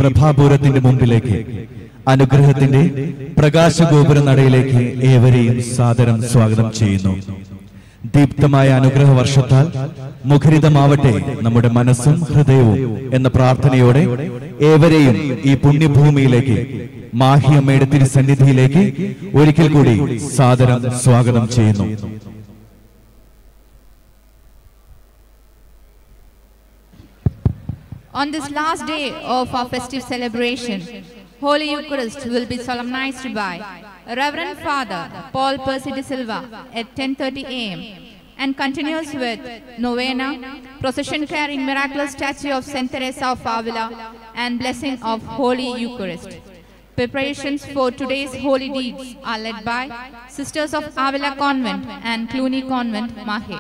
പ്രഭാപൂരത്തിന്റെ മുമ്പിലേക്ക് അനുഗ്രഹത്തിന്റെ പ്രകാശഗോപുര നടയിലേക്ക് ഏവരെയും സാദരം സ്വാഗതം ചെയ്യുന്നു ദീപ്തമായ അനുഗ്രഹ വർഷത്താൽ മുഖരിതമാവട്ടെ നമ്മുടെ മനസ്സും ഹൃദയവും എന്ന പ്രാർത്ഥനയോടെ ഏവരെയും ഈ പുണ്യഭൂമിയിലേക്ക് മാഹിയമ്മയുടെ തിരുസന്നിധിയിലേക്ക് ഒരിക്കൽ കൂടി സാദരം സ്വാഗതം ചെയ്യുന്നു On this last day of our festive celebration, Holy Eucharist will be solemnized by Reverend Father Paul Percy de Silva at 10:30 a.m. and continues with novena, procession carrying miraculous statue of Saint Teresa of Avila and blessing of Holy Eucharist. Preparations for today's holy deeds are led by Sisters of Avila Convent and Cluny Convent, Mahe.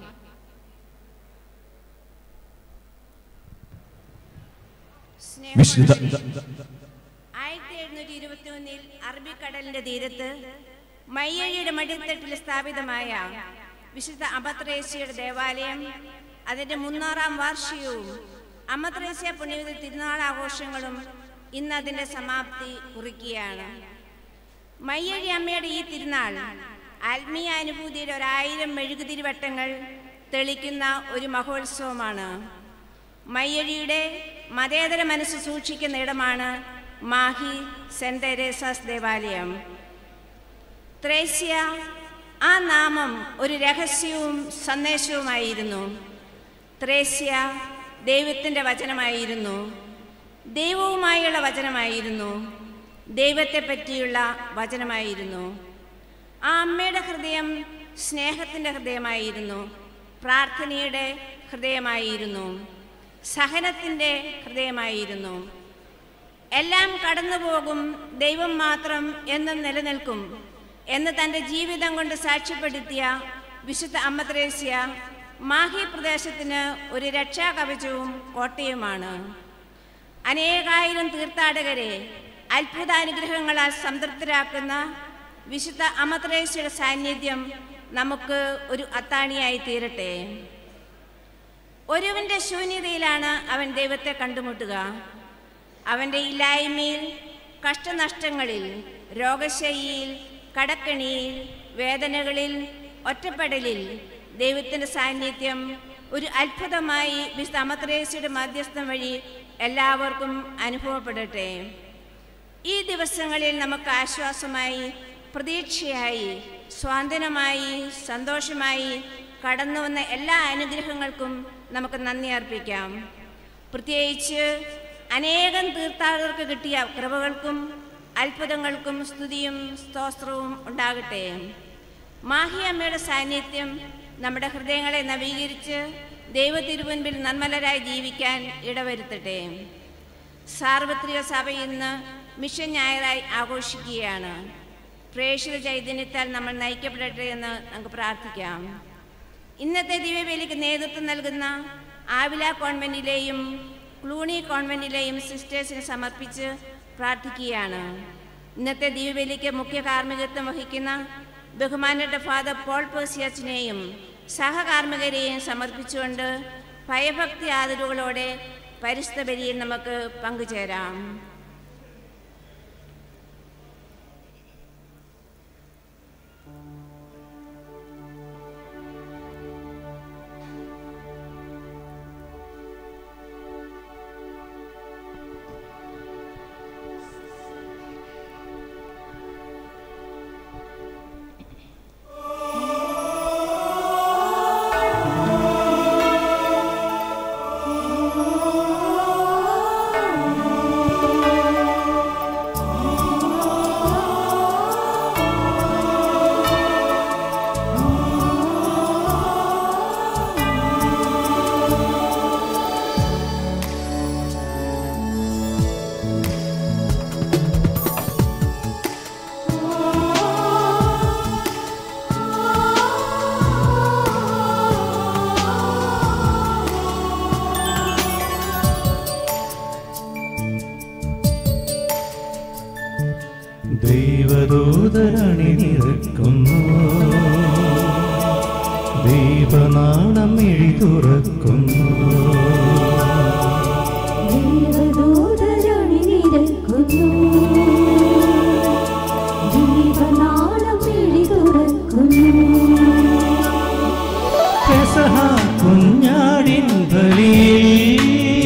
വിശുദ്ധ ആയിരത്തി എഴുന്നൂറ്റി ഇരുപത്തി ഒന്നിൽ അറബിക്കടലിന്റെ തീരത്ത് മയ്യഴിയുടെ മടിത്തട്ടിൽ സ്ഥാപിതമായ വിശുദ്ധ അമത്രേശ്യയുടെ ദേവാലയം അതിന്റെ മുന്നൂറാം വാർഷികവും അമത്രേശ്യ പുണ്യവിധ തിരുനാൾ ആഘോഷങ്ങളും ഇന്ന് അതിന്റെ സമാപ്തി കുറിക്കുകയാണ് മയ്യഴി അമ്മയുടെ ഈ തിരുനാൾ ആത്മീയ അനുഭൂതിയുടെ ഒരായിരം മെഴുകുതിരിവട്ടങ്ങൾ തെളിക്കുന്ന ഒരു മഹോത്സവമാണ് മയ്യഴിയുടെ മതേതര മനസ്സ് സൂക്ഷിക്കുന്ന ഇടമാണ് മാഹി സെന്റ് തെരേസാസ് ദേവാലയം ത്രേസ്യ ആ നാമം ഒരു രഹസ്യവും സന്ദേശവുമായിരുന്നു ത്രേസ്യ ദൈവത്തിൻ്റെ വചനമായിരുന്നു ദൈവവുമായുള്ള വചനമായിരുന്നു ദൈവത്തെ പറ്റിയുള്ള വചനമായിരുന്നു ആ അമ്മയുടെ ഹൃദയം സ്നേഹത്തിൻ്റെ ഹൃദയമായിരുന്നു പ്രാർത്ഥനയുടെ ഹൃദയമായിരുന്നു സഹനത്തിൻ്റെ ഹൃദയമായിരുന്നു എല്ലാം കടന്നുപോകും ദൈവം മാത്രം എന്നും നിലനിൽക്കും എന്ന് തൻ്റെ ജീവിതം കൊണ്ട് സാക്ഷ്യപ്പെടുത്തിയ വിശുദ്ധ അമ്മ ത്രേസ്യ മാഹി പ്രദേശത്തിന് ഒരു രക്ഷാകവചവും കോട്ടയുമാണ് അനേകായിരം തീർത്ഥാടകരെ അത്ഭുതാനുഗ്രഹങ്ങളാൽ സംതൃപ്തരാക്കുന്ന വിശുദ്ധ അമത്രേശ്വര സാന്നിധ്യം നമുക്ക് ഒരു അത്താണിയായി തീരട്ടെ ഒരുവന്റെ ശൂന്യതയിലാണ് അവൻ ദൈവത്തെ കണ്ടുമുട്ടുക അവൻ്റെ ഇല്ലായ്മയിൽ കഷ്ടനഷ്ടങ്ങളിൽ രോഗശൈലിയിൽ കടക്കണിയിൽ വേദനകളിൽ ഒറ്റപ്പെടലിൽ ദൈവത്തിൻ്റെ സാന്നിധ്യം ഒരു അത്ഭുതമായി വിശുദ്ധ അമത്രേശ്വരുടെ മധ്യസ്ഥം വഴി എല്ലാവർക്കും അനുഭവപ്പെടട്ടെ ഈ ദിവസങ്ങളിൽ നമുക്ക് ആശ്വാസമായി പ്രതീക്ഷയായി സ്വാതന്ത്ര്യമായി സന്തോഷമായി കടന്നു വന്ന എല്ലാ അനുഗ്രഹങ്ങൾക്കും നമുക്ക് നന്ദി അർപ്പിക്കാം പ്രത്യേകിച്ച് അനേകം തീർത്ഥാടകർക്ക് കിട്ടിയ കൃപകൾക്കും അത്ഭുതങ്ങൾക്കും സ്തുതിയും സ്തോത്രവും ഉണ്ടാകട്ടെ മാഹി അമ്മയുടെ സാന്നിധ്യം നമ്മുടെ ഹൃദയങ്ങളെ നവീകരിച്ച് ദൈവ തിരുമുൻപിൽ നന്മലരായി ജീവിക്കാൻ ഇടവരുത്തട്ടെ സാർവത്രിക സഭ ഇന്ന് മിഷൻ ഞായറായി ആഘോഷിക്കുകയാണ് പ്രേക്ഷിത ചൈതന്യത്താൽ നമ്മൾ നയിക്കപ്പെടട്ടെ എന്ന് നമുക്ക് പ്രാർത്ഥിക്കാം ഇന്നത്തെ ദിവ്യവേലിക്ക് നേതൃത്വം നൽകുന്ന ആവില കോൺവെന്റിലെയും ക്ലൂണി കോൺവെന്റിലെയും സിസ്റ്റേഴ്സിനെ സമർപ്പിച്ച് പ്രാർത്ഥിക്കുകയാണ് ഇന്നത്തെ ദിവ്യവേലിക്ക് മുഖ്യ കാർമ്മികത്വം വഹിക്കുന്ന ബഹുമാനപ്പെട്ട ഫാദർ പോൾ പേഴ്സിയച്ചിനെയും സഹകാർമ്മികരെയും സമർപ്പിച്ചുകൊണ്ട് ഭയഭക്തി ആദരവുകളോടെ പരിസ്ഥ ബലിയിൽ നമുക്ക് പങ്കുചേരാം ദൈവദൂതരണി നിറക്കുന്നു ദൈവനാളം എഴി തുറക്കുന്നു ദൈവദൂതരണി പെസഹ കുഞ്ഞാടിൻ ബലിയിൽ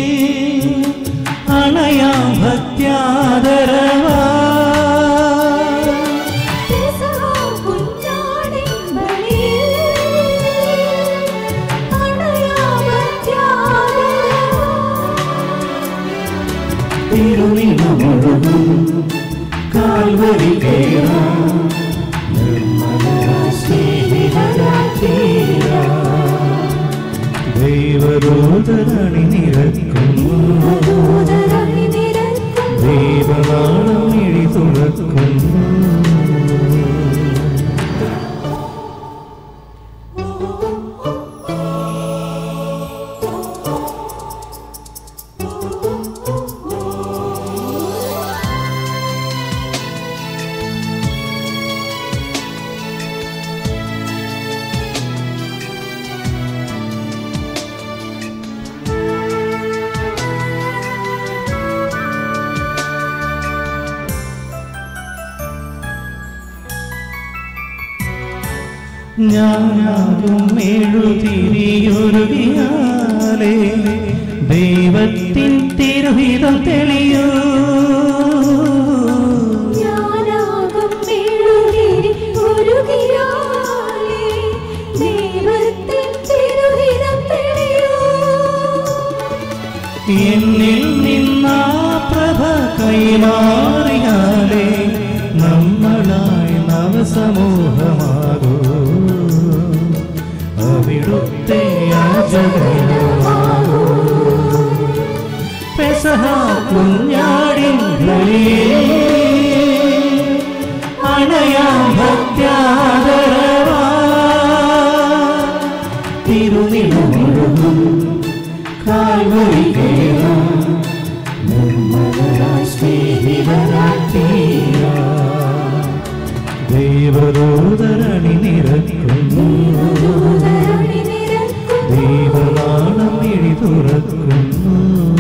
അണയാം ഭക്ത്യാദരവാ തിരുനിണമൊഴുകും കാൽവരി കേറാം നിർമ്മലരായി സ്നേഹിതരായി തീരാം. ദൈവദൂതരണി നിരക്കുന്നു ദൈവനാളം ഇഴി തുറക്കുന്നു ഞാനാകും എഴുതിരിയൊരുകിയാലേ ദൈവത്തിൻ തിരുഹിതം തെളിയൂ എന്നിൽ നിന്നാ പ്രഭ കൈമാറിയാലേ നമ്മളായി നവസമൂഹമാകൂ അവിടുത്തെ യാചകമാകൂ പെസഹ കുഞ്ഞാടിൻ ബലിയിൽ അണയാം ഭക്ത്യാദരവാ തിരുനിലമൊഴുകും കാൽവരി കേറാം നിർമ്മലരായി സ്നേഹിതരായി തീരാം. ദൈവദൂതരണി നിരക്കുന്നു ദൈവനാളം ഇഴി തുറക്കുന്നു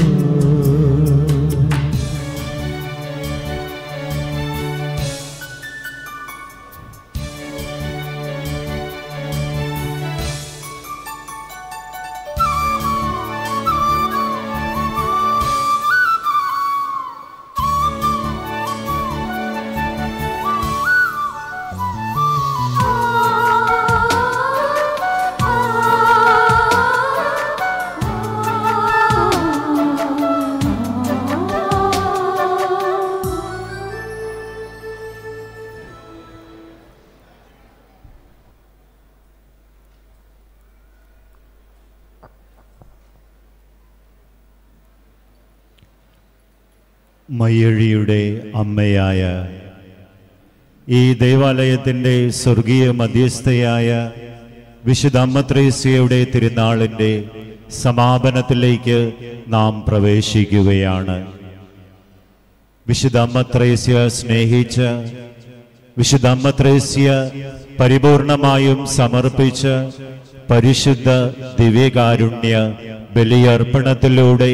മയ്യഴിയുടെ അമ്മയായ ഈ ദേവാലയത്തിൻ്റെ സ്വർഗീയ മധ്യസ്ഥയായ വിശുദ്ധ അമ്മത്രേസ്യയുടെ തിരുനാളിൻ്റെ സമാപനത്തിലേക്ക് നാം പ്രവേശിക്കുകയാണ് വിശുദ്ധ അമ്മത്രേസ്യ സ്നേഹിച്ച വിശുദ്ധ അമ്മത്രേസ്യ പരിപൂർണമായും സമർപ്പിച്ച പരിശുദ്ധ ദിവ്യകാരുണ്യ ബലിയർപ്പണത്തിലൂടെ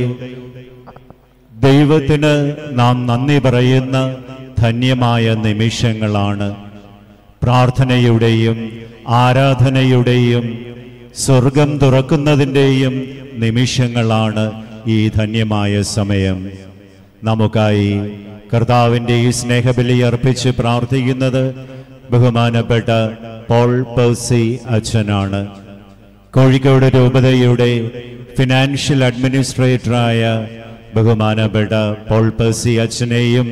ദൈവത്തിന് നാം നന്ദി പറയുന്ന ധന്യമായ നിമിഷങ്ങളാണ് പ്രാർത്ഥനയുടെയും ആരാധനയുടെയും സ്വർഗം തുറക്കുന്നതിൻ്റെയും നിമിഷങ്ങളാണ് ഈ ധന്യമായ സമയം നമുക്കായി കർത്താവിൻ്റെ ഈ സ്നേഹബലി അർപ്പിച്ച് പ്രാർത്ഥിക്കുന്നത് ബഹുമാനപ്പെട്ട പോൾ പേഴ്സി അച്ഛനാണ് കോഴിക്കോട് രൂപതയുടെ ഫിനാൻഷ്യൽ അഡ്മിനിസ്ട്രേറ്ററായ ബഹുമാനപ്പെട്ട പോൾ പേഴ്സി അച്ഛനെയും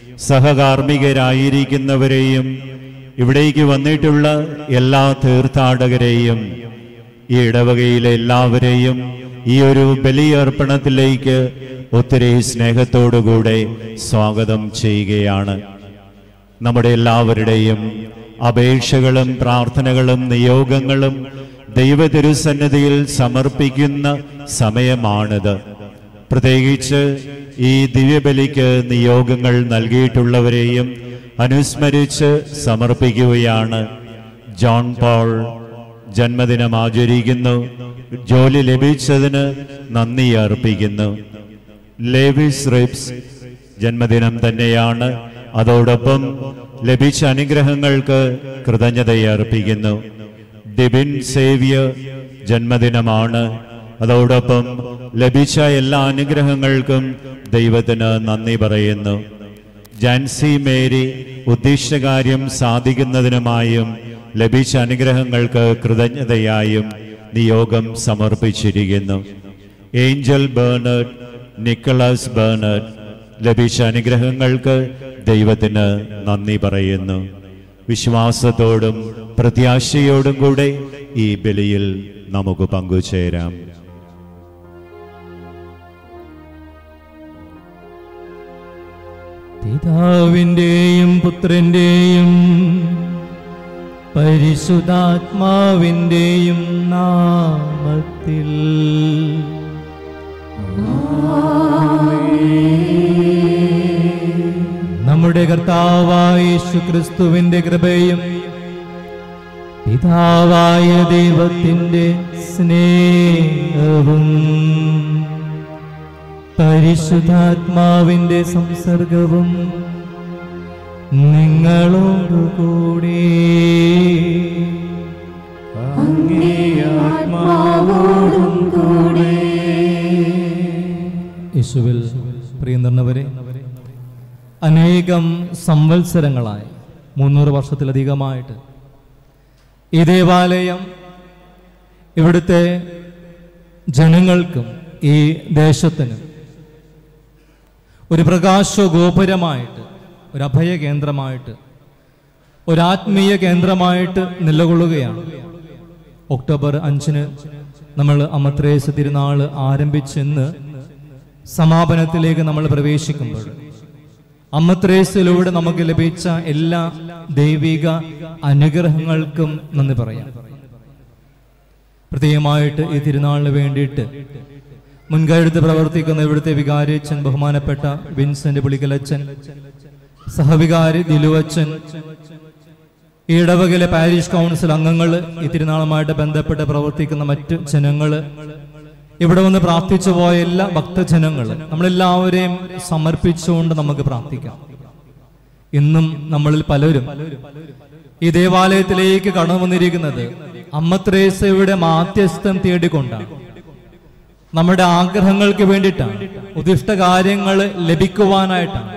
സഹകാർമ്മികരായിരിക്കുന്നവരെയും ഇവിടേക്ക് വന്നിട്ടുള്ള എല്ലാ തീർത്ഥാടകരെയും ഈ ഇടവകയിലെ എല്ലാവരെയും ഈ ഒരു ബലിയർപ്പണത്തിലേക്ക് ഒത്തിരി സ്നേഹത്തോടുകൂടെ സ്വാഗതം ചെയ്യുകയാണ് നമ്മുടെ എല്ലാവരുടെയും അപേക്ഷകളും പ്രാർത്ഥനകളും നിയോഗങ്ങളും ദൈവ തിരുസന്നിധിയിൽ സമർപ്പിക്കുന്ന സമയമാണിത് പ്രത്യേകിച്ച് ഈ ദിവ്യബലിക്ക് നിയോഗങ്ങൾ നൽകിയിട്ടുള്ളവരെയും അനുസ്മരിച്ച് സമർപ്പിക്കുകയാണ് ജോൺ പോൾ ജന്മദിനം ആചരിക്കുന്നു ജോലി ലഭിച്ചതിന് നന്ദി അർപ്പിക്കുന്നു ലേവിസ് റിപ്സ് ജന്മദിനം തന്നെയാണ് അതോടൊപ്പം ലഭിച്ച അനുഗ്രഹങ്ങൾക്ക് കൃതജ്ഞതയർപ്പിക്കുന്നു ഡിബിൻ സേവ്യർ ജന്മദിനമാണ് അതോടൊപ്പം ലഭിച്ച എല്ലാ അനുഗ്രഹങ്ങൾക്കും ദൈവത്തിന് നന്ദി പറയുന്നു ജാൻസി മേരി ഉദ്ദിഷ്ട കാര്യം സാധിക്കുന്നതിനുമായും ലഭിച്ച അനുഗ്രഹങ്ങൾക്ക് കൃതജ്ഞതയായും നിയോഗം സമർപ്പിച്ചിരിക്കുന്നു ഏഞ്ചൽ ബേർണഡ് നിക്കളസ് ബേർണഡ് ലഭിച്ച അനുഗ്രഹങ്ങൾക്ക് ദൈവത്തിന് നന്ദി പറയുന്നു വിശ്വാസത്തോടും പ്രത്യാശയോടും കൂടെ ഈ ബലിയിൽ നമുക്ക് പങ്കുചേരാം പിതാവിൻ്റെയും പുത്രൻ്റെയും പരിശുദ്ധാത്മാവിൻ്റെയും നാമത്തിൽ നമ്മുടെ കർത്താവായ യേശു ക്രിസ്തുവിന്റെ കൃപയും പിതാവായ ദൈവത്തിൻ്റെ സ്നേഹവും പരിശുദ്ധാത്മാവിന്റെ സംസർഗവും നിങ്ങളോടുകൂടി ആത്മാവോടും കൂടെ യേശുവിൽ പ്രിയന്തർന്നവരെ അനേകം സംവത്സരങ്ങളായി മുന്നൂറ് വർഷത്തിലധികമായിട്ട് ഈ ദേവാലയം ഇവിടുത്തെ ജനങ്ങൾക്കും ഈ ദേശത്തിനും ഒരു പ്രകാശ ഗോപുരമായിട്ട് ഒരു അഭയ കേന്ദ്രമായിട്ട് ഒരു ആത്മീയ കേന്ദ്രമായിട്ട് നിലകൊള്ളുകയാണ് ഒക്ടോബർ അഞ്ചിന് നമ്മൾ അമത്രേസ് തിരുനാൾ ആരംഭിച്ചെന്ന് സമാപനത്തിലേക്ക് നമ്മൾ പ്രവേശിക്കുമ്പോൾ അമ്മത്രേസിലൂടെ നമുക്ക് ലഭിച്ച എല്ലാ ദൈവിക അനുഗ്രഹങ്ങൾക്കും നന്ദി പറയാം പ്രത്യേകമായിട്ട് ഈ തിരുനാളിന് വേണ്ടിയിട്ട് മുൻകഴുത്ത് പ്രവർത്തിക്കുന്ന ഇവിടുത്തെ വികാരിയച്ഛൻ ബഹുമാനപ്പെട്ട വിൻസെന്റ് പുളിക്കലച്ചൻ സഹവികാരി ദിലുവച്ചൻ ഈ ഇടവകയിലെ പാരിഷ് കൗൺസിൽ അംഗങ്ങൾ ഈ തിരുനാളുമായിട്ട് ബന്ധപ്പെട്ട് പ്രവർത്തിക്കുന്ന മറ്റ് ജനങ്ങൾ ഇവിടെ വന്ന് പ്രാർത്ഥിച്ചു പോയ എല്ലാ ഭക്തജനങ്ങൾ നമ്മളെല്ലാവരെയും സമർപ്പിച്ചുകൊണ്ട് നമുക്ക് പ്രാർത്ഥിക്കാം ഇന്നും നമ്മളിൽ പലരും ഈ ദേവാലയത്തിലേക്ക് കടന്നു വന്നിരിക്കുന്നത് അമ്മ ത്രേസയുടെ മാധ്യസ്ഥം തേടിക്കൊണ്ടാണ് നമ്മുടെ ആഗ്രഹങ്ങൾക്ക് വേണ്ടിയിട്ടാണ് ഉദിഷ്ട കാര്യങ്ങൾ ലഭിക്കുവാനായിട്ടാണ്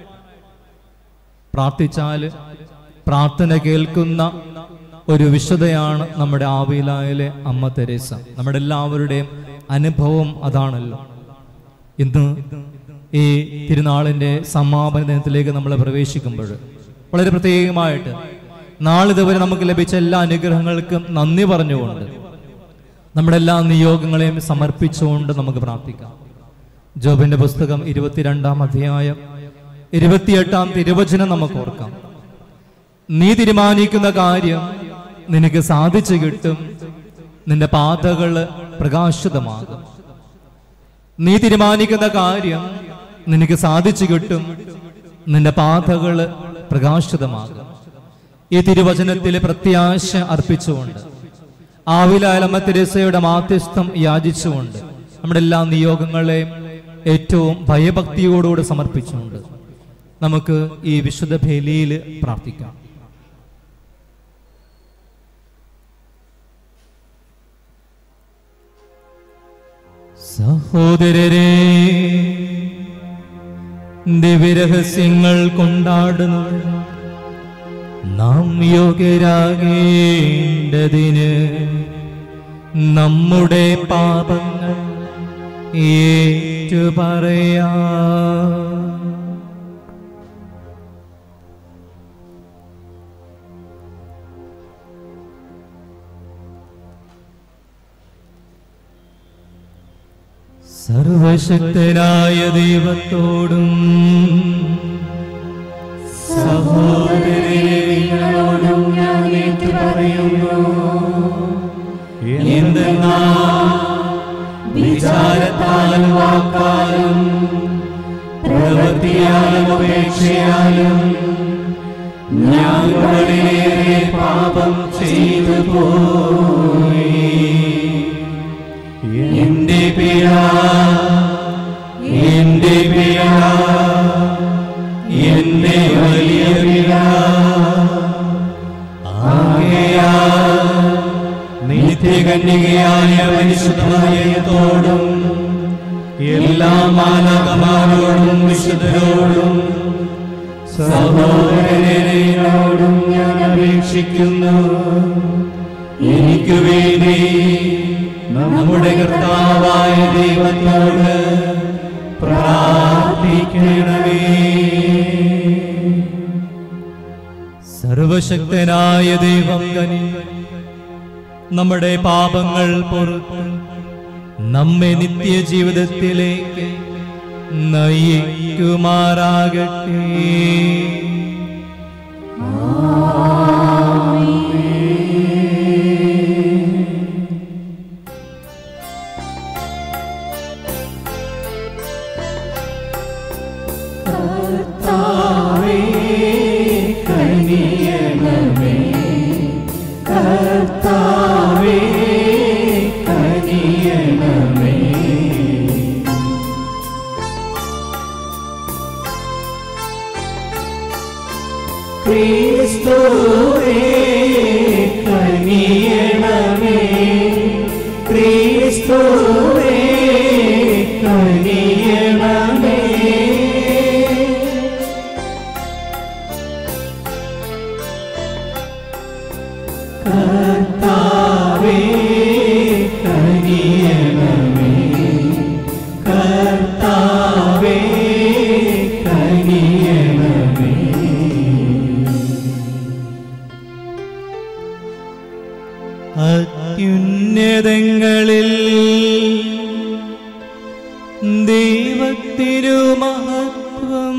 പ്രാർത്ഥിച്ചാല് പ്രാർത്ഥന കേൾക്കുന്ന ഒരു വിശുദ്ധയാണ് നമ്മുടെ ആവിലായിലെ അമ്മ തെരേസ നമ്മുടെ എല്ലാവരുടെയും അനുഭവം അതാണല്ലോ ഇന്ന് ഈ തിരുനാളിന്റെ സമാപന ദിനത്തിലേക്ക് നമ്മൾ പ്രവേശിക്കുമ്പോൾ വളരെ പ്രത്യേകമായിട്ട് നാളിതുവരെ നമുക്ക് ലഭിച്ച എല്ലാ അനുഗ്രഹങ്ങൾക്കും നന്ദി പറഞ്ഞുകൊണ്ട് നമ്മുടെ എല്ലാ നിയോഗങ്ങളെയും സമർപ്പിച്ചുകൊണ്ട് നമുക്ക് പ്രാർത്ഥിക്കാം ജോബിന്റെ പുസ്തകം ഇരുപത്തിരണ്ടാം അധ്യായം ഇരുപത്തിയെട്ടാം തിരുവചനം നമുക്ക് ഓർക്കാം നീ തീരുമാനിക്കുന്ന കാര്യം നിനക്ക് സാധിച്ചു കിട്ടും നിന്റെ പാതകള് പ്രകാശിതമാകും നീ തീരുമാനിക്കുന്ന കാര്യം നിനക്ക് സാധിച്ചു കിട്ടും നിന്റെ പാതകള് പ്രകാശിതമാകും ഈ തിരുവചനത്തിലെ പ്രത്യാശ അർപ്പിച്ചുകൊണ്ട് ആവിലാലമ്മ തെരേസയുടെ മാധ്യസ്ഥം യാചിച്ചുകൊണ്ട് നമ്മുടെ എല്ലാ നിയോഗങ്ങളെയും ഏറ്റവും ഭയഭക്തിയോടുകൂടി സമർപ്പിച്ചുകൊണ്ട് നമുക്ക് ഈ വിശുദ്ധ ബലിയിൽ പ്രാർത്ഥിക്കാം സഹോദരരെ ദിവ്യരഹസ്യങ്ങൾ കൊണ്ടാടുന്നു നാം യോഗ്യരാകേണ്ടതിന് നമ്മുടെ പാപങ്ങൾ ഏറ്റുപറയാ സർവശക്തനായ ദൈവത്തോടും സഹോദരങ്ങളോടും ഞാൻ ഏറ്റു പറയുന്നു എന്തെന്നാൽ വിചാരത്താലും വാക്കാലും പ്രവൃത്തിയാലും ഉപേക്ഷയാലും ഞാൻ വളരെയേറെ പാപം ചെയ്തു പോയി എന്റെ പിഴ എന്റെ പിഴ എന്റെ വലിയ പിഴ ആകയാൽ നിത്യകന്യകയായ കന്യകയായ പരിശുദ്ധമയത്തോടും എല്ലാ മാനകമാരോടും വിശുദ്ധരോടും സഹോദരനോടും ഞാൻ അപേക്ഷിക്കുന്നു എനിക്ക് വേണ്ടി നമ്മുടെ കർത്താവായ ദൈവത്തോട് പ്രാർത്ഥിക്കണമേ സർവശക്തനായ ദൈവം കനി നമ്മുടെ പാപങ്ങൾ പുറത്ത് നമ്മെ നിത്യജീവിതത്തിലേക്ക് നയിക്കുമാറാകട്ടെ കർത്താവേ കനിയണമേ കർത്താവേ കനിയണമേ ക്രിസ്തുവേ കനിയണമേ ക്രിസ്തുവേ കനിയണമേ കർത്താവേ കനിയണമേ കർത്താവേ കനിയണമേ അത്യുന്നതങ്ങളിൽ ദൈവത്തിരു മഹത്വം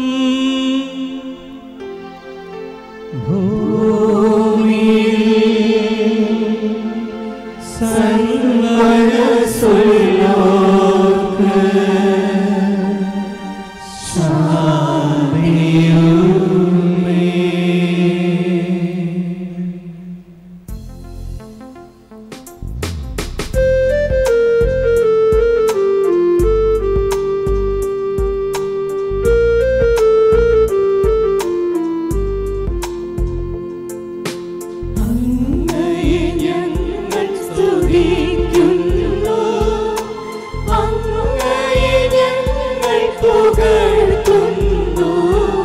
അങ്ങയെ ഞങ്ങൾ സ്തുതിക്കുന്നു അങ്ങയെ ഞങ്ങൾ പുകഴ്ത്തുന്നു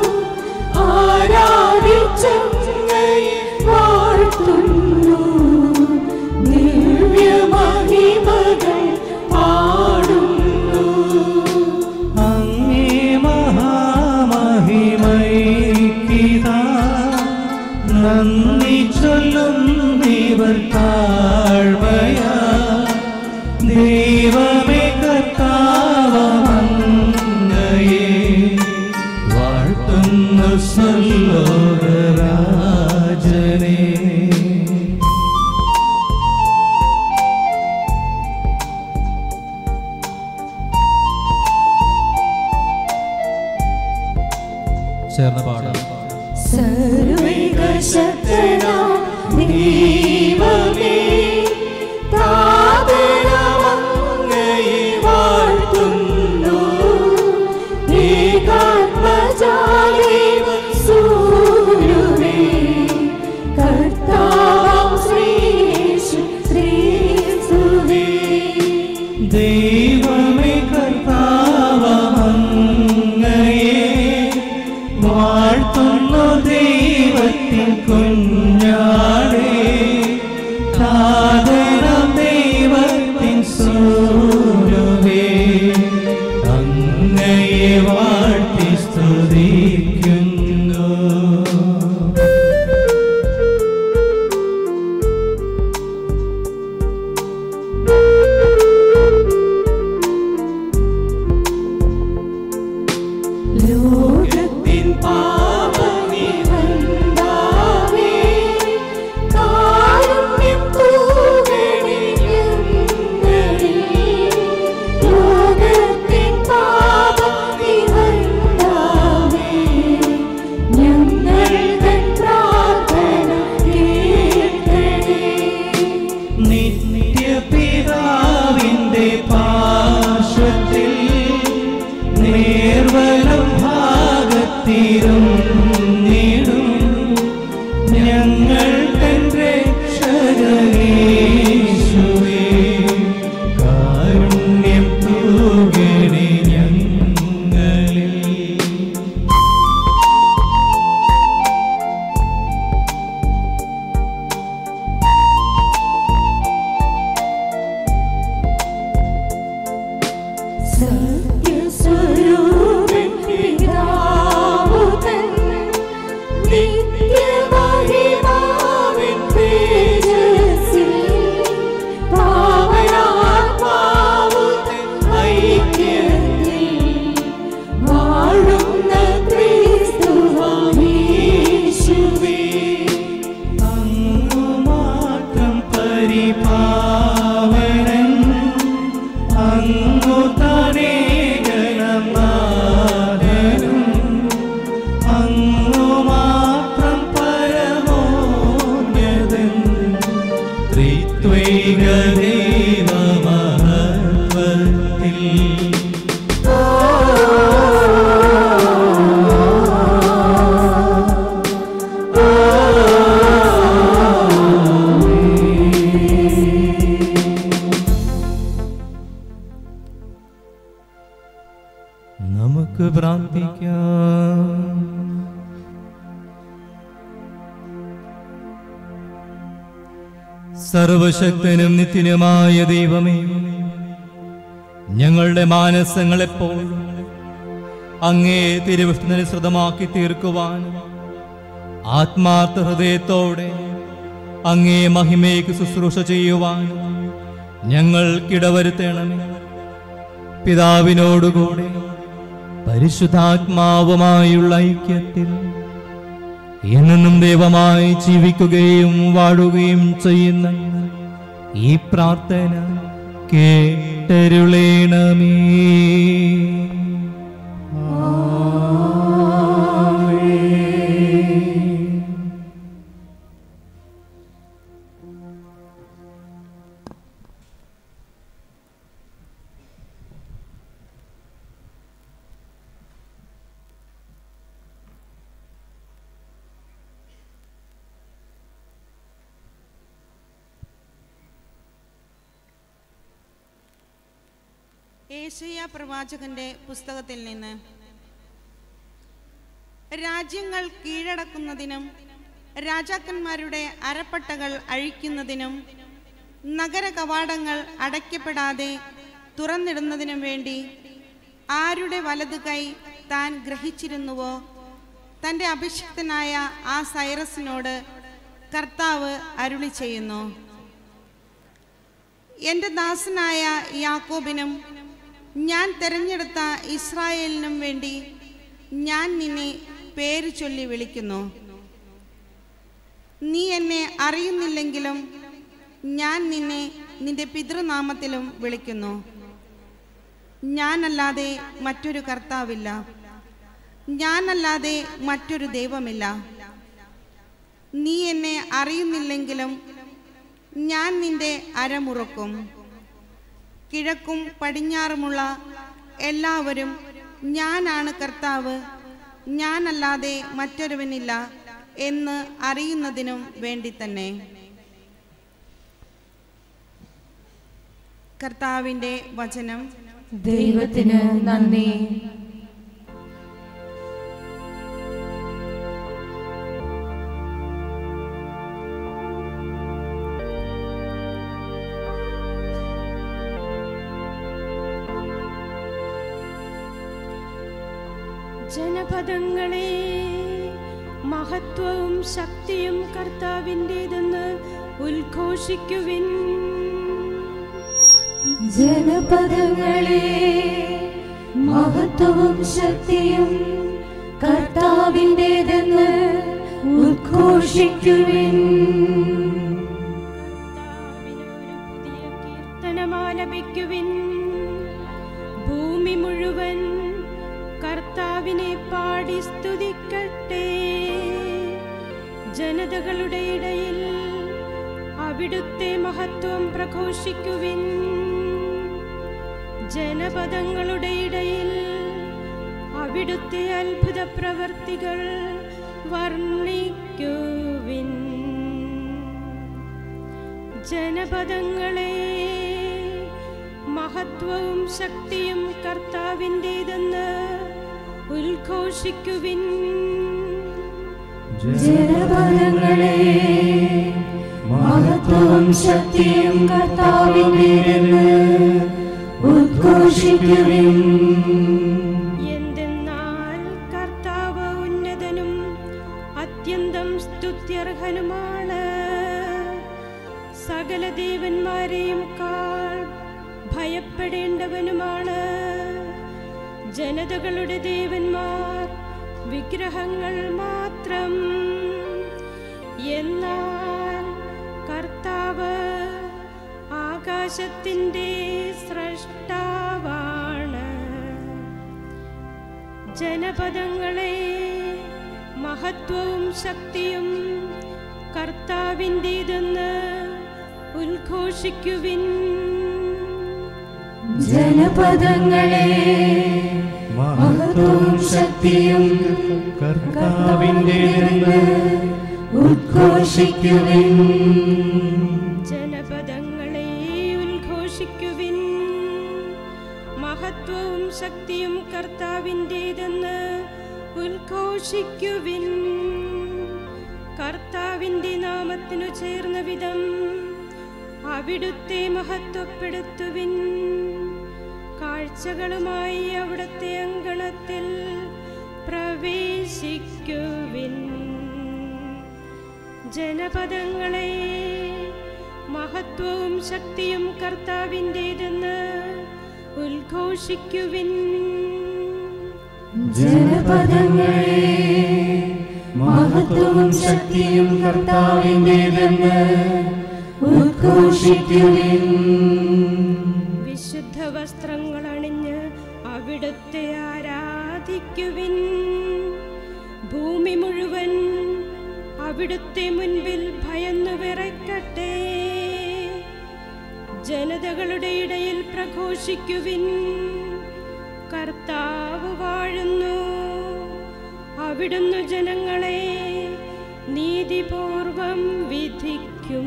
ആരാധിച്ചങ്ങയെ വാഴ്ത്തുന്നു ദിവ്യമഹിമകൾ പാടുന്നു അങ്ങേ മഹാമഹിമൈക്കിതാ നന്ദി ചൊല്ലും ഇവർ താഴ്മയാ ദൈവമേ കർത്താവങ്ങയെ വാഴ്ത്തുന്നു സല്ലോകരാജനേ ചേർന്ന് പാടാം സർവൈകശക്തനാ ദൈവമേ താതനമങ്ങയെ വാഴ്ത്തുന്നു ഏകാത്മജാലേവ സൂര്യവേ കർത്താവാം ശ്രീയേശു ക്രിസ്തുവേ ദൈവമേ കർത്താവങ്ങയെ വാഴ്ത്തുന്നു ദൈവത്തിൻ കുഞ്ഞാടേ സാധനം ദൈവത്തിൻ സൂര്യവേ അങ്ങയെ വാഴ്ത്തി സ്തുതിക്കുന്നു ലോകത്തിൻ പാപനിബന്ധാ സർവശക്തനും നിത്യനുമായ ദൈവമേ ഞങ്ങളുടെ മാനസങ്ങളെപ്പോഴും അങ്ങേ തിരുവിഷ്ണനുസൃതമാക്കി തീർക്കുവാൻ ആത്മാർത്ഥ ഹൃദയത്തോടെ അങ്ങേ മഹിമയ്ക്ക് ശുശ്രൂഷ ചെയ്യുവാൻ ഞങ്ങൾക്കിടവരുത്തണമേ പിതാവിനോടുകൂടെ പരിശുദ്ധാത്മാവുമായുള്ള ഐക്യത്തിൽ എന്നും ദൈവമായി ജീവിക്കുകയും വാഴുകയും ചെയ്യുന്ന ഈ പ്രാർത്ഥന കേട്ടരുളേണമേ ഏഷ്യ പ്രവാചകന്റെ പുസ്തകത്തിൽ നിന്ന് രാജ്യങ്ങൾ കീഴടക്കുന്നതിനും രാജാക്കന്മാരുടെ അരപ്പട്ടകൾ അഴിക്കുന്നതിനും നഗര കവാടങ്ങൾ അടയ്ക്കപ്പെടാതെ തുറന്നിടുന്നതിനും വേണ്ടി ആരുടെ വലത് കൈ താൻ ഗ്രഹിച്ചിരുന്നുവോ തൻ്റെ അഭിഷിക്തനായ ആ സൈറസിനോട് കർത്താവ് അരുളി ചെയ്യുന്നു എൻ്റെ ദാസനായ യാക്കോബിനും ഞാൻ തിരഞ്ഞെടുത്ത ഇസ്രായേലിനും വേണ്ടി ഞാൻ നിന്നെ പേര് ചൊല്ലി വിളിക്കുന്നു നീ എന്നെ അറിയുന്നില്ലെങ്കിലും ഞാൻ നിന്നെ നിന്റെ പിതൃനാമത്തിലും വിളിക്കുന്നു ഞാനല്ലാതെ മറ്റൊരു കർത്താവില്ല ഞാനല്ലാതെ മറ്റൊരു ദൈവമില്ല നീ എന്നെ അറിയുന്നില്ലെങ്കിലും ഞാൻ നിന്റെ അരമുറക്കും കിഴക്കും പടിഞ്ഞാറുമുള്ള എല്ലാവരും ഞാനാണ് കർത്താവ് ഞാനല്ലാതെ മറ്റൊരുവനില്ല എന്ന് അറിയുന്നതിനും വേണ്ടി തന്നെ കർത്താവിൻ്റെ വചനം ദൈവത്തിന് നന്ദി ജനപദങ്ങളെ മഹത്വവും ശക്തിയും കർത്താവിൻ്റെതെന്ന് ഉദ്ഘോഷിക്കുവിൻ ജനപദങ്ങളെ മഹത്വവും ശക്തിയും കർത്താവിൻ്റെതെന്ന് ഉദ്ഘോഷിക്കുവിൻ കർത്താവിന് ഒരു പുതിയ കീർത്തനമാലപിക്കുവിൻ ഭൂമി മുഴുവൻ കർത്താവിനെ പാടി സ്തുതിക്കട്ടെ ജനതകളുടെ ഇടയിൽ അവിടുത്തെ മഹത്വം പ്രഘോഷിക്കുവിൻ ജനപദങ്ങളുടെ ഇടയിൽ അവിടുത്തെ അത്ഭുത പ്രവർത്തികൾ വർണ്ണിക്കുവിൻ ജനപദങ്ങളെ മഹത്വവും ശക്തിയും കർത്താവിൻ്റെതെന്ന് ഉദ്ഘോഷിക്കുവിൻ ജനപദങ്ങളെ മഹത്വവും ശക്തിയും കർത്താവിൻ്റെതെന്ന് ഉദ്ഘോഷിക്കുവിൻ എന്തെന്നാൽ കർത്താവ് ഉന്നതനും അത്യന്തം സ്തുത്യർഹനുമാണ് സകല ദേവന്മാരെയും കാൾ ഭയപ്പെടേണ്ടവനുമാണ് ജനതകളുടെ ദേവന്മാർ വിഗ്രഹങ്ങൾ മാത്രം എന്നാൽ കർത്താവ് ആകാശത്തിൻ്റെ സ്രഷ്ടാവാണ് ജനപദങ്ങളെ മഹത്വവും ശക്തിയും കർത്താവിൻ്റെതെന്ന് ഉദ്ഘോഷിക്കുവിൻ ജനപദങ്ങളെ മഹത്വവും ശക്തിയും കർത്താവിൻ്റെതെന്ന് ഉദ്ഘോഷിക്കുവിൻ ജനപദങ്ങളെ ഉദ്ഘോഷിക്കുവിൻ മഹത്വവും ശക്തിയും കർത്താവിൻ്റെതെന്ന് ഉദ്ഘോഷിക്കുവിൻ കർത്താവിൻ്റെ നാമത്തിനു ചേർന്ന വിധം അവിടുത്തെ മഹത്വപ്പെടുത്തുവിൻ കാഴ്ചകളുമായി അവിടുത്തെ അങ്കണത്തിൽ പ്രവേശിക്കുവിൻ ജനപദങ്ങളെ മഹത്വവും ശക്തിയും കർത്താവിൻ്റെതെന്ന് ഉദ്ഘോഷിക്കുവിൻ ജനപദങ്ങളെ മഹത്വവും ശക്തിയും കർത്താവിൻ്റെതെന്ന് ഉദ്ഘോഷിക്കുവിൻ വിശുദ്ധ വസ്ത്രങ്ങൾ അണിഞ്ഞ് അവിടുത്തെ ആരാധിക്കുവിൻ ഭൂമി മുഴുവൻ അവിടുത്തെ മുൻപിൽ ഭയന്നു വിറയ്ക്കട്ടെ ജനതകളുടെ ഇടയിൽ പ്രഘോഷിക്കുവിൻ കർത്താവ് വാഴുന്നു അവിടുന്ന് ജനങ്ങളെ നീതിപൂർവം വിധിക്കും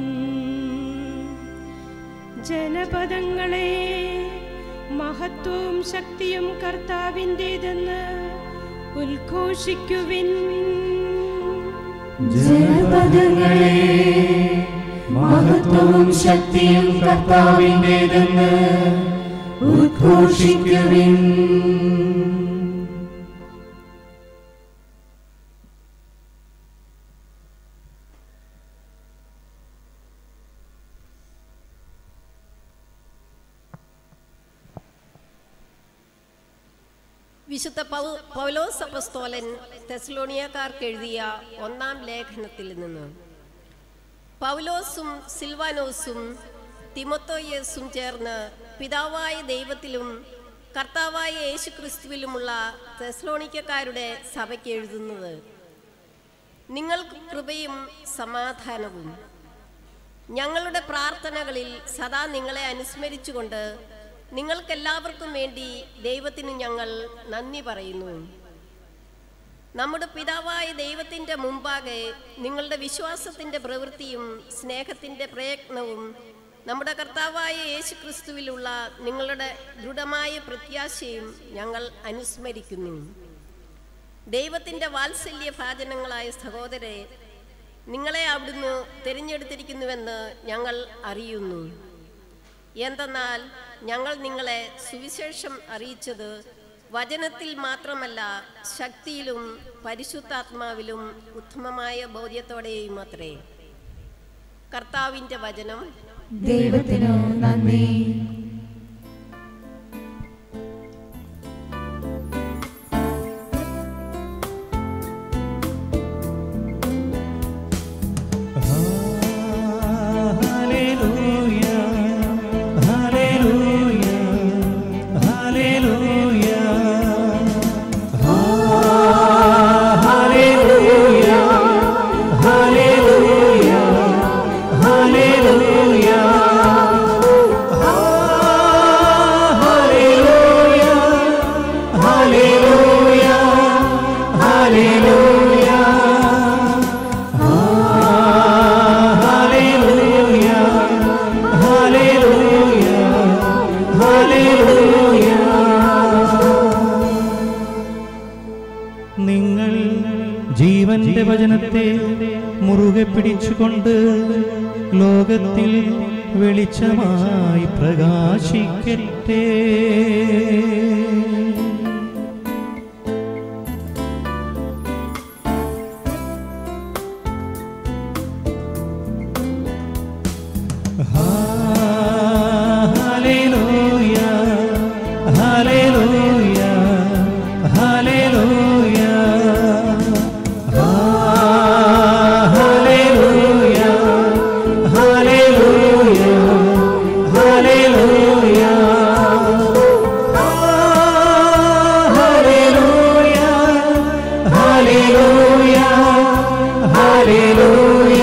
ജനപദങ്ങളെ മഹത്വവും ശക്തിയും കർത്താവിൻ്റെതെന്ന് ഉദ്ഘോഷിക്കുവിൻ ജനപദങ്ങളെ മഹത്വവും ശക്തിയും കർത്താവിൻ്റെതെന്ന് ഉദ്ഘോഷിക്കുവിൻ വിശുദ്ധ പൗ- പൗലോസ് അപ്പസ്തോലൻ തെസ്ലോണിയക്കാർക്ക് എഴുതിയ ഒന്നാം ലേഖനത്തിൽ നിന്ന് പൗലോസും സിൽവാനോസും തിമോത്തോയേസും ചേർന്ന് പിതാവായ ദൈവത്തിലും കർത്താവായ യേശുക്രിസ്തുവിലുമുള്ള തെസ്ലോണിക്കക്കാരുടെ സഭയ്ക്ക് എഴുതുന്നത് നിങ്ങൾക്ക് കൃപയും സമാധാനവും ഞങ്ങളുടെ പ്രാർത്ഥനകളിൽ സദാ നിങ്ങളെ അനുസ്മരിച്ചുകൊണ്ട് നിങ്ങൾക്കെല്ലാവർക്കും വേണ്ടി ദൈവത്തിന് ഞങ്ങൾ നന്ദി പറയുന്നു നമ്മുടെ പിതാവായ ദൈവത്തിൻ്റെ മുമ്പാകെ നിങ്ങളുടെ വിശ്വാസത്തിൻ്റെ പ്രവൃത്തിയും സ്നേഹത്തിൻ്റെ പ്രയത്നവും നമ്മുടെ കർത്താവായ യേശു ക്രിസ്തുവിലുള്ള നിങ്ങളുടെ ദൃഢമായ പ്രത്യാശയും ഞങ്ങൾ അനുസ്മരിക്കുന്നു ദൈവത്തിൻ്റെ വാത്സല്യ ഭാജനങ്ങളായ സഹോദരെ നിങ്ങളെ അവിടുന്ന് തിരഞ്ഞെടുത്തിരിക്കുന്നുവെന്ന് ഞങ്ങൾ അറിയുന്നു എന്തെന്നാൽ ഞങ്ങൾ നിങ്ങളെ സുവിശേഷം അറിയിച്ചത് വചനത്തിൽ മാത്രമല്ല ശക്തിയിലും പരിശുദ്ധാത്മാവിലും ഉത്തമമായ ബോധ്യത്തോടെയും അത്രേ കർത്താവിൻ്റെ വചനം ദൈവത്തിനു നന്ദി നിങ്ങൾ ജീവന്റെ വചനത്തെ മുറുകെ പിടിച്ചുകൊണ്ട് ലോകത്തിൽ വെളിച്ചമായി പ്രകാശിക്കട്ടെ hallelujah hallelujah hallelujah hallelujah hallelujah hallelujah hallelujah hallelujah hallelujah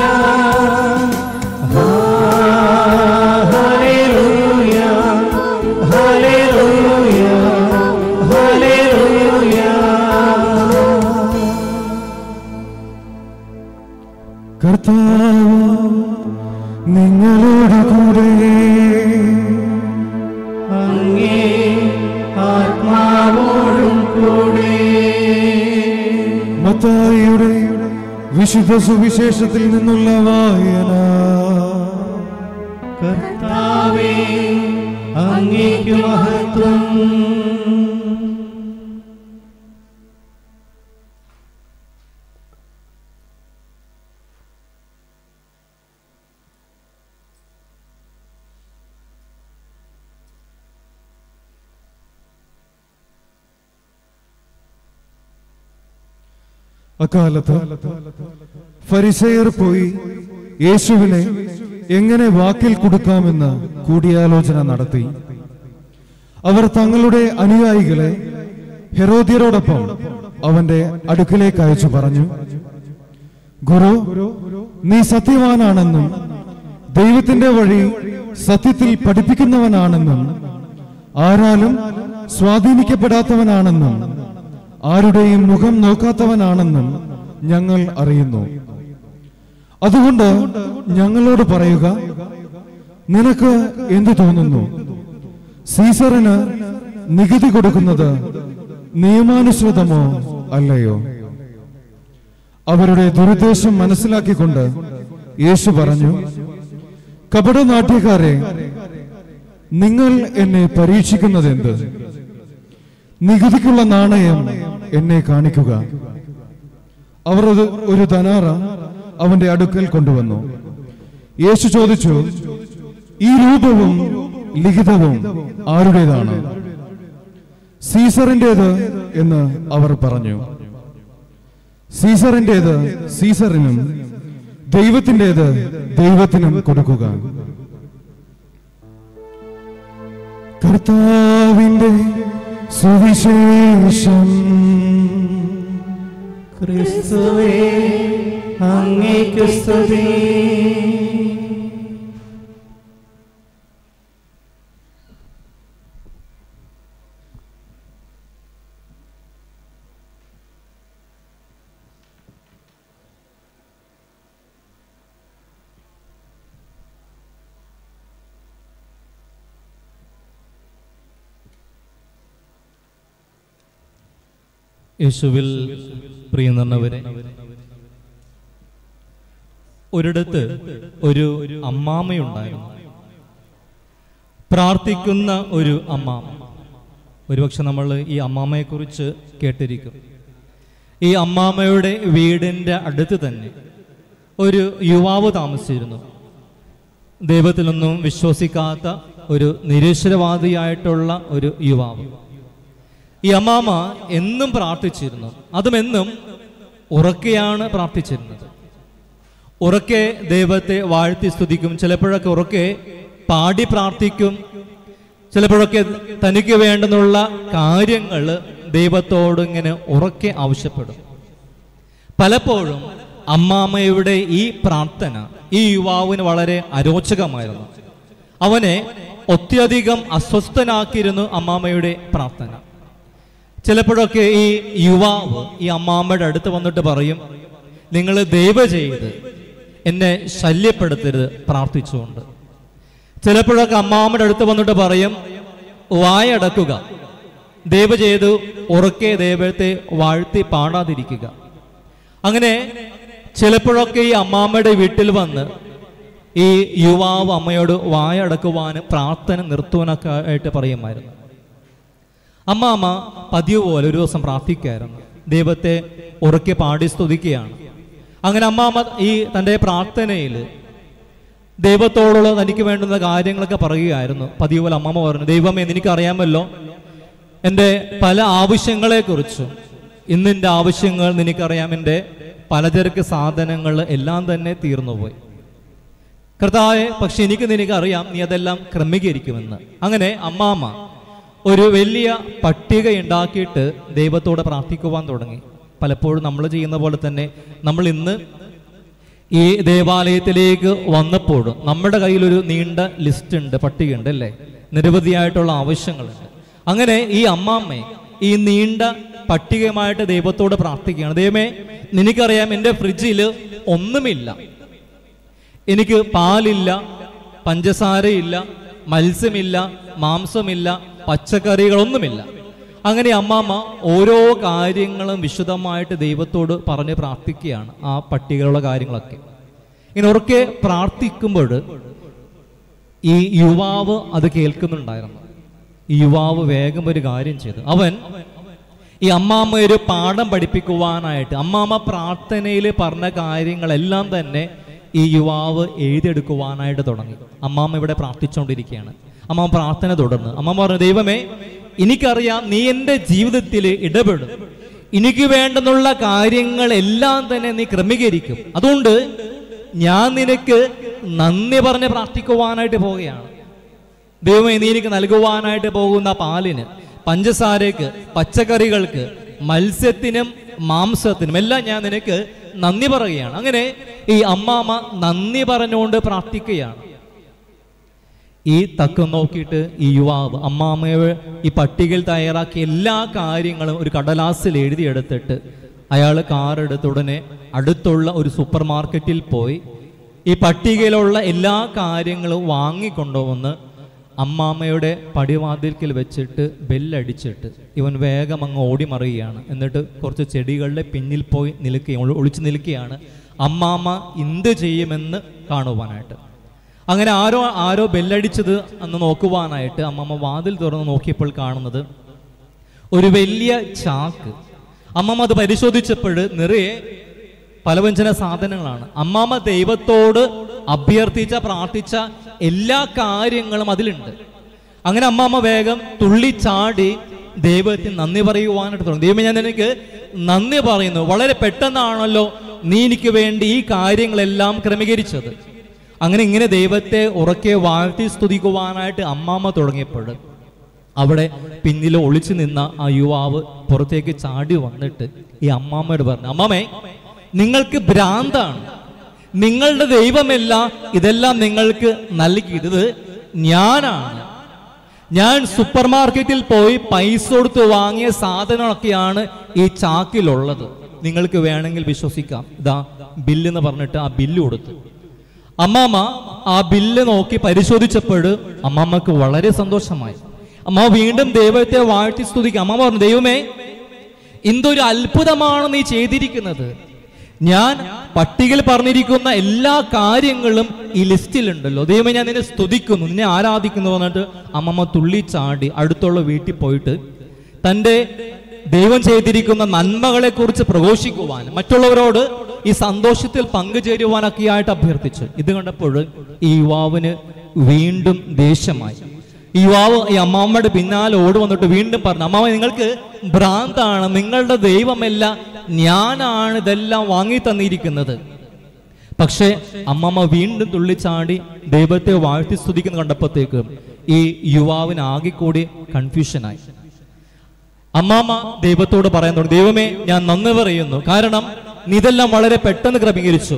hallelujah hallelujah hallelujah കർത്താവ് നിങ്ങളോട് കൂടെ അങ്ങേ ആത്മാവോടും കൂടെ മത്തായിയുടെ വിശുദ്ധ സുവിശേഷത്തിൽ നിന്നുള്ള വായന കർത്താവേ അങ്ങേക്ക് മഹത്വം അക്കാലത്ത് ഫരിസേയർ പോയി യേശുവിനെ എങ്ങനെ വാക്കിൽ കൊടുക്കാമെന്ന് കൂടിയാലോചന നടത്തി അവർ തങ്ങളുടെ അനുയായികളെ ഹെരോദ്യരോടൊപ്പം അവന്റെ അടുക്കിലേക്ക് അയച്ചു പറഞ്ഞു ഗുരു നീ സത്യവാനാണെന്നും ദൈവത്തിന്റെ വഴി സത്യത്തിൽ പഠിപ്പിക്കുന്നവനാണെന്നും ആരാലും സ്വാധീനിക്കപ്പെടാത്തവനാണെന്നും ആരുടെയും മുഖം നോക്കാത്തവനാണെന്നും ഞങ്ങൾ അറിയുന്നു അതുകൊണ്ട് ഞങ്ങളോട് പറയുക നിനക്ക് എന്തു തോന്നുന്നു സീസറിന് നികുതി കൊടുക്കുന്നത് നിയമാനുസൃതമോ അല്ലയോ അവരുടെ ദുരുദ്ദേശം മനസ്സിലാക്കിക്കൊണ്ട് യേശു പറഞ്ഞു കപടനാട്യക്കാരെ നിങ്ങൾ എന്നെ പരീക്ഷിക്കുന്നത് എന്ത് നികുതിക്കുള്ള നാണയം എന്നെ കാണിക്കുക അവർ അത് ഒരു ധനാറ അവന്റെ അടുക്കൽ കൊണ്ടുവന്നു യേശു ചോദിച്ചു ഈ രൂപവും ലിഖിതവും ആരുടേതാണ് സീസറിന്റേത് എന്ന് അവർ പറഞ്ഞു സീസറിന്റേത് സീസറിനും ദൈവത്തിന്റേത് ദൈവത്തിനും കൊടുക്കുക കർത്താവിന്റെ സുവിശേഷം ക്രിസ്തുവേ അങ്ങേക്ക് സ്തുതി യേശുവിൽ പ്രിയ നിറഞ്ഞവരെ ഒരിടത്ത് ഒരു അമ്മാമയുണ്ടായിരുന്നു പ്രാർത്ഥിക്കുന്ന ഒരു അമ്മാമ ഒരുപക്ഷെ നമ്മൾ ഈ അമ്മാമയെക്കുറിച്ച് കേട്ടിരിക്കും ഈ അമ്മാമയുടെ വീടിൻ്റെ അടുത്ത് തന്നെ ഒരു യുവാവ് താമസിച്ചിരുന്നു ദൈവത്തിലൊന്നും വിശ്വസിക്കാത്ത ഒരു നിരീശ്വരവാദിയായിട്ടുള്ള ഒരു യുവാവ് ഈ അമ്മാമ എന്നും പ്രാർത്ഥിച്ചിരുന്നു അതും എന്നും ഉറക്കെയാണ് പ്രാർത്ഥിച്ചിരുന്നത് ഉറക്കെ ദൈവത്തെ വാഴ്ത്തി സ്തുതിക്കും ചിലപ്പോഴൊക്കെ ഉറക്കെ പാടി പ്രാർത്ഥിക്കും ചിലപ്പോഴൊക്കെ തനിക്ക് വേണ്ടുന്നുള്ള കാര്യങ്ങൾ ദൈവത്തോട് ഇങ്ങനെ ഉറക്കെ ആവശ്യപ്പെടും പലപ്പോഴും അമ്മാമ്മയുടെ ഈ പ്രാർത്ഥന ഈ യുവാവിന് വളരെ അരോചകമായിരുന്നു അവനെ ഒത്യധികം അസ്വസ്ഥനാക്കിയിരുന്നു അമ്മാമ്മയുടെ പ്രാർത്ഥന ചിലപ്പോഴൊക്കെ ഈ യുവാവ് ഈ അമ്മാമ്മയുടെ അടുത്ത് വന്നിട്ട് പറയും നിങ്ങൾ ദൈവ ചെയ്ത് എന്നെ ശല്യപ്പെടുത്തരുത് പ്രാർത്ഥിച്ചുകൊണ്ട് ചിലപ്പോഴൊക്കെ അമ്മാമ്മയുടെ അടുത്ത് വന്നിട്ട് പറയും വായടക്കുക ദൈവ ചെയ്ത് ഉറക്കെ ദൈവത്തെ വാഴ്ത്തി പാടാതിരിക്കുക അങ്ങനെ ചിലപ്പോഴൊക്കെ ഈ അമ്മാമ്മയുടെ വീട്ടിൽ വന്ന് ഈ യുവാവ് അമ്മയോട് വായടക്കുവാനും പ്രാർത്ഥന നിർത്തുവാനൊക്കെ ആയിട്ട് പറയുമായിരുന്നു അമ്മാമ്മ പതിവ് പോലെ ഒരു ദിവസം പ്രാർത്ഥിക്കുകയായിരുന്നു ദൈവത്തെ ഉറക്കെ പാടി സ്തുതിക്കുകയാണ് അങ്ങനെ അമ്മാമ്മ ഈ തൻ്റെ പ്രാർത്ഥനയിൽ ദൈവത്തോടുള്ള തനിക്ക് വേണ്ടുന്ന കാര്യങ്ങളൊക്കെ പറയുകയായിരുന്നു പതിവ് പോലെ അമ്മാമ്മ പറഞ്ഞു ദൈവമേ നിനക്കറിയാമല്ലോ എൻ്റെ പല ആവശ്യങ്ങളെക്കുറിച്ചും ഇന്നിൻ്റെ ആവശ്യങ്ങൾ നിനക്കറിയാം എൻ്റെ പലചരക്ക് സാധനങ്ങൾ എല്ലാം തന്നെ തീർന്നുപോയി കർത്താവെ പക്ഷെ എനിക്ക് നിനക്കറിയാം നീ അതെല്ലാം ക്രമീകരിക്കുമെന്ന് അങ്ങനെ അമ്മാമ്മ ഒരു വലിയ പട്ടിക ഉണ്ടാക്കിയിട്ട് ദൈവത്തോട് പ്രാർത്ഥിക്കുവാൻ തുടങ്ങി പലപ്പോഴും നമ്മൾ ചെയ്യുന്ന പോലെ തന്നെ നമ്മൾ ഇന്ന് ഈ ദേവാലയത്തിലേക്ക് വന്നപ്പോഴും നമ്മുടെ കയ്യിലൊരു നീണ്ട ലിസ്റ്റ് ഉണ്ട് പട്ടികയുണ്ട് അല്ലേ നിരവധിയായിട്ടുള്ള ആവശ്യങ്ങളുണ്ട് അങ്ങനെ ഈ അമ്മാമ്മയെ ഈ നീണ്ട പട്ടികയുമായിട്ട് ദൈവത്തോട് പ്രാർത്ഥിക്കുകയാണ് ദൈവമേ നിനക്കറിയാം എൻ്റെ ഫ്രിഡ്ജിൽ ഒന്നുമില്ല എനിക്ക് പാലില്ല പഞ്ചസാരയില്ല മത്സ്യമില്ല മാംസമില്ല പച്ചക്കറികളൊന്നുമില്ല അങ്ങനെ അമ്മാമ്മ ഓരോ കാര്യങ്ങളും വിശദമായിട്ട് ദൈവത്തോട് പറഞ്ഞ് പ്രാർത്ഥിക്കുകയാണ് ആ പട്ടികയുള്ള കാര്യങ്ങളൊക്കെ ഇങ്ങനെ ഉറക്കെ പ്രാർത്ഥിക്കുമ്പോൾ ഈ യുവാവ് അത് കേൾക്കുന്നുണ്ടായിരുന്നു ഈ യുവാവ് വേഗം ഒരു കാര്യം ചെയ്തു അവൻ ഈ അമ്മാമ്മ ഒരു പാഠം പഠിപ്പിക്കുവാനായിട്ട് അമ്മാമ്മ പ്രാർത്ഥനയിൽ പറഞ്ഞ കാര്യങ്ങളെല്ലാം തന്നെ ഈ യുവാവ് എഴുതിയെടുക്കുവാനായിട്ട് തുടങ്ങി അമ്മാമ്മ ഇവിടെ പ്രാർത്ഥിച്ചുകൊണ്ടിരിക്കുകയാണ് അമ്മാമ്മ പ്രാർത്ഥന തുടർന്ന് അമ്മാമ്മ പറഞ്ഞു ദൈവമേ എനിക്കറിയാം നീ എൻ്റെ ജീവിതത്തിൽ ഇടപെടും എനിക്ക് വേണ്ടെന്നുള്ള കാര്യങ്ങളെല്ലാം തന്നെ നീ ക്രമീകരിക്കും അതുകൊണ്ട് ഞാൻ നിനക്ക് നന്ദി പറഞ്ഞ് പ്രാർത്ഥിക്കുവാനായിട്ട് പോവുകയാണ് ദൈവമേ നീ എനിക്ക് നൽകുവാനായിട്ട് പോകുന്ന പാലിന് പഞ്ചസാരയ്ക്ക് പച്ചക്കറികൾക്ക് മത്സ്യത്തിനും മാംസത്തിനും എല്ലാം ഞാൻ നിനക്ക് നന്ദി പറയുകയാണ് അങ്ങനെ ഈ അമ്മാമ്മ നന്ദി പറഞ്ഞുകൊണ്ട് പ്രാർത്ഥിക്കുകയാണ് ഈ തക്കം നോക്കിയിട്ട് ഈ യുവാവ് അമ്മാമ്മയെ ഈ പട്ടികയിൽ തയ്യാറാക്കിയ എല്ലാ കാര്യങ്ങളും ഒരു കടലാസിൽ എഴുതിയെടുത്തിട്ട് അയാൾ കാർ എടുത്ത ഉടനെ അടുത്തുള്ള ഒരു സൂപ്പർ മാർക്കറ്റിൽ പോയി ഈ പട്ടികയിലുള്ള എല്ലാ കാര്യങ്ങളും വാങ്ങിക്കൊണ്ടുവന്ന് അമ്മാമ്മയുടെ പടിവാതിൽക്കൽ വെച്ചിട്ട് ബെല്ലടിച്ചിട്ട് ഇവൻ വേഗം അങ്ങ് ഓടി മറിയുകയാണ് എന്നിട്ട് കുറച്ച് ചെടികളുടെ പിന്നിൽ പോയി നിൽക്കുകയാണ് ഒളിച്ചു നിൽക്കുകയാണ് അമ്മാമ്മ എന്ത് ചെയ്യുമെന്ന് കാണുവാനായിട്ട് അങ്ങനെ ആരോ ആരോ ബെല്ലടിച്ചത് എന്ന് നോക്കുവാനായിട്ട് അമ്മമ്മ വാതിൽ തുറന്ന് നോക്കിയപ്പോൾ കാണുന്നത് ഒരു വലിയ ചാക്ക് അമ്മമ്മ അത് പരിശോധിച്ചപ്പോൾ നിറയെ പലവ്യഞ്ജന സാധനങ്ങളാണ് അമ്മാമ്മ ദൈവത്തോട് അഭ്യർത്ഥിച്ച പ്രാർത്ഥിച്ച എല്ലാ കാര്യങ്ങളും അതിലുണ്ട് അങ്ങനെ അമ്മാമ്മ വേഗം തുള്ളിച്ചാടി ദൈവത്തിന് നന്ദി പറയുവാനായിട്ട് തുടങ്ങി ദൈവം ഞാൻ നിനക്ക് നന്ദി പറയുന്നു വളരെ പെട്ടെന്നാണല്ലോ നീ എനിക്ക് വേണ്ടി ഈ കാര്യങ്ങളെല്ലാം ക്രമീകരിച്ചത് അങ്ങനെ ഇങ്ങനെ ദൈവത്തെ ഉറക്കെ വാഴ്ത്തി സ്തുതിക്കുവാനായിട്ട് അമ്മാമ്മ തുടങ്ങിയപ്പോൾ അവിടെ പിന്നിൽ ഒളിച്ചു നിന്ന ആ യുവാവ് പുറത്തേക്ക് ചാടി വന്നിട്ട് ഈ അമ്മാമ്മയോട് പറഞ്ഞു അമ്മാമേ നിങ്ങൾക്ക് ഭ്രാന്താണ് നിങ്ങളുടെ ദൈവമല്ല ഇതെല്ലാം നിങ്ങൾക്ക് നൽകിയത് ഞാനാണ് ഞാൻ സൂപ്പർ മാർക്കറ്റിൽ പോയി പൈസ കൊടുത്ത് വാങ്ങിയ സാധനങ്ങളൊക്കെയാണ് ഈ ചാക്കിലുള്ളത് നിങ്ങൾക്ക് വേണമെങ്കിൽ വിശ്വസിക്കാം ഇതാ ബില്ലെന്ന് പറഞ്ഞിട്ട് ആ ബില്ല് കൊടുത്തു അമ്മാമ്മ ആ ബില്ല് നോക്കി പരിശോധിച്ചപ്പോൾ അമ്മാമ്മക്ക് വളരെ സന്തോഷമായി അമ്മ വീണ്ടും ദൈവത്തെ വാഴ്ത്തി സ്തുതിക്കുക അമ്മ പറഞ്ഞു ദൈവമേ എന്തൊരു അത്ഭുതമാണ് നീ ചെയ്തിരിക്കുന്നത് ഞാൻ പട്ടികയിൽ പറഞ്ഞിരിക്കുന്ന എല്ലാ കാര്യങ്ങളും ഈ ലിസ്റ്റിലുണ്ടല്ലോ ദൈവമേ ഞാൻ നിന്നെ സ്തുതിക്കുന്നു നിന്നെ ആരാധിക്കുന്നു പറഞ്ഞിട്ട് അമ്മമ്മ തുള്ളിച്ചാടി അടുത്തുള്ള വീട്ടിൽ പോയിട്ട് തൻ്റെ ദൈവം ചെയ്തിരിക്കുന്ന നന്മകളെ കുറിച്ച് പ്രഘോഷിക്കുവാൻ മറ്റുള്ളവരോട് ഈ സന്തോഷത്തിൽ പങ്കുചേരുവാനൊക്കെ ആയിട്ട് അഭ്യർത്ഥിച്ചു ഇത് കണ്ടപ്പോൾ ഈ യുവാവിന് വീണ്ടും ദേഷ്യമായി ഈ യുവാവ് ഈ അമ്മാമ്മയുടെ പിന്നാലെ ഓടി വന്നിട്ട് വീണ്ടും പറഞ്ഞു അമ്മാവ നിങ്ങൾക്ക് ഭ്രാന്താണ് നിങ്ങളുടെ ദൈവമല്ല ഞാനാണ് ഇതെല്ലാം വാങ്ങി തന്നിരിക്കുന്നത് പക്ഷേ അമ്മമ്മ വീണ്ടും തുള്ളിച്ചാടി ദൈവത്തെ വാഴ്ത്തി സ്തുതിക്കുന്ന കണ്ടപ്പോഴത്തേക്ക് ഈ യുവാവിന് ആകെ കൂടി കൺഫ്യൂഷനായി അമ്മാമ്മ ദൈവത്തോട് പറയാൻ തുടങ്ങി ദൈവമേ ഞാൻ നന്ദി പറയുന്നു കാരണം നീ ഇതെല്ലാം വളരെ പെട്ടെന്ന് ക്രമീകരിച്ചു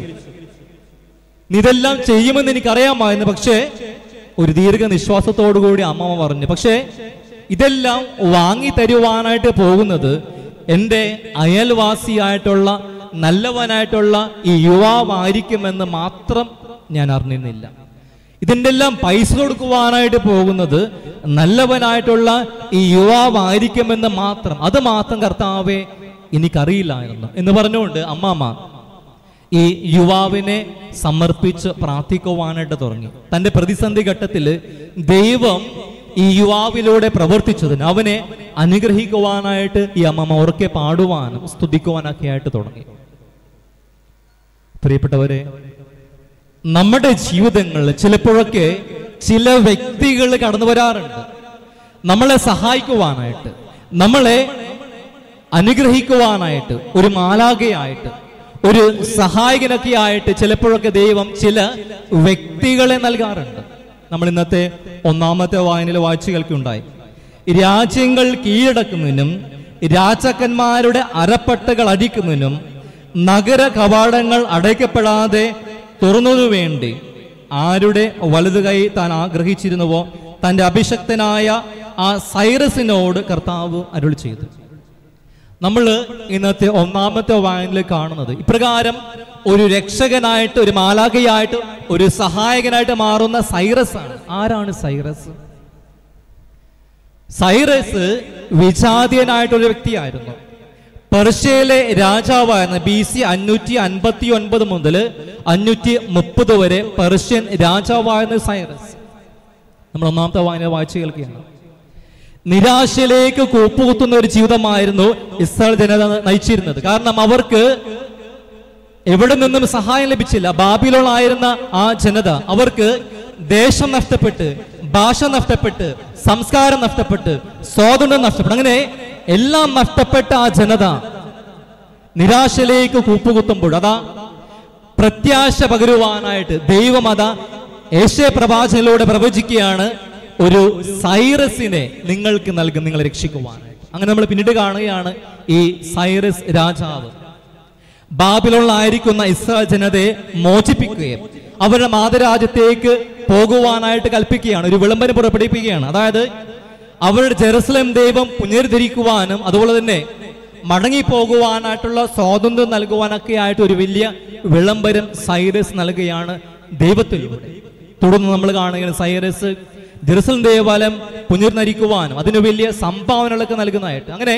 നീ ഇതെല്ലാം ചെയ്യുമെന്ന് എനിക്കറിയാമായിരുന്നു പക്ഷേ ഒരു ദീർഘ നിശ്വാസത്തോടു കൂടി അമ്മമ്മ പറഞ്ഞു പക്ഷേ ഇതെല്ലാം വാങ്ങി തരുവാനായിട്ട് പോകുന്നത് എൻ്റെ അയൽവാസിയായിട്ടുള്ള നല്ലവനായിട്ടുള്ള ഈ യുവാവായിരിക്കുമെന്ന് മാത്രം ഞാൻ അറിഞ്ഞിരുന്നില്ല ഇതിൻ്റെ എല്ലാം പൈസ കൊടുക്കുവാനായിട്ട് പോകുന്നത് നല്ലവനായിട്ടുള്ള ഈ യുവാവായിരിക്കുമെന്ന് മാത്രം അത് മാത്രം കർത്താവെ എനിക്കറിയില്ലായിരുന്നു എന്ന് പറഞ്ഞുകൊണ്ട് അമ്മാമ്മ ഈ യുവാവിനെ സമർപ്പിച്ച് പ്രാർത്ഥിക്കുവാനായിട്ട് തുടങ്ങി തന്റെ പ്രതിസന്ധി ഘട്ടത്തിൽ ദൈവം ഈ യുവാവിലൂടെ പ്രവർത്തിച്ചതിന് അവനെ അനുഗ്രഹിക്കുവാനായിട്ട് ഈ അമ്മമ്മ ഉറക്കെ പാടുവാനും സ്തുതിക്കുവാനൊക്കെ ആയിട്ട് തുടങ്ങി പ്രിയപ്പെട്ടവരെ നമ്മുടെ ജീവിതങ്ങളിൽ ചിലപ്പോഴൊക്കെ ചില വ്യക്തികൾ കടന്നു വരാറുണ്ട് നമ്മളെ സഹായിക്കുവാനായിട്ട് നമ്മളെ അനുഗ്രഹിക്കുവാനായിട്ട് ഒരു മാലാകയായിട്ട് ഒരു സഹായകനൊക്കെ ആയിട്ട് ചിലപ്പോഴൊക്കെ ദൈവം ചില വ്യക്തികളെ നൽകാറുണ്ട് നമ്മൾ ഇന്നത്തെ ഒന്നാമത്തെ വായനയിൽ വായിച്ചു കേൾക്കുണ്ടായി രാജ്യങ്ങൾ കീഴടക്കുന്നതിനും രാജാക്കന്മാരുടെ അരപ്പട്ടകൾ അടിക്കുന്നതിനും നഗര കവാടങ്ങൾ അടയ്ക്കപ്പെടാതെ തുറന്നതിനു വേണ്ടി ആരുടെ വലതു കൈ താൻ ആഗ്രഹിച്ചിരുന്നുവോ തന്റെ അഭിഷക്തനായ ആ സൈറസിനോട് കർത്താവ് അരുൾ ചെയ്തു നമ്മൾ ഇന്നത്തെ ഒന്നാമത്തെ വായനയിൽ കാണുന്നത് ഇപ്രകാരം ഒരു രക്ഷകനായിട്ട് ഒരു മാലാഖയായിട്ട് ഒരു സഹായകനായിട്ട് മാറുന്ന സൈറസ് ആണ് ആരാണ് സൈറസ് സൈറസ് വിജാതീയനായിട്ടൊരു വ്യക്തിയായിരുന്നു പെർഷ്യയിലെ രാജാവായിരുന്ന ബി സി അഞ്ഞൂറ്റി അൻപത്തി ഒൻപത് മുതൽ അഞ്ഞൂറ്റി മുപ്പത് വരെ പെർഷ്യൻ രാജാവായിരുന്ന സൈറസ് നമ്മൾ ഒന്നാമത്തെ വായന വായിച്ചു കേൾക്കുകയാണ് നിരാശയിലേക്ക് കൂപ്പുകുത്തുന്ന ഒരു ജീവിതമായിരുന്നു ഇസ്രായേൽ ജനത നയിച്ചിരുന്നത് കാരണം അവർക്ക് എവിടെ നിന്നും സഹായം ലഭിച്ചില്ല ബാബിലോണായിരുന്ന ആ ജനത അവർക്ക് ദേശം നഷ്ടപ്പെട്ട് ഭാഷ നഷ്ടപ്പെട്ട് സംസ്കാരം നഷ്ടപ്പെട്ട് സ്വാതന്ത്ര്യം നഷ്ടപ്പെട്ടു അങ്ങനെ എല്ലാം നഷ്ടപ്പെട്ട ആ ജനത നിരാശയിലേക്ക് കൂപ്പുകുത്തുമ്പോൾ അതാ പ്രത്യാശ പകരുവാനായിട്ട് ദൈവം അതാ ഏഷ്യ പ്രവാചകനിലൂടെ പ്രവചിക്കുകയാണ് ഒരു സൈറസിനെ നിങ്ങൾക്ക് നൽകും നിങ്ങളെ രക്ഷിക്കുവാനായിട്ട് അങ്ങനെ നമ്മൾ പിന്നീട് കാണുകയാണ് ഈ സൈറസ് രാജാവ് ബാബിലോണിലായിരിക്കുന്ന ഇസ്രായേൽ ജനതയെ മോചിപ്പിക്കുകയും അവരുടെ മാതരാജ്യത്തേക്ക് പോകുവാനായിട്ട് കൽപ്പിക്കുകയാണ് ഒരു വിളംബരം പുറപ്പെടുവിക്കുകയാണ് അതായത് അവരുടെ ജെറുസലേം ദൈവം പുനരുദ്ധരിക്കുവാനും അതുപോലെ തന്നെ മടങ്ങിപ്പോകുവാനായിട്ടുള്ള സ്വാതന്ത്ര്യം നൽകുവാനൊക്കെ ആയിട്ട് ഒരു വലിയ വിളംബരം സൈറസ് നൽകുകയാണ് ദൈവത്തിലൂടെ തുടർന്ന് നമ്മൾ കാണുകയാണ് സൈറസ് ജെറുസലേം ദേവാലയം പുനർനരിക്കുവാനും അതിന് വലിയ സംഭാവനകളൊക്കെ നൽകുന്നതായിട്ട് അങ്ങനെ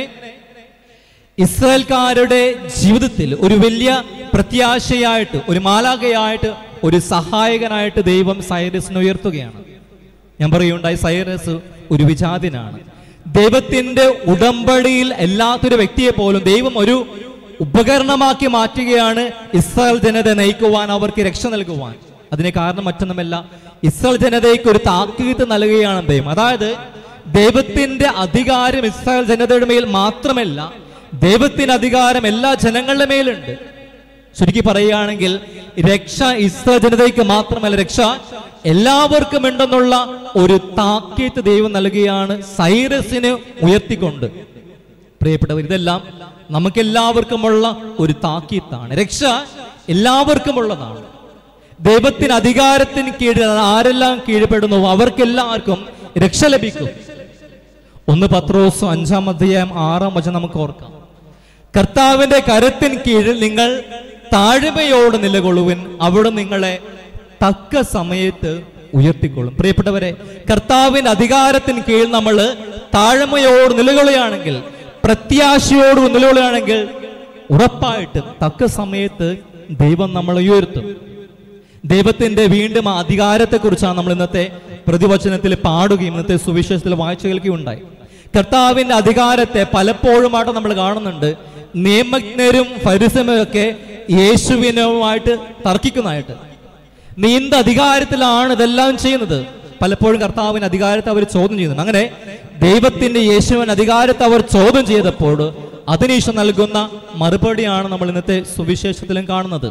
ഇസ്രായേൽക്കാരുടെ ജീവിതത്തിൽ ഒരു വലിയ പ്രത്യാശയായിട്ട് ഒരു മാലാകയായിട്ട് ഒരു സഹായകനായിട്ട് ദൈവം സൈറസിനെ ഉയർത്തുകയാണ് ഞാൻ പറയുണ്ടായി സൈറസ് ഒരു വിജാതിനാണ് ദൈവത്തിന്റെ ഉടമ്പടിയിൽ അല്ലാത്തൊരു വ്യക്തിയെ പോലും ദൈവം ഒരു ഉപകരണമാക്കി മാറ്റുകയാണ് ഇസ്രായേൽ ജനത നയിക്കുവാൻ അവർക്ക് രക്ഷ നൽകുവാൻ അതിന് കാരണം മറ്റൊന്നുമല്ല ഇസ്രായേൽ ജനതയ്ക്ക് ഒരു താക്കീത് നൽകുകയാണ് ദൈവം അതായത് ദൈവത്തിന്റെ അധികാരം ഇസ്രായേൽ ജനതയുടെ മേൽ മാത്രമല്ല ദൈവത്തിന് അധികാരം എല്ലാ ജനങ്ങളുടെ മേലുണ്ട് ചുരുക്കി പറയുകയാണെങ്കിൽ രക്ഷ ഇസ്രായേൽ ജനതയ്ക്ക് മാത്രമല്ല രക്ഷ എല്ലാവർക്കും ഉണ്ടെന്നുള്ള ഒരു താക്കീത്ത് ദൈവം നൽകുകയാണ് സൈറസിനെ ഉയർത്തിക്കൊണ്ട് പ്രിയപ്പെട്ടവർ ഇതെല്ലാം നമുക്കെല്ലാവർക്കുമുള്ള ഒരു താക്കീത്താണ് രക്ഷ എല്ലാവർക്കുമുള്ളതാണ് ദൈവത്തിന് അധികാരത്തിന് കീഴിൽ ആരെല്ലാം കീഴ്പ്പെടുന്നു അവർക്കെല്ലാവർക്കും രക്ഷ ലഭിക്കും ഒന്ന് പത്രോസും അഞ്ചാം അധ്യായം ആറാം വചനം നമുക്ക് ഓർക്കാം കർത്താവിന്റെ കരത്തിന് കീഴിൽ നിങ്ങൾ താഴ്മയോട് നിലകൊള്ളുവിൻ അവിടെ നിങ്ങളെ തക്ക സമയത്ത് ഉയർത്തിക്കൊള്ളും പ്രിയപ്പെട്ടവരെ കർത്താവിന്റെ അധികാരത്തിന് കീഴിൽ നമ്മൾ താഴ്മയോട് നിലകൊള്ളുകയാണെങ്കിൽ പ്രത്യാശയോട് നിലകൊള്ളുകയാണെങ്കിൽ ഉറപ്പായിട്ട് തക്ക സമയത്ത് ദൈവം നമ്മളെ ഉയർത്തും ദൈവത്തിന്റെ വീണ്ടും ആ അധികാരത്തെക്കുറിച്ചാണ് നമ്മൾ ഇന്നത്തെ പ്രതിവചനത്തിൽ പാടുകയും ഇന്നത്തെ സുവിശേഷത്തിൽ വായിച്ചു കേൾക്കുകയുണ്ടായി കർത്താവിന്റെ അധികാരത്തെ പലപ്പോഴുമായിട്ട് നമ്മൾ കാണുന്നുണ്ട് നിയമജ്ഞരും ഫരിസമരും ഒക്കെ യേശുവിനുമായിട്ട് തർക്കിക്കുന്നതായിട്ട് നീ എന്ത് അധികാരത്തിലാണ് ഇതെല്ലാം ചെയ്യുന്നത് പലപ്പോഴും കർത്താവിന്റെ അധികാരത്തെ അവർ ചോദ്യം ചെയ്യുന്നുണ്ട് അങ്ങനെ ദൈവത്തിന്റെ യേശുവിൻ അധികാരത്തെ അവർ ചോദ്യം ചെയ്തപ്പോൾ അതിനീശോ നൽകുന്ന മറുപടിയാണ് നമ്മൾ ഇന്നത്തെ സുവിശേഷത്തിലും കാണുന്നത്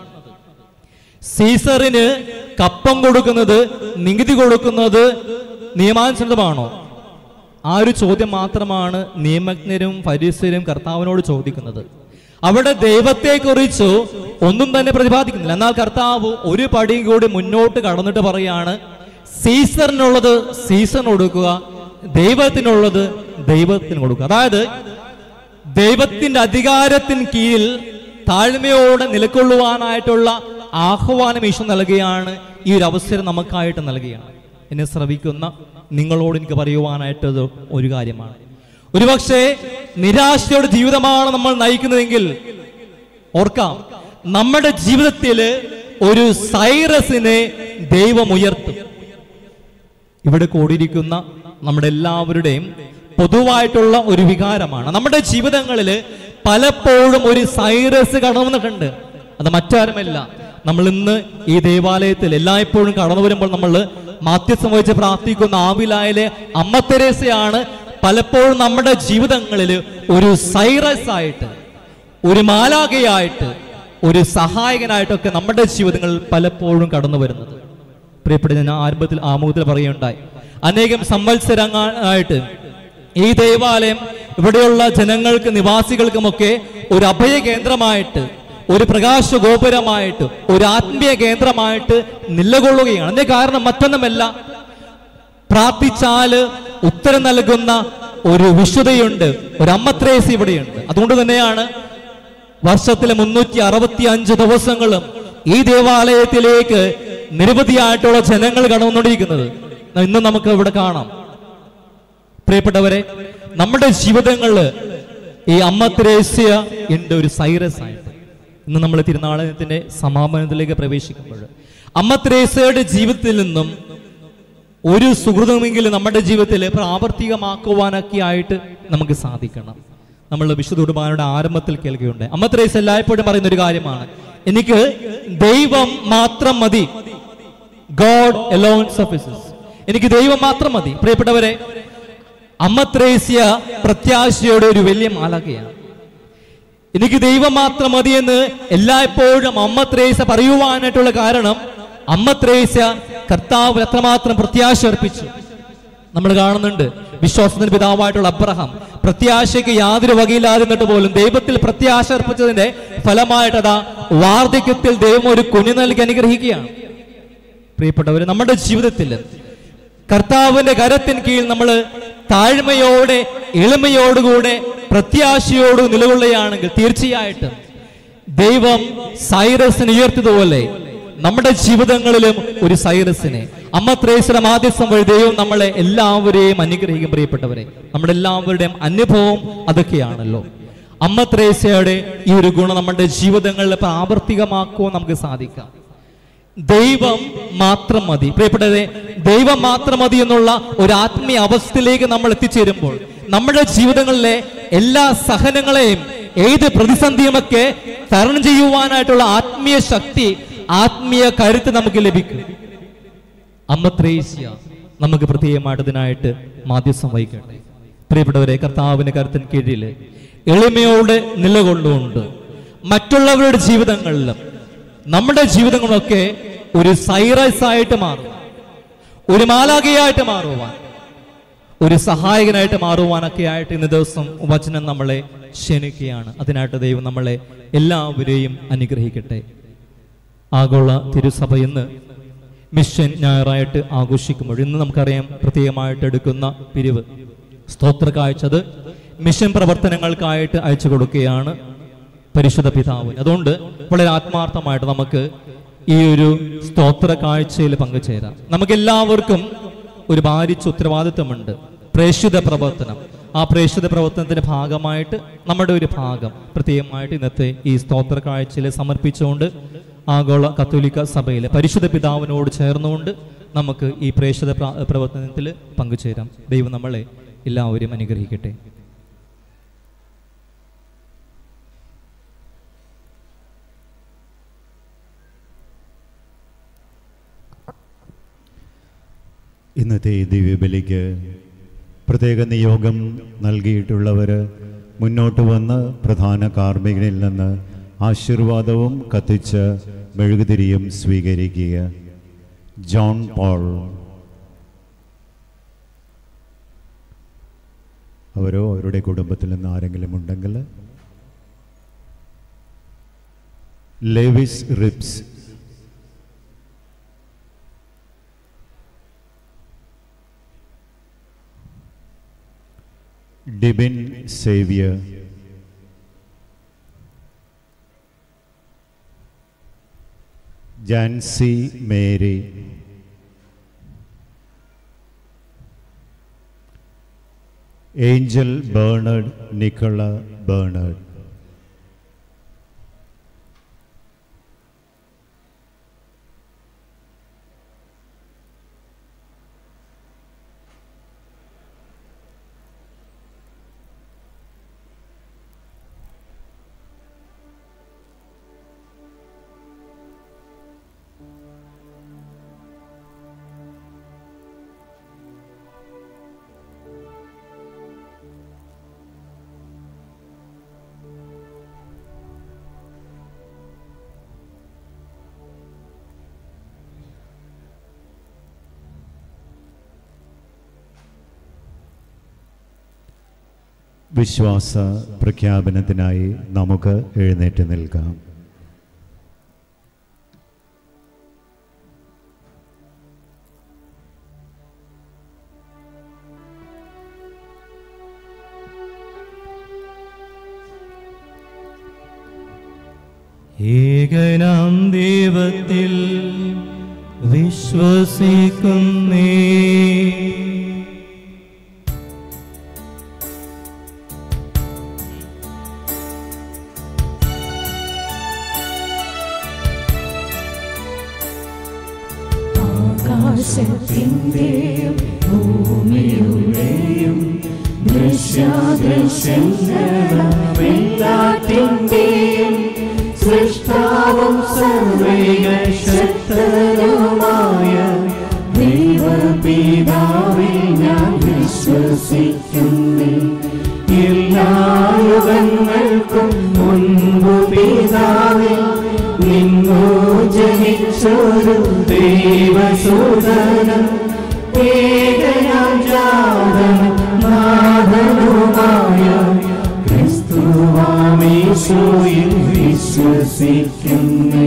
സീസറിന് കപ്പം കൊടുക്കുന്നത് നികുതി കൊടുക്കുന്നത് നിയമാനുസൃതമാണോ ആ ഒരു ചോദ്യം മാത്രമാണ് നിയമജ്ഞരും ഫരീസരും കർത്താവിനോട് ചോദിക്കുന്നത് അവിടെ ദൈവത്തെക്കുറിച്ച് ഒന്നും തന്നെ പ്രതിപാദിക്കുന്നില്ല എന്നാൽ കർത്താവ് ഒരു പടി കൂടി മുന്നോട്ട് കടന്നിട്ട് പറയാണ് സീസറിനുള്ളത് സീസറിന് കൊടുക്കുക ദൈവത്തിനുള്ളത് ദൈവത്തിന് കൊടുക്കുക അതായത് ദൈവത്തിന്റെ അധികാരത്തിന് കീഴിൽ താഴ്മയോടെ നിലകൊള്ളുവാനായിട്ടുള്ള ആഹ്വാനം ഈശോ നൽകുകയാണ് ഈ ഒരു അവസരം നമുക്കായിട്ട് നൽകുകയാണ് എന്നെ ശ്രവിക്കുന്ന നിങ്ങളോട് എനിക്ക് പറയുവാനായിട്ടത് ഒരു കാര്യമാണ് ഒരുപക്ഷെ നിരാശയുടെ ജീവിതമാണ് നമ്മൾ നയിക്കുന്നതെങ്കിൽ ഓർക്കാം നമ്മുടെ ജീവിതത്തിൽ ഒരു സൈറസിനെ ദൈവം ഉയർത്തും ഇവിടെ കൂടിയിരിക്കുന്ന നമ്മുടെ എല്ലാവരുടെയും പൊതുവായിട്ടുള്ള ഒരു വികാരമാണ് നമ്മുടെ ജീവിതങ്ങളിൽ പലപ്പോഴും ഒരു സൈറസ് കടന്നു വന്നിട്ടുണ്ട് അത് മറ്റാരുമല്ല നമ്മൾ ഇന്ന് ഈ ദേവാലയത്തിൽ എല്ലായ്പ്പോഴും കടന്നു വരുമ്പോൾ നമ്മൾ മാധ്യസ്ഥം വഹിച്ച് പ്രാർത്ഥിക്കുന്ന ആവിലായിലെ അമ്മ തെരേസയാണ് പലപ്പോഴും നമ്മുടെ ജീവിതങ്ങളിൽ ഒരു സൈറസ് ആയിട്ട് ഒരു മാലാകയായിട്ട് ഒരു സഹായകനായിട്ടൊക്കെ നമ്മുടെ ജീവിതങ്ങളിൽ പലപ്പോഴും കടന്നു വരുന്നത് പ്രിയപ്പെട്ട ഞാൻ ആരംഭത്തിൽ ആമുഖത്തിൽ പറയുകയുണ്ടായി അനേകം സംവത്സരങ്ങളായിട്ട് ഈ ദേവാലയം ഇവിടെയുള്ള ജനങ്ങൾക്ക് നിവാസികൾക്കുമൊക്കെ ഒരു അഭയ കേന്ദ്രമായിട്ട് ഒരു പ്രകാശ ഗോപുരമായിട്ട് ഒരു ആത്മീയ കേന്ദ്രമായിട്ട് നിലകൊള്ളുകയാണ് അതിന്റെ കാരണം മറ്റൊന്നുമല്ല പ്രാർത്ഥിച്ചാല് ഉത്തരം നൽകുന്ന ഒരു വിശുദ്ധയുണ്ട് ഒരു അമ്മത്രേസ് ഇവിടെയുണ്ട് അതുകൊണ്ട് തന്നെയാണ് വർഷത്തിലെ മുന്നൂറ്റി അറുപത്തി അഞ്ച് ദിവസങ്ങളും ഈ ദേവാലയത്തിലേക്ക് നിരവധിയായിട്ടുള്ള ജനങ്ങൾ കടന്നുകൊണ്ടിരിക്കുന്നത് ഇന്ന് നമുക്ക് ഇവിടെ കാണാം പ്രിയപ്പെട്ടവരെ നമ്മുടെ ജീവിതങ്ങളിൽ ഈ അമ്മ ത്രേസ്യ ഉണ്ട് ഒരു സൈറസ് ആയിട്ട് ഇന്ന് നമ്മൾ തിരുനാളത്തിന്റെ സമാപനത്തിലേക്ക് പ്രവേശിക്കുമ്പോൾ അമ്മ ത്രേസ്യയുടെ ജീവിതത്തിൽ നിന്നും ഒരു സുഹൃതമെങ്കിലും നമ്മുടെ ജീവിതത്തിൽ പ്രാവർത്തികമാക്കുവാനൊക്കെ ആയിട്ട് നമുക്ക് സാധിക്കണം നമ്മൾ വിശുദ്ധ കുർബാനയുടെ ആരംഭത്തിൽ കേൾക്കുകയുണ്ട് അമ്മ ത്രേസ് എല്ലായ്പ്പോഴും പറയുന്ന ഒരു കാര്യമാണ് എനിക്ക് ദൈവം മാത്രം മതി ഗോഡ് എലോൺ സഫിസസ് എനിക്ക് ദൈവം മാത്രം മതി പ്രിയപ്പെട്ടവരെ അമ്മ ത്രേസ്യ പ്രത്യാശയുടെ ഒരു വലിയ മാലകയാണ് എനിക്ക് ദൈവം മാത്രം മതിയെന്ന് എല്ലായ്പ്പോഴും അമ്മ ത്രേസ പറയുവാനായിട്ടുള്ള കാരണം അമ്മ ത്രേസ കർത്താവ് എത്രമാത്രം പ്രത്യാശ അർപ്പിച്ചു നമ്മൾ കാണുന്നുണ്ട് വിശ്വാസത്തിന്റെ പിതാവായിട്ടുള്ള അബ്രഹാം പ്രത്യാശയ്ക്ക് യാതൊരു വകയില്ലാതിരുന്നിട്ട് പോലും ദൈവത്തിൽ പ്രത്യാശ അർപ്പിച്ചതിന്റെ ഫലമായിട്ട് അതാ വാർദ്ധക്യത്തിൽ ദൈവം ഒരു കുഞ്ഞു നൽകി അനുഗ്രഹിക്കുകയാണ് പ്രിയപ്പെട്ടവര് നമ്മുടെ ജീവിതത്തിൽ കർത്താവിന്റെ കരത്തിൻ കീഴിൽ നമ്മൾ താഴ്മയോടെ എളിമയോടുകൂടെ പ്രത്യാശയോട് നിലകൊള്ളുകയാണെങ്കിൽ തീർച്ചയായിട്ടും ദൈവം സൈറസിനെ ഉയർത്തിയതുപോലെ നമ്മുടെ ജീവിതങ്ങളിലും ഒരു സൈറസിനെ അമ്മ ത്രേശ്വര മാധ്യസ്ഥം വഴി ദൈവം നമ്മളെ എല്ലാവരെയും അനുഗ്രഹിക്കും പ്രിയപ്പെട്ടവരെ നമ്മുടെ എല്ലാവരുടെയും അനുഭവം അതൊക്കെയാണല്ലോ അമ്മ ത്രേസ്യയുടെ ഈ ഒരു ഗുണം നമ്മുടെ ജീവിതങ്ങളിൽ പ്രാവർത്തികമാക്കുവാൻ നമുക്ക് സാധിക്കാം ദൈവം മാത്രം മതി പ്രിയപ്പെട്ടവരെ ദൈവം മാത്രം മതി എന്നുള്ള ഒരു ആത്മീയ അവസ്ഥയിലേക്ക് നമ്മൾ എത്തിച്ചേരുമ്പോൾ നമ്മുടെ ജീവിതങ്ങളിലെ എല്ലാ സഹനങ്ങളെയും ഏത് പ്രതിസന്ധിയുമൊക്കെ തരണം ചെയ്യുവാനായിട്ടുള്ള ആത്മീയ ശക്തി ആത്മീയ കരുത്ത് നമുക്ക് ലഭിക്കും അമ്മ ത്രേസ്യ നമുക്ക് പ്രത്യേകമായിട്ട് ഇതിനായിട്ട് മാധ്യസ്ഥം വഹിക്കട്ടെ പ്രിയപ്പെട്ടവരെ കർത്താവിന്റെ കരുത്തിന് കീഴിൽ എളിമയോടെ നിലകൊണ്ടുകൊണ്ട് മറ്റുള്ളവരുടെ ജീവിതങ്ങളിലും നമ്മുടെ ജീവിതങ്ങളൊക്കെ ഒരു സൈറസ് ആയിട്ട് മാറും ഒരു മാലാകയായിട്ട് മാറുവാൻ ഒരു സഹായകനായിട്ട് മാറുവാനൊക്കെ ആയിട്ട് ഇന്ന് ദിവസം വചനം നമ്മളെ ക്ഷണിക്കുകയാണ് അതിനായിട്ട് ദൈവം നമ്മളെ എല്ലാവരെയും അനുഗ്രഹിക്കട്ടെ ആഗോള തിരുസഭ ഇന്ന് മിഷൻ ഞായറായിട്ട് ആഘോഷിക്കുമ്പോൾ ഇന്ന് നമുക്കറിയാം പ്രത്യേകമായിട്ട് എടുക്കുന്ന പിരിവ് സ്തോത്ര കാഴ്ചത് മിഷൻ പ്രവർത്തനങ്ങൾക്കായിട്ട് അയച്ചു കൊടുക്കുകയാണ് പരിശുദ്ധ പിതാവിന് അതുകൊണ്ട് വളരെ ആത്മാർത്ഥമായിട്ട് നമുക്ക് ഈ ഒരു സ്തോത്ര കാഴ്ചയിൽ പങ്കുചേരാം നമുക്ക് എല്ലാവർക്കും ഒരു ഭാരിച്ച ഉത്തരവാദിത്വമുണ്ട് പ്രേക്ഷിത പ്രവർത്തനം ആ പ്രേക്ഷിത പ്രവർത്തനത്തിന്റെ ഭാഗമായിട്ട് നമ്മുടെ ഒരു ഭാഗം പ്രത്യേകമായിട്ട് ഇന്നത്തെ ഈ സ്തോത്ര കാഴ്ചയിൽ സമർപ്പിച്ചുകൊണ്ട് ആഗോള കത്തോലിക്ക സഭയിലെ പരിശുദ്ധ പിതാവിനോട് ചേർന്നുകൊണ്ട് നമുക്ക് ഈ പ്രേക്ഷിത പ്ര- പ്രവർത്തനത്തിൽ പങ്കുചേരാം ദൈവം നമ്മളെ എല്ലാവരും അനുഗ്രഹിക്കട്ടെ ഇന്നത്തെ ഈ ദിവ്യബലിക്ക് പ്രത്യേക നിയോഗം നൽകിയിട്ടുള്ളവർ മുന്നോട്ട് വന്ന് പ്രധാന കാർമ്മികനിൽ നിന്ന് ആശീർവാദവും കത്തിച്ച് മെഴുകുതിരിയും സ്വീകരിക്കുക ജോൺ പോൾ അവരോ അവരുടെ കുടുംബത്തിൽ നിന്ന് ആരെങ്കിലും ഉണ്ടെങ്കിൽ ലേവിസ് റിപ്സ് Dibin Xavier Jancy Mary Angel Bernard Nicola Bernard വിശ്വാസ പ്രഖ്യാപനത്തിനായി നമുക്ക് എഴുന്നേറ്റ് നിൽക്കാം ഏകനാം ദൈവത്തിൽ വിശ്വസിക്കുന്നേ ആകാശത്തിൻ്റെയും ഭൂമിയുടെയും ദൃശ്യാദൃശ്യങ്ങളെല്ലാത്തിൻ്റെയും സൃഷ്ടാവും സർവേക ശക്തനുമായ ദൈവപിതാവിൽ ഞാൻ വിശ്വസിക്കുന്നു എല്ലാ യുഗങ്ങൾക്കും മുൻപ് പിതാവിൽ നിന്നു ജനിച്ചൊരു ദൈവസുതനം ഏകനാം ജാതനും നാഥനുമായ ക്രിസ്തുവാമീശോയിൽ വിശ്വസിക്കുന്നേ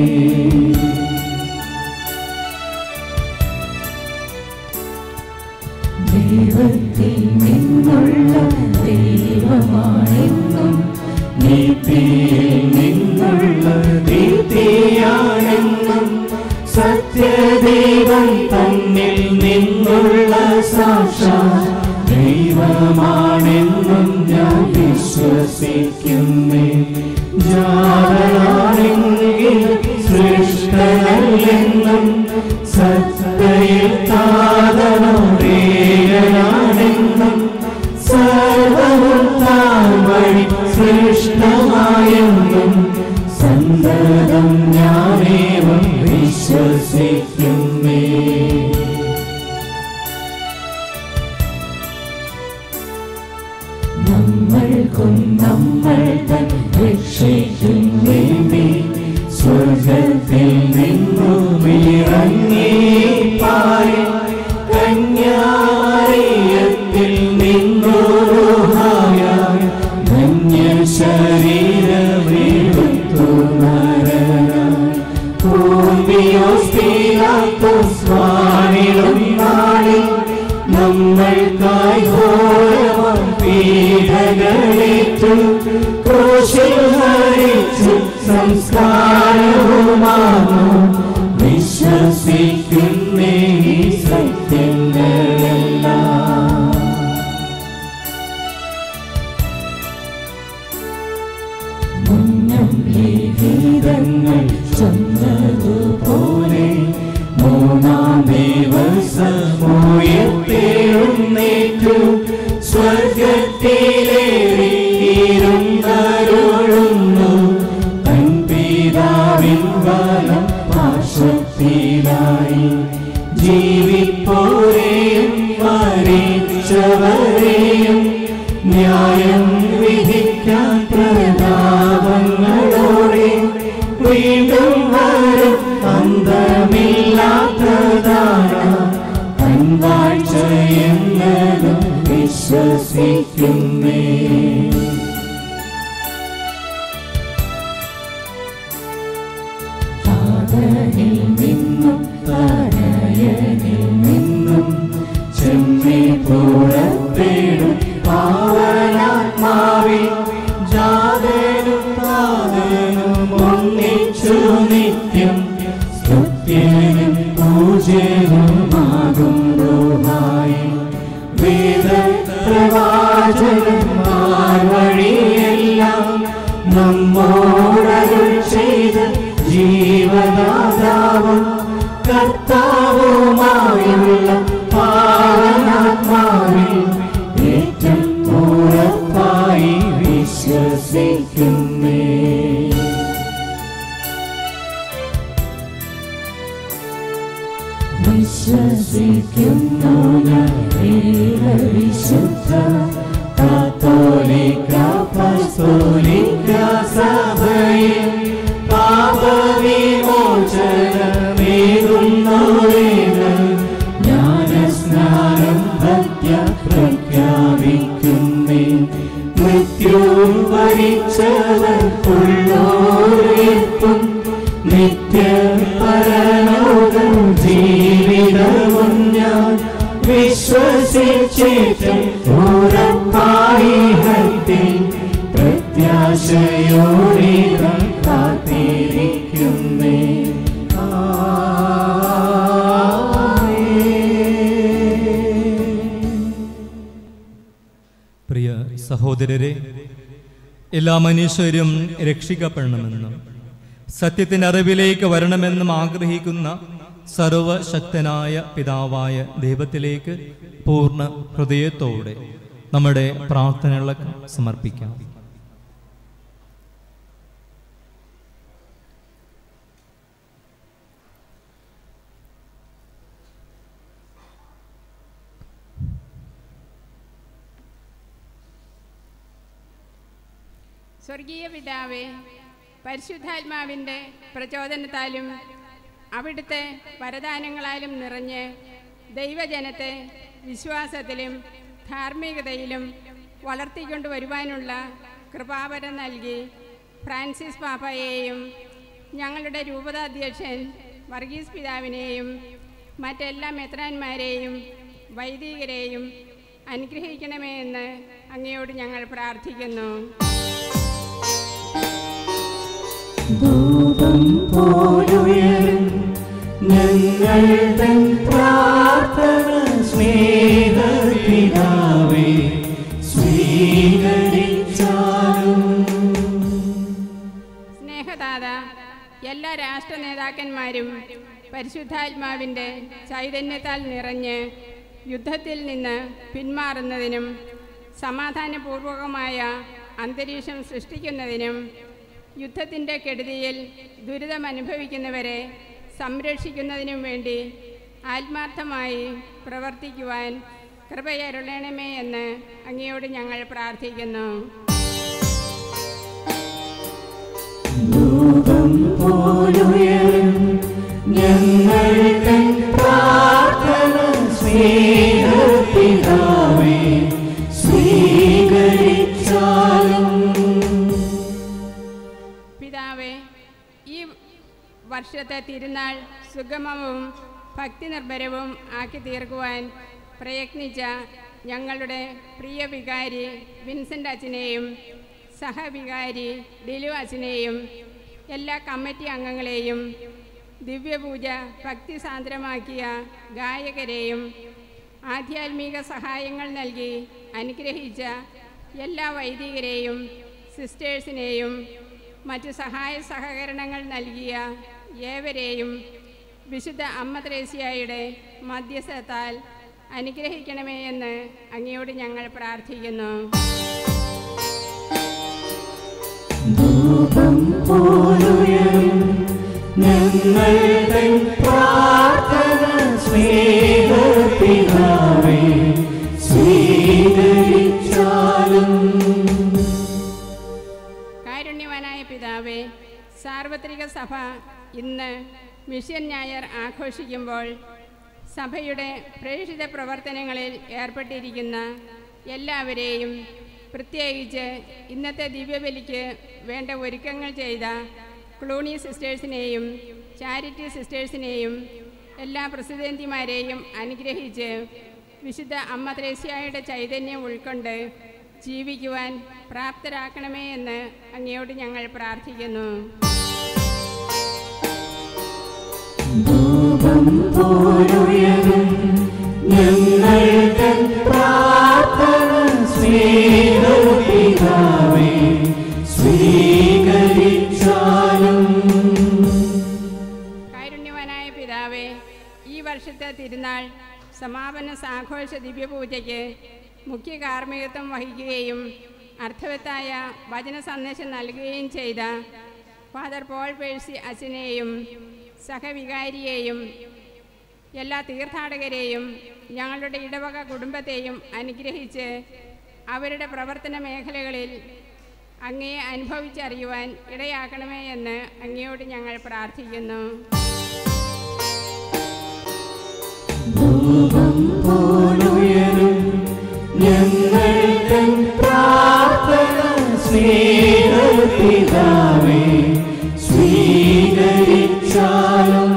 ദൈവത്തിൽ നിന്നുള്ള ദൈവമാണെന്നും നീതിയിൽ നിന്നുള്ള നീതിയാണെന്നും സത്യദൈവം തന്നിൽ നിന്നുള്ള സാക്ഷാ ദൈവമാണെന്നും ഞാൻ വിശ്വസിക്കുന്നേ ജാതനാണെങ്കിൽ സൃഷ്ടനല്ലെന്നും സത്തയിൽ താതനോടേയനാണെന്നും സർവവും താൻ വഴി സൃഷ്ടമായെന്നും സന്തതം ഞാനേവം വിശ്വസിക്കുന്നേ നമ്മൾക്കും നമ്മൾ തൻ രക്ഷയ്ക്കും വേണ്ടി സ്വർഗത്തിൽ നിന്നു ഇറങ്ങി പായി കന്യാമറിയത്തിൽ നിന്നുഹായ ധന്യ ശരീരമെടുത്തു നരനായി പൂർവിയോസ് പീലാത്തോസ് വാണിടും നാളിൽ നമ്മൾക്കായി ഘോരമാം പീഡകളേറ്റു ക്രൂശിൽ മരിച്ചു സംസ്കാരവുമാണു വിശ്വസിക്കുന്നേ ഈ സത്യങ്ങളെല്ലാം മുന്നം ലിഖിതങ്ങൾ ചൊന്നതുപോലെ മൂന്നാം ദിവസമുയർത്തേഴുന്നേറ്റു സ്വർഗത്തിലേറിയിരുന്നരുളുന്നു തൻ പിതാവിൻ വലം പാർശ്വത്തിലായി ജീവിപ്പോരെയും മരിച്ചവരെയും ന്യായം വിധിക്കാൻ പ്രതാപങ്ങളോടെ വീണ്ടും വരും അന്തമില്ലാത്തതാണ് അൻവാഴ്ച എന്നതും വിശ്വസിക്കുന്നേ താതനിൽ നിന്നും തനയനിൽ നിന്നും ചെമ്മി പുറത്തേടും പാവനാത്മാവിൽ ജാതനും താതനും ഒന്നിച്ചു നിത്യം സ്തുത്യനും പൂജനുമാകും ോഹായി വേദപ്രവാചകന്മാർ വഴിയെല്ലാം നമ്മോടരുൾ ചെയ്ത് ജീവദാതാവും കർത്താവുമായുള്ള പാവനാത്മാവിൽ ഏറ്റം ഉറപ്പായി വിശ്വസിക്കുന്നേ വിശ്വസിക്കുന്നു ഞാൻ ഏക വിശുദ്ധ കാത്തോലിക്ക പസ്തോലിക്ക സഭയിൽ പാപവിമോചനമേകുന്നോരേത് ജ്ഞാനസ്നാനം ഭക്യ പ്രഖ്യാപിക്കുന്നേ മൃത്യു വരിച്ചവർ ഉള്ളോർക്കും നിത്യ പരലോകം ജീവിതവും ഞാൻ വിശ്വസിച്ചിട്ടും ഉറപ്പായി ഹത്തിൽ പ്രത്യാശയോടെ ഞാൻ കാത്തിരിക്കുന്നേ പ്രിയ സഹോദരരെ എല്ലാ മനുഷ്യരും രക്ഷിക്കപ്പെടണമെന്നും സത്യത്തിൻ്റെ അറിവിലേക്ക് വരണമെന്നും ആഗ്രഹിക്കുന്ന സർവശക്തനായ പിതാവായ ദൈവത്തിലേക്ക് പൂർണ്ണ ഹൃദയത്തോടെ നമ്മുടെ പ്രാർത്ഥനകളൊക്കെ സമർപ്പിക്കാം സ്വർഗീയ പിതാവേ പരിശുദ്ധാത്മാവിൻ്റെ പ്രചോദനത്താലും അവിടുത്തെ വരദാനങ്ങളാലും നിറഞ്ഞ് ദൈവജനത്തെ വിശ്വാസത്തിലും ധാർമ്മികതയിലും വളർത്തിക്കൊണ്ടു വരുവാനുള്ള കൃപാവരം നൽകി ഫ്രാൻസിസ് പാപ്പയെയും ഞങ്ങളുടെ രൂപതാധ്യക്ഷൻ വർഗീസ് പിതാവിനെയും മറ്റെല്ലാ മെത്രാന്മാരെയും വൈദികരെയും അനുഗ്രഹിക്കണമേ എന്ന് അങ്ങയോട് ഞങ്ങൾ പ്രാർത്ഥിക്കുന്നു ധൂപം പോലുയരും ഞങ്ങൾ തൻ പ്രാർത്ഥന സ്നേഹപിതാവേ സ്വീകരിച്ചാലും സ്നേഹദാത എല്ലാ രാഷ്ട്ര നേതാക്കന്മാരും പരിശുദ്ധാത്മാവിൻ്റെ ചൈതന്യത്താൽ നിറഞ്ഞ് യുദ്ധത്തിൽ നിന്ന് പിന്മാറുന്നതിനും സമാധാനപൂർവകമായ അന്തരീക്ഷം സൃഷ്ടിക്കുന്നതിനും യുദ്ധത്തിൻ്റെ കെടുതിയിൽ ദുരിതം അനുഭവിക്കുന്നവരെ സംരക്ഷിക്കുന്നതിനും വേണ്ടി ആത്മാർത്ഥമായി പ്രവർത്തിക്കുവാൻ കൃപയരുളണമേ എന്ന് അങ്ങയോട് ഞങ്ങൾ പ്രാർത്ഥിക്കുന്നു ധൂപം പോലുയരും ഞങ്ങൾ തൻ പ്രാർത്ഥന സ്നേഹപിതാവേ സ്വീകരിച്ചാലും പിതാവേ ഈ വർഷത്തെ തിരുനാൾ സുഗമവും ഭക്തിനിർഭരവും ആക്കി തീർക്കുവാൻ പ്രയത്നിച്ച ഞങ്ങളുടെ പ്രിയ വികാരി വിൻസെൻ്റ് അച്ഛനെയും സഹവികാരി ഡിലു അച്ഛനെയും എല്ലാ കമ്മിറ്റി അംഗങ്ങളെയും ദിവ്യപൂജ ഭക്തിസാന്ദ്രമാക്കിയ ഗായകരെയും ആധ്യാത്മിക സഹായങ്ങൾ നൽകി അനുഗ്രഹിച്ച എല്ലാ വൈദികരെയും സിസ്റ്റേഴ്സിനെയും മറ്റ് സഹായ സഹകരണങ്ങൾ നൽകിയ ഏവരെയും വിശുദ്ധ അമ്മ ത്രേസ്യായുടെ മധ്യസ്ഥത്താൽ അനുഗ്രഹിക്കണമേ എന്ന് അങ്ങയോട് ഞങ്ങൾ പ്രാർത്ഥിക്കുന്നു ധൂപം പോലുയരും ഞങ്ങൾ തൻ പ്രാർത്ഥന സ്നേഹപിതാവേ സ്വീകരിച്ചാലും കാരുണ്യവാനായ പിതാവേ സാർവത്രിക സഭ ഇന്ന് മിഷൻ ഞായർ ആഘോഷിക്കുമ്പോൾ സഭയുടെ പ്രേക്ഷിത പ്രവർത്തനങ്ങളിൽ ഏർപ്പെട്ടിരിക്കുന്ന എല്ലാവരെയും പ്രത്യേകിച്ച് ഇന്നത്തെ ദിവ്യബലിക്ക് വേണ്ട ഒരുക്കങ്ങൾ ചെയ്ത ക്ലൂണി സിസ്റ്റേഴ്സിനെയും ചാരിറ്റി സിസ്റ്റേഴ്സിനെയും എല്ലാ പ്രസിദ്ധന്തിമാരെയും അനുഗ്രഹിച്ച് വിശുദ്ധ അമ്മ ത്രേസ്യായുടെ ചൈതന്യം ഉൾക്കൊണ്ട് ജീവിക്കുവാൻ പ്രാപ്തരാക്കണമേ എന്ന് അങ്ങയോട് ഞങ്ങൾ പ്രാർത്ഥിക്കുന്നു ധൂപം പോലുയരും ഞങ്ങൾ തൻ പ്രാർത്ഥന സ്നേഹപിതാവേ സ്വീകരിച്ചാലും കാരുണ്യവാനായ പിതാവേ ഈ വർഷത്തെ തിരുനാൾ സമാപന സാഘോഷ ദിവ്യപൂജയ്ക്ക് മുഖ്യ കാർമ്മികത്വം വഹിക്കുകയും അർത്ഥവത്തായ വചന സന്ദേശം നൽകുകയും ചെയ്ത ഫാദർ പോൾ പേഴ്സി അച്ഛനെയും സഹവികാരിയെയും എല്ലാ തീർത്ഥാടകരെയും ഞങ്ങളുടെ ഇടവക കുടുംബത്തെയും അനുഗ്രഹിച്ച് അവരുടെ പ്രവർത്തന മേഖലകളിൽ അങ്ങയെ അനുഭവിച്ചറിയുവാൻ ഇടയാക്കണമേ എന്ന് അങ്ങയോട് ഞങ്ങൾ പ്രാർത്ഥിക്കുന്നു ധൂപം പോലുയരും ഞങ്ങൾ തൻ പ്രാർത്ഥന സ്നേഹപിതാവേ സ്വീകരിച്ചാലും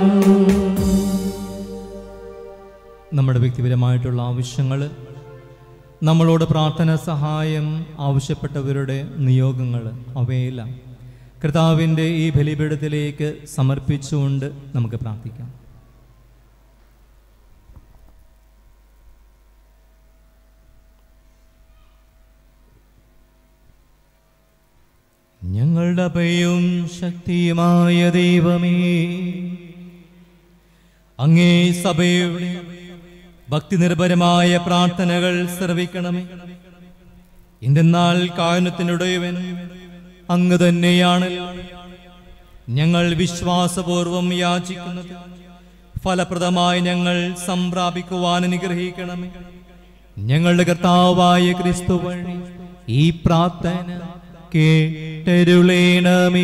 നമ്മുടെ വ്യക്തിപരമായിട്ടുള്ള ആവശ്യങ്ങൾ നമ്മളോട് പ്രാർത്ഥന സഹായം ആവശ്യപ്പെട്ടവരുടെ നിയോഗങ്ങൾ അവയെല്ലാം കർത്താവിൻ്റെ ഈ ബലിപീഠത്തിലേക്ക് സമർപ്പിച്ചുകൊണ്ട് നമുക്ക് പ്രാർത്ഥിക്കാം ഞങ്ങളുടെ അഭയവും ശക്തിയുമായ ദൈവമേ അങ്ങേ സഭയുടെ ഭക്തിനിർഭരമായ പ്രാർത്ഥനകൾ ശ്രവിക്കണമേ എന്തെന്നാൽ കാരണത്തിനുടയവൻ അങ്ങ് തന്നെയാണ് ഞങ്ങൾ വിശ്വാസപൂർവം യാചിക്കുന്നത് ഫലപ്രദമായി ഞങ്ങൾ സംപ്രാപിക്കുവാൻ അനുഗ്രഹിക്കണമേ ഞങ്ങളുടെ കർത്താവായ ക്രിസ്തു വഴി ഈ പ്രാർത്ഥന കേട്ടരുളേണമേ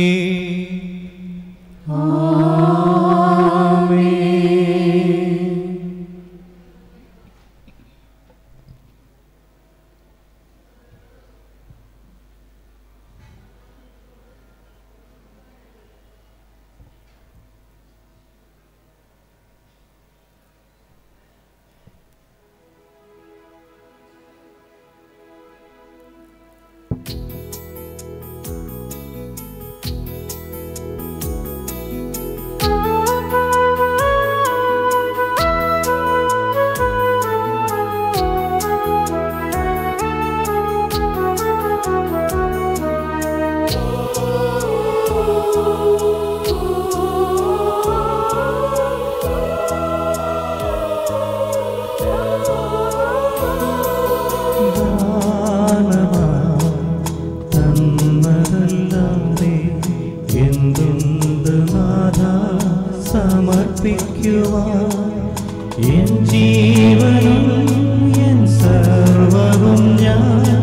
തന്നതല്ലാതെ എന്തുണ്ട് നാഥ സമർപ്പിക്കുവാൻ എൻ ജീവനും എൻ സർവവും ഞാൻ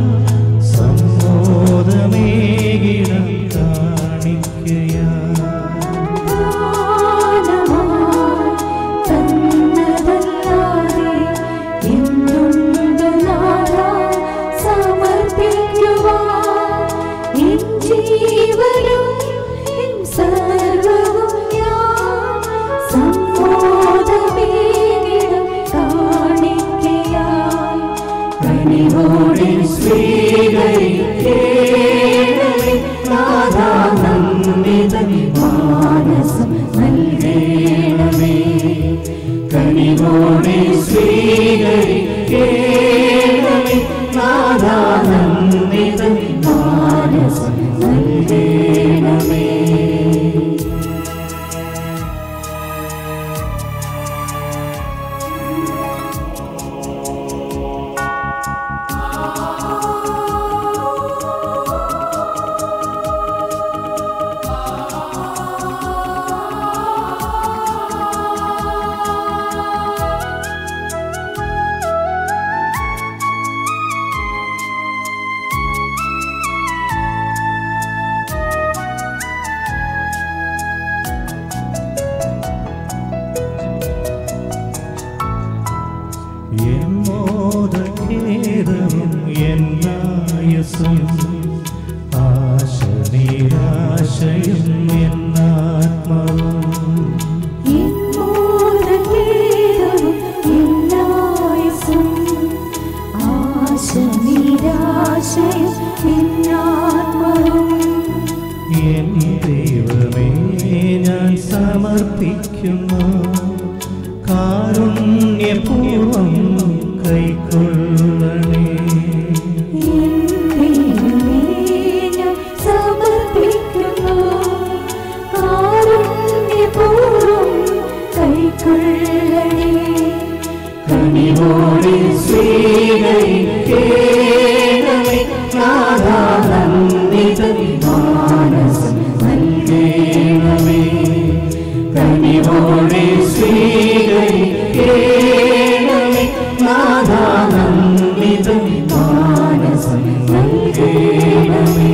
സമ്മോദമേകിടം കാണിക്കയാ മാനസം നൽകേണമേ കനിവോടെ സ്വീകരിക്കേണമേ നാദാനന്ദിത മാനസം നൽകേണമേ എന്നോദഖേദവും എന്നായസും ആശ നിരാശയും എന്നാത്മാവും എൻ ദൈവമേ ഞാൻ സമർപ്പിക്കുന്നു കാരുണ്യപൂർവം കൈക്കൊള്ളണേ കനിവോടെ സ്വീകരിക്കേണമേ നാദാനന്ദിത മാനസം നൽകേണമേ കനിവോടെ സ്വീകരിക്കേണമേ നാദാനന്ദിത മാനസം നൽകേണമേ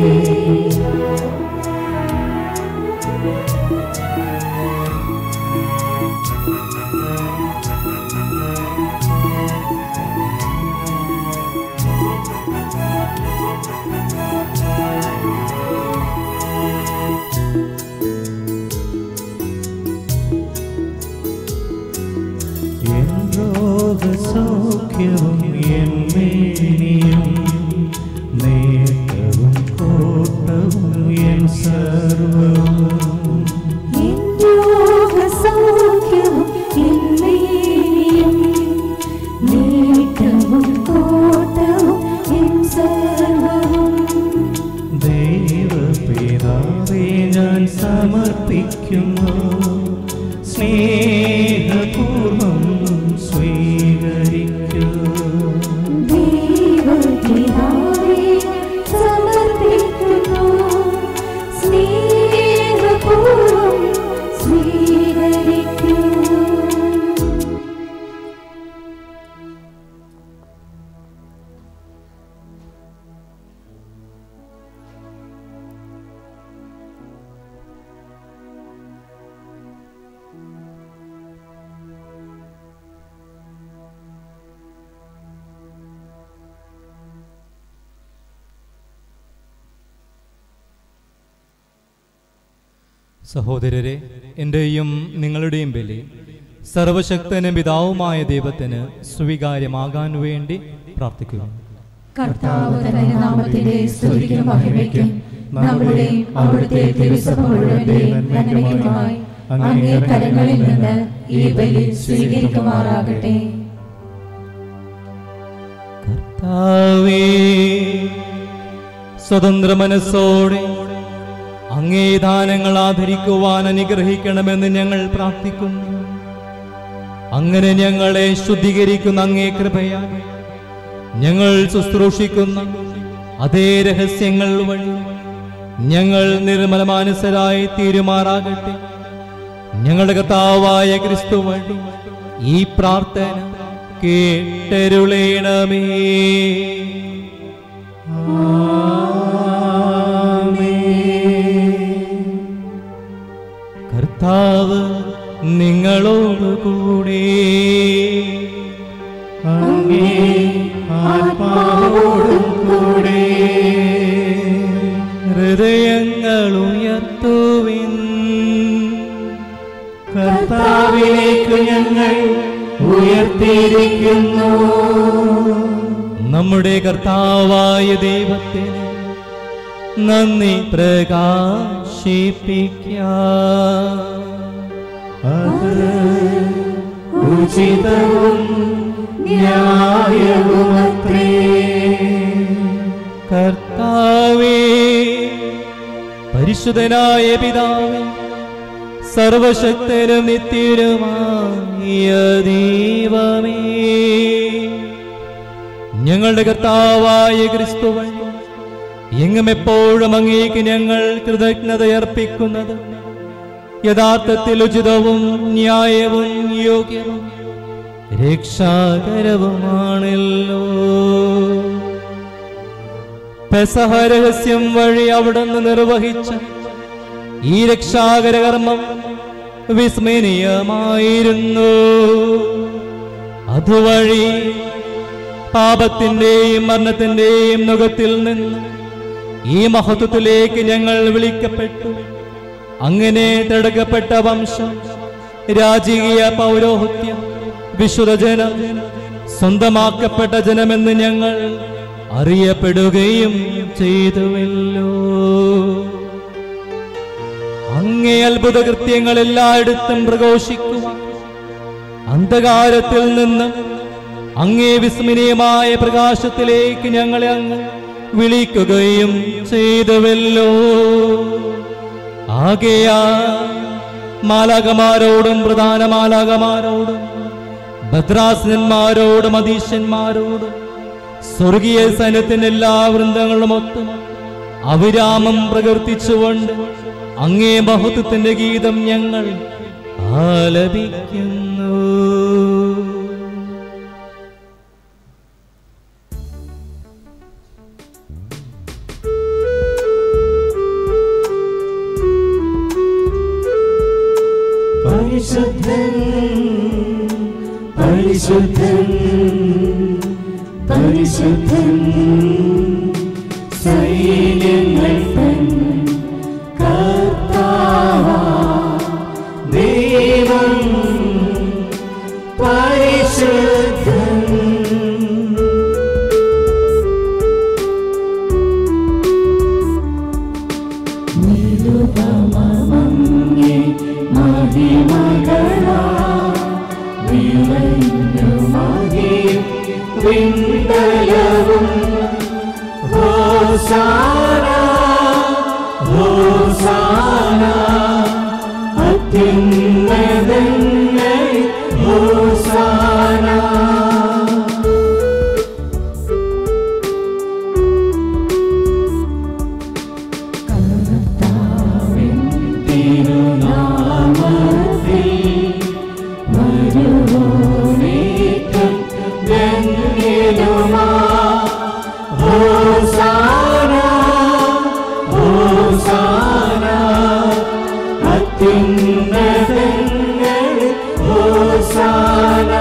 എൻ രോഗസൗഖ്യവും എൻ മേനിയും നേട്ടവും കോട്ടവും എൻ സർവവും ദൈവപിതാവേ ഞാൻ സമർപ്പിക്കുന്നു സ്നേഹ സഹോദരരെ എൻ്റെയും നിങ്ങളുടെയും ബലി സർവശക്തനും പിതാവുമായ ദൈവത്തിന് സ്വീകാര്യമാകാൻ വേണ്ടി പ്രാർത്ഥിക്കുക കർത്താവ് തന്റെ നാമത്തിന്റെ സ്തുതിക്കും മഹിമയ്ക്കും നമ്മുടെയും അവിടുത്തെ തിരുസഭ മുഴുവന്റെയും നന്മയ്ക്കുമായി അങ്ങേ കരങ്ങളിൽ നിന്ന് ഈ ബലി സ്വീകരിക്കുമാറാകട്ടെ കർത്താവേ സ്വതന്ത്ര മനസ്സോടെ അങ്ങേ ദാനങ്ങൾ ആദരിക്കുവാൻ അനുഗ്രഹിക്കണമെന്ന് ഞങ്ങൾ പ്രാർത്ഥിക്കുന്നു അങ്ങനെ ഞങ്ങളെ ശുദ്ധീകരിക്കുന്ന അങ്ങേ കൃപയാൽ ഞങ്ങൾ ശുശ്രൂഷിക്കുന്ന അതേ രഹസ്യങ്ങൾ വഴി ഞങ്ങൾ നിർമ്മലമാനസരായി തീരുമാറാകട്ടെ ഞങ്ങളുടെ കർത്താവായ ക്രിസ്തു വഴി ഈ പ്രാർത്ഥന കേട്ടരുളേണമേ കർത്താവ് നിങ്ങളോടുകൂടെ ആത്മാവോടും കൂടെ ഹൃദയങ്ങൾ ഉയർത്തുവിൻ കർത്താവിലേക്ക് ഞങ്ങൾ ഉയർത്തിയിരിക്കുന്നു നമ്മുടെ കർത്താവായ ദൈവത്തിന് നന്ദി പ്രകാശിപ്പിക്കാം അത് ഉചിതവും ന്യായവുമത്രേ കർത്താവേ പരിശുദ്ധനായ പിതാവേ സർവശക്തനും നിത്യനുമായ ദൈവമേ ഞങ്ങളുടെ കർത്താവായ ക്രിസ്തു വഴി എങ്ങും എപ്പോഴും അങ്ങേക്ക് ഞങ്ങൾ കൃതജ്ഞതയർപ്പിക്കുന്നത് യഥാർത്ഥത്തിൽ ഉചിതവും ന്യായവും യോഗ്യവും രക്ഷാകരവുമാണല്ലോ പെസഹ രഹസ്യം വഴി അവിടുന്ന് നിർവഹിച്ച ഈ രക്ഷാകര കർമ്മം വിസ്മരണീയമായിരുന്നു അതുവഴി പാപത്തിന്റെയും മരണത്തിന്റെയും നുഖത്തിൽ നിന്ന് ഈ മഹത്വത്തിലേക്ക് ഞങ്ങൾ വിളിക്കപ്പെട്ടു അങ്ങനെ തടുക്കപ്പെട്ട വംശം രാജകീയ പൗരോഹിത്യം വിശുദ്ധജനം സ്വന്തമാക്കപ്പെട്ട ജനമെന്ന് ഞങ്ങൾ അറിയപ്പെടുകയും ചെയ്തുവല്ലോ അങ്ങേ അത്ഭുത കൃത്യങ്ങൾ എല്ലായിടത്തും പ്രഘോഷിക്കുക അന്ധകാരത്തിൽ നിന്ന് അങ്ങേ വിസ്മരണീയമായ പ്രകാശത്തിലേക്ക് ഞങ്ങളെ അങ്ങ് വിളിക്കുകയും ചെയ്തുവല്ലോ ആകെയാ മാലാകമാരോടും പ്രധാന മാലാകമാരോടും ഭദ്രാസനന്മാരോടും അതീശന്മാരോടും സ്വർഗീയ സൈന്യത്തിന്റെ എല്ലാ വൃന്ദങ്ങളുമൊത്തും അവിരാമം പ്രകീർത്തിച്ചുകൊണ്ട് അങ്ങേ മഹത്വത്തിന്റെ ഗീതം ഞങ്ങൾ ആലപിക്കുന്നു പരിശുദ്ധൻ പരിശുദ്ധൻ പരിശുദ്ധൻ സൈന്യങ്ങൾ തൻ കർത്താവാ ദൈവം പരിശുദ്ധൻ നിരുപമങ്ങേ മഹിമകളാ നിറഞ്ഞുമകിയും വിണ്ടലവും ഹോസാന ഹോസാന അത്യുന്നതങ്ങൾ ഹോസാന തിരുനാമത്തിൽ വരുവോനേറ്റം ധന്യനുമാ ഹോസാന ഹോസാന അത്യുന്നതങ്ങൾ ഹോസാന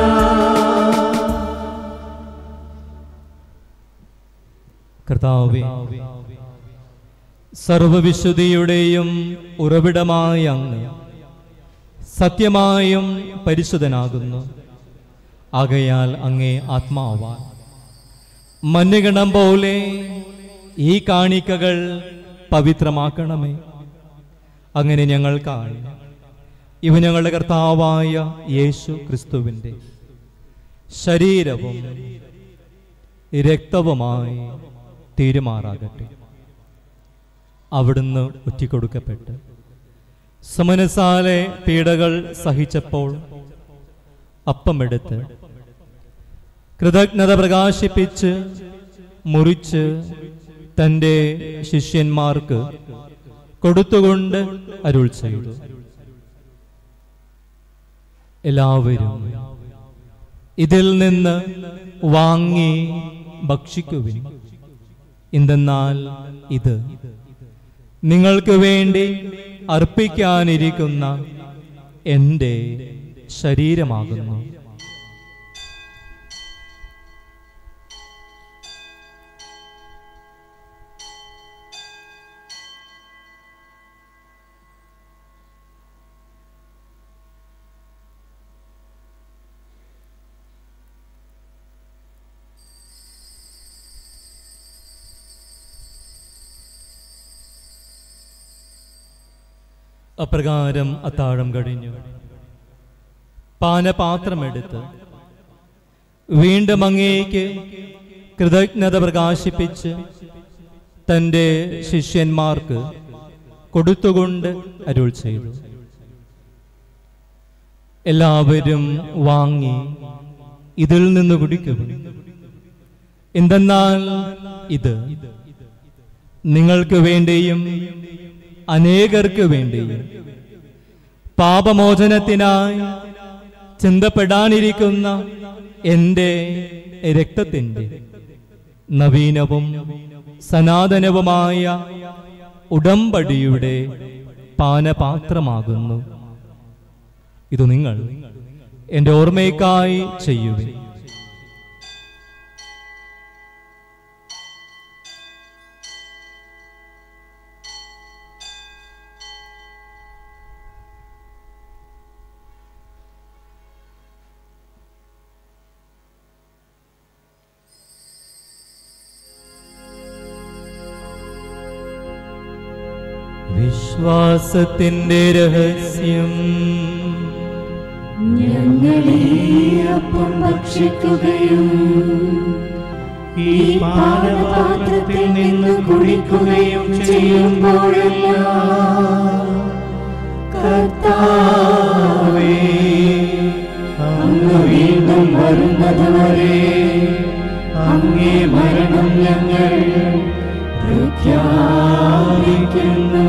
കർത്താവേ സർവവിശുദ്ധിയുടെയും ഉറവിടമായ അങ്ങ് സത്യമായും പരിശുദ്ധനാകുന്നു ആകയാൽ അങ്ങേ ആത്മാവാൻ മഞ്ഞുകണം പോലെ ഈ കാണിക്കകൾ പവിത്രമാക്കണമേ അങ്ങനെ ഞങ്ങൾ കാണും ഇവ ഞങ്ങളുടെ കർത്താവായ യേശു ക്രിസ്തുവിൻ്റെ ശരീരവും രക്തവുമായി തീരുമാറാകട്ടെ അവിടുന്ന് ഒറ്റിക്കൊടുക്കപ്പെട്ട് സമനസാലെ പീഡകൾ സഹിച്ചപ്പോൾ അപ്പമെടുത്ത് കൃതജ്ഞത പ്രകാശിപ്പിച്ച് മുറിച്ച് തൻ്റെ ശിഷ്യന്മാർക്ക് കൊടുത്തുകൊണ്ട് അരുൾ ചെയ്തു എല്ലാവരും ഇതിൽ നിന്ന് വാങ്ങി ഭക്ഷിക്കുവിൻ എന്തെന്നാൽ ഇത് നിങ്ങൾക്ക് വേണ്ടി അർപ്പിക്കാനിരിക്കുന്ന എൻ്റെ ശരീരമാകുന്നു അപ്രകാരം അത്താഴം കഴിഞ്ഞു പാനപാത്രമെടുത്ത് വീണ്ടും അങ്ങേക്ക് കൃതജ്ഞത പ്രകാശിപ്പിച്ച് തൻ്റെ ശിഷ്യന്മാർക്ക് കൊടുത്തുകൊണ്ട് അരുൾ ചെയ്തു എല്ലാവരും വാങ്ങി ഇതിൽ നിന്ന് കുടിക്കുക എന്തെന്നാൽ ഇത് നിങ്ങൾക്ക് വേണ്ടിയും അനേകർക്ക് വേണ്ടിയും പാപമോചനത്തിനായി ചിന്തപ്പെടാനിരിക്കുന്ന എൻ്റെ രക്തത്തിൻ്റെ നവീനവും സനാതനവുമായ ഉടമ്പടിയുടെ പാനപാത്രമാകുന്നു ഇത് നിങ്ങൾ എൻ്റെ ഓർമ്മയ്ക്കായി ചെയ്യുവിൻ വിശ്വാസത്തിന്റെ രഹസ്യം ഞങ്ങളീ അപ്പം ഭക്ഷിക്കുകയും ഈ പാനപാത്രത്തിൽ നിന്ന് കുടിക്കുകയും ചെയ്യുമ്പോഴെല്ലാം കർത്താവേ അങ്ങ് വീണ്ടും വരുന്നതുവരെ അങ്ങേ മരണം ഞങ്ങൾ പ്രഖ്യാപിക്കുന്നു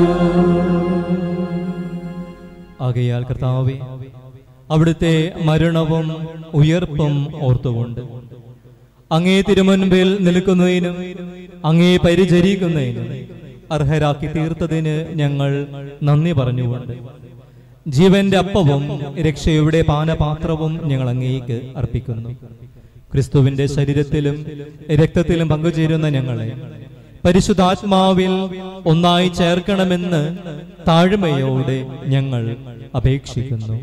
ആകയാൽ കർത്താവെ അവിടുത്തെ മരണവും ഉയർപ്പും ഓർത്തുകൊണ്ട് അങ്ങേ തിരുമുൻപിൽ നിൽക്കുന്നതിനും അങ്ങേ പരിചരിക്കുന്നതിനും അർഹരാക്കി തീർത്തതിന് ഞങ്ങൾ നന്ദി പറഞ്ഞുകൊണ്ട് ജീവന്റെ അപ്പവും രക്ഷയുടെ പാനപാത്രവും ഞങ്ങൾ അങ്ങേക്ക് അർപ്പിക്കുന്നു ക്രിസ്തുവിന്റെ ശരീരത്തിലും രക്തത്തിലും പങ്കുചേരുന്ന ഞങ്ങളെ പരിശുദ്ധാത്മാവിൽ ഒന്നായി ചേർക്കണമെന്ന് താഴ്മയോടെ ഞങ്ങൾ അപേക്ഷിക്കുന്നു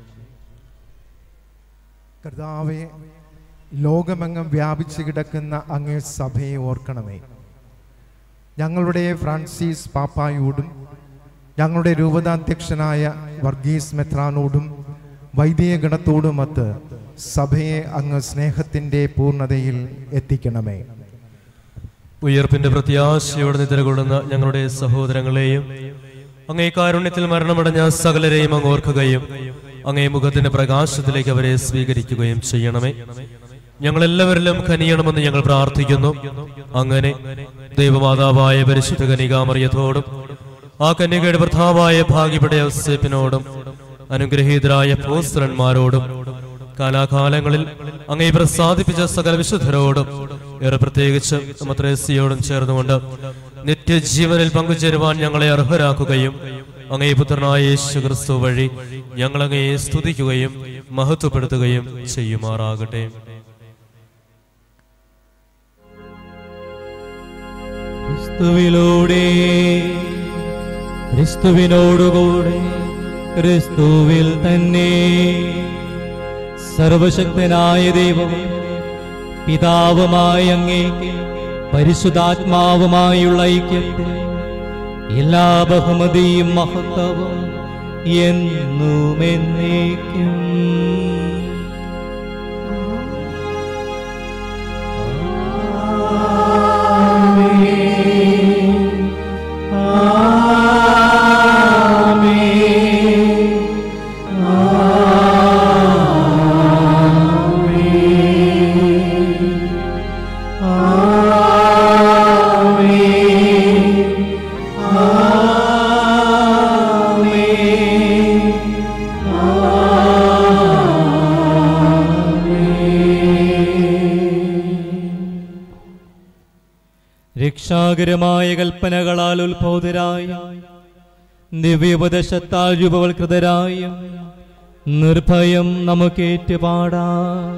കർത്താവെ ലോകമെങ്ങും വ്യാപിച്ചു കിടക്കുന്ന അങ്ങേ സഭയെ ഓർക്കണമേ ഞങ്ങളുടെ ഫ്രാൻസിസ് പാപ്പായോടും ഞങ്ങളുടെ രൂപതാധ്യക്ഷനായ വർഗീസ് മെത്രാനോടും വൈദിക ഗണത്തോടുമൊത്ത് സഭയെ അങ്ങ് സ്നേഹത്തിൻ്റെ പൂർണ്ണതയിൽ എത്തിക്കണമേ ഉയർപ്പിന്റെ പ്രത്യാശയോടെ നിദ്രകൊള്ളുന്ന ഞങ്ങളുടെ സഹോദരങ്ങളെയും അങ്ങേ കാരുണ്യത്തിൽ മരണമടഞ്ഞ സകലരെയും അങ്ങ് ഓർക്കുകയും അങ്ങേ മുഖത്തിന്റെ പ്രകാശത്തിലേക്ക് അവരെ സ്വീകരിക്കുകയും ചെയ്യണമേ ഞങ്ങളെല്ലാവരിലും കനിയണമെന്ന് ഞങ്ങൾ പ്രാർത്ഥിക്കുന്നു അങ്ങനെ ദൈവമാതാവായ പരിശുദ്ധ കനികാമറിയത്തോടും ആ കന്യകയുടെ ഭർത്താവായ ഭാഗ്യപ്പെട്ട ഔസേപ്പിനോടും അനുഗ്രഹീതരായ പോസ്തരന്മാരോടും കാലാകാലങ്ങളിൽ അങ്ങേ പ്രസാദിപ്പിച്ച സകല വിശുദ്ധരോടും ഏറെ പ്രത്യേകിച്ച് മത്രേസിയോടും ചേർന്നുകൊണ്ട് നിത്യജീവനിൽ പങ്കുചേരുവാൻ ഞങ്ങളെ അർഹരാക്കുകയും അങ്ങേ പുത്രനായ യേശു ക്രിസ്തു വഴി ഞങ്ങൾ അങ്ങയെ സ്തുതിക്കുകയും മഹത്വപ്പെടുത്തുകയും ചെയ്യുമാറാകട്ടെ ക്രിസ്തുവിലൂടെ ക്രിസ്തുവിനോടുകൂടെ ക്രിസ്തുവിൽ തന്നെ സർവശക്തനായ ദൈവം പിതാവുമായ അങ്ങേക്ക് പരിശുദ്ധാത്മാവുമായുള്ള ഐക്യത്തിൽ എല്ലാ ബഹുമതിയും മഹത്വവും എന്നും എന്നേക്കും രക്ഷാകരമായ കൽപ്പനകളാൽ ഉത്ബോധരായ ദിവ്യോപദേശത്താൽ രൂപവൽകൃതരായ നിർഭയം നമുക്കേറ്റുപാടാം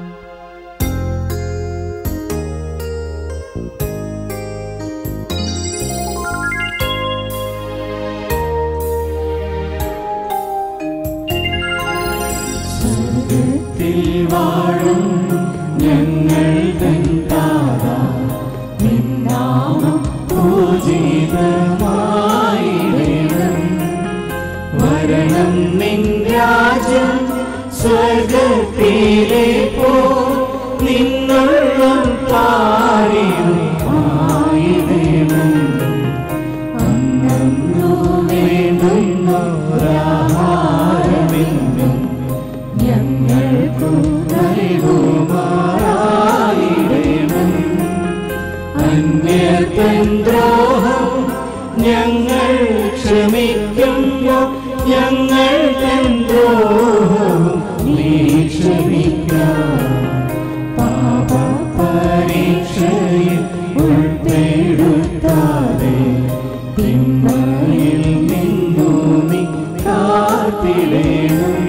സ്വർഗത്തിൽ വാഴും ഞങ്ങൾ തൻ താത നിന്നാമം പൂജിതമായിടണം വരണം നിൻ രാജ്യം സ്വർഗത്തിലെ പോ നിന്നുള്ള പാരിയും ആയിടണം അന്നു വേണ്ടുന്നൊരാഹാരമെന്നും ഞങ്ങൾക്കു നൽകുമാറായിടണം അന്യത്തൻ ദ്രോഹം ഞങ്ങൾ ക്ഷമിക്കുന്നു ഞങ്ങൾ തൻ ദ്രോഹം നീ ക്ഷമിക്കാം പാപ പരീക്ഷയിൽ ഉൾപ്പെടുത്താതെ തിന്മയിൽ നിന്നു നീ കാത്തിടണം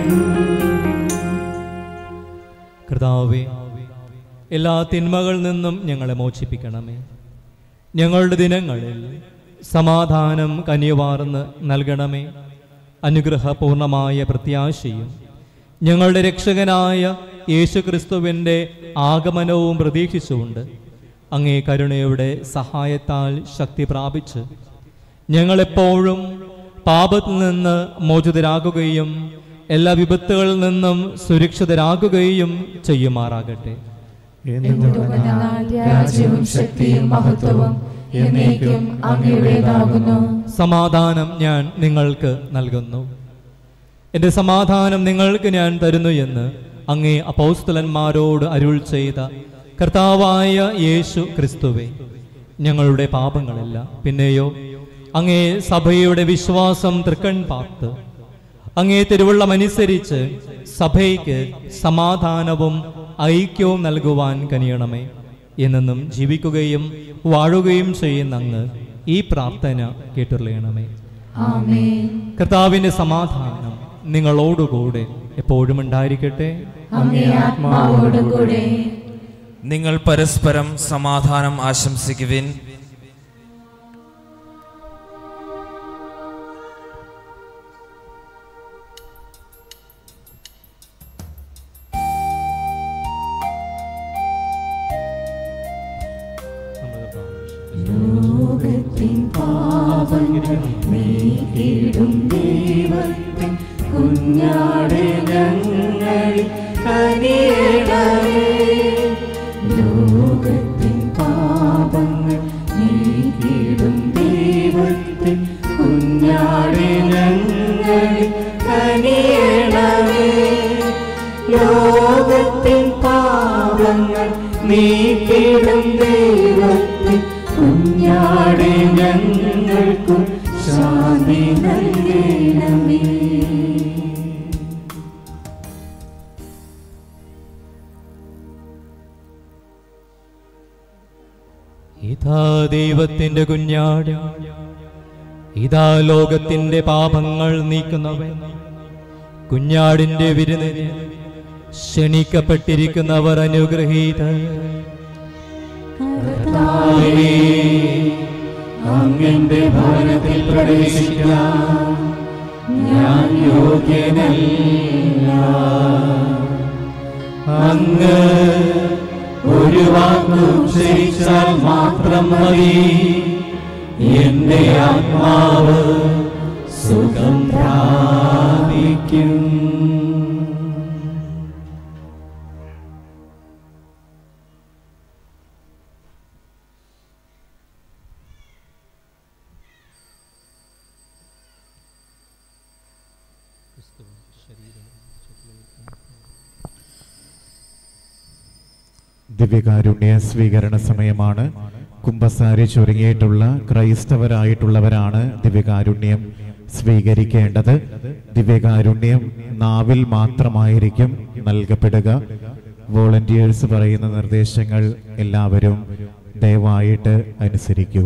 കർത്താവേ എല്ലാ തിന്മകളിൽ നിന്നും ഞങ്ങളെ മോചിപ്പിക്കണമേ ഞങ്ങളുടെ ദിനങ്ങളിൽ സമാധാനം കനിവാർന്ന് നൽകണമേ അനുഗ്രഹപൂർണമായ പ്രത്യാശയും ഞങ്ങളുടെ രക്ഷകനായ യേശുക്രിസ്തുവിൻ്റെ ആഗമനവും പ്രതീക്ഷിച്ചുകൊണ്ട് അങ്ങേ കരുണയുടെ സഹായത്താൽ ശക്തി പ്രാപിച്ച് ഞങ്ങളെപ്പോഴും പാപത്തിൽ നിന്ന് മോചിതരാകുകയും എല്ലാ വിപത്തുകളിൽ നിന്നും സുരക്ഷിതരാകുകയും ചെയ്യുമാറാകട്ടെ എന്തുകൊണ്ടെന്നാൽ രാജ്യവും ശക്തിയും മഹത്വവും എന്നേക്കും അങ്ങയുടേതാകുന്നു സമാധാനം ഞാൻ നിങ്ങൾക്ക് നൽകുന്നു എൻ്റെ സമാധാനം നിങ്ങൾക്ക് ഞാൻ തരുന്നു എന്ന് അങ്ങേ അപൗസ്തലന്മാരോട് അരുൾ ചെയ്ത കർത്താവായ യേശു ക്രിസ്തുവെ ഞങ്ങളുടെ പാപങ്ങളില്ല പിന്നെയോ അങ്ങേ സഭയുടെ വിശ്വാസം തൃക്കൺ പാർത്ത് അങ്ങേ തിരുവള്ളമനുസരിച്ച് സഭയ്ക്ക് സമാധാനവും ഐക്യവും നൽകുവാൻ കനിയണമേ എന്നെന്നും ജീവിക്കുകയും വാഴുകയും ചെയ്യുന്ന അങ്ങ് ഈ പ്രാർത്ഥന കേട്ടുള്ളണമേ ആമേൻ കർത്താവിന്റെ സമാധാനം നിങ്ങളോടുകൂടെ എപ്പോഴും ഉണ്ടായിരിക്കട്ടെ അങ്ങേ ആത്മാവോടുകൂടെ നിങ്ങൾ പരസ്പരം സമാധാനം ആശംസിക്കുവിൻ ലോകത്തിൻ പാപങ്ങൾ നീക്കിടും ദൈവത്തിൻ കുഞ്ഞാടെ ഞങ്ങളിൽ കനിയണമേ ലോകത്തിൻ പാപങ്ങൾ നീക്കിടും ദൈവത്തിൻ കുഞ്ഞാടെ ഞങ്ങളിൽ കനിയണമേ ലോകത്തിൻ പാപങ്ങൾ നീക്കിടും ദൈവത്തിൻ കുഞ്ഞാടെ ഞങ്ങൾക്കു ശാന്തി നൽകണമേ ഇതാ ദൈവത്തിന്റെ കുഞ്ഞാട് ഇതാ ലോകത്തിന്റെ പാപങ്ങൾ നീക്കുന്നവൻ കുഞ്ഞാടിന്റെ വിരുന്നിന് ക്ഷണിക്കപ്പെട്ടിരിക്കുന്നവർ അനുഗ്രഹീത അങ്ങന്റെ ഭവനത്തിൽ പ്രവേശിക്കാൻ ഞാൻ യോഗ്യനല്ല അങ്ങ് ഒരു വാക്കുച്ചരിച്ചാൽ മാത്രം മതി എന്റെ ആത്മാവ് സുഖം പ്രാപിക്കും ദിവ്യകാരുണ്യ സ്വീകരണ സമയമാണ് കുംഭസാരി ചുരുങ്ങിയിട്ടുള്ള ക്രൈസ്തവരായിട്ടുള്ളവരാണ് ദിവ്യകാരുണ്യം സ്വീകരിക്കേണ്ടത് ദിവ്യകാരുണ്യം നാവിൽ മാത്രമായിരിക്കും നൽകപ്പെടുക വോളണ്ടിയേഴ്സ് പറയുന്ന നിർദ്ദേശങ്ങൾ എല്ലാവരും ദയവായിട്ട് അനുസരിക്കുക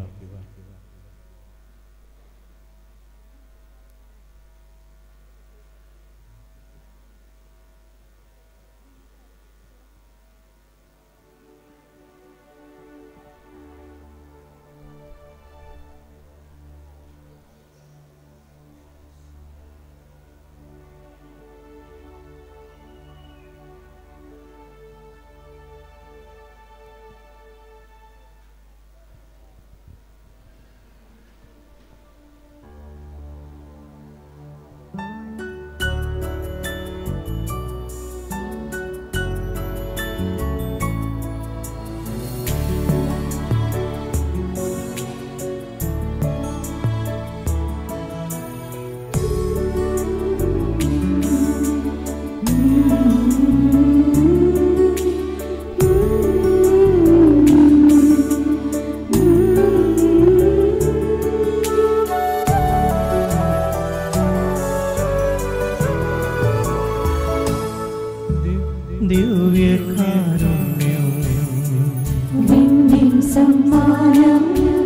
ദിവ്യകാരുണ്യം വിണ്ണിൻ സമ്മാനം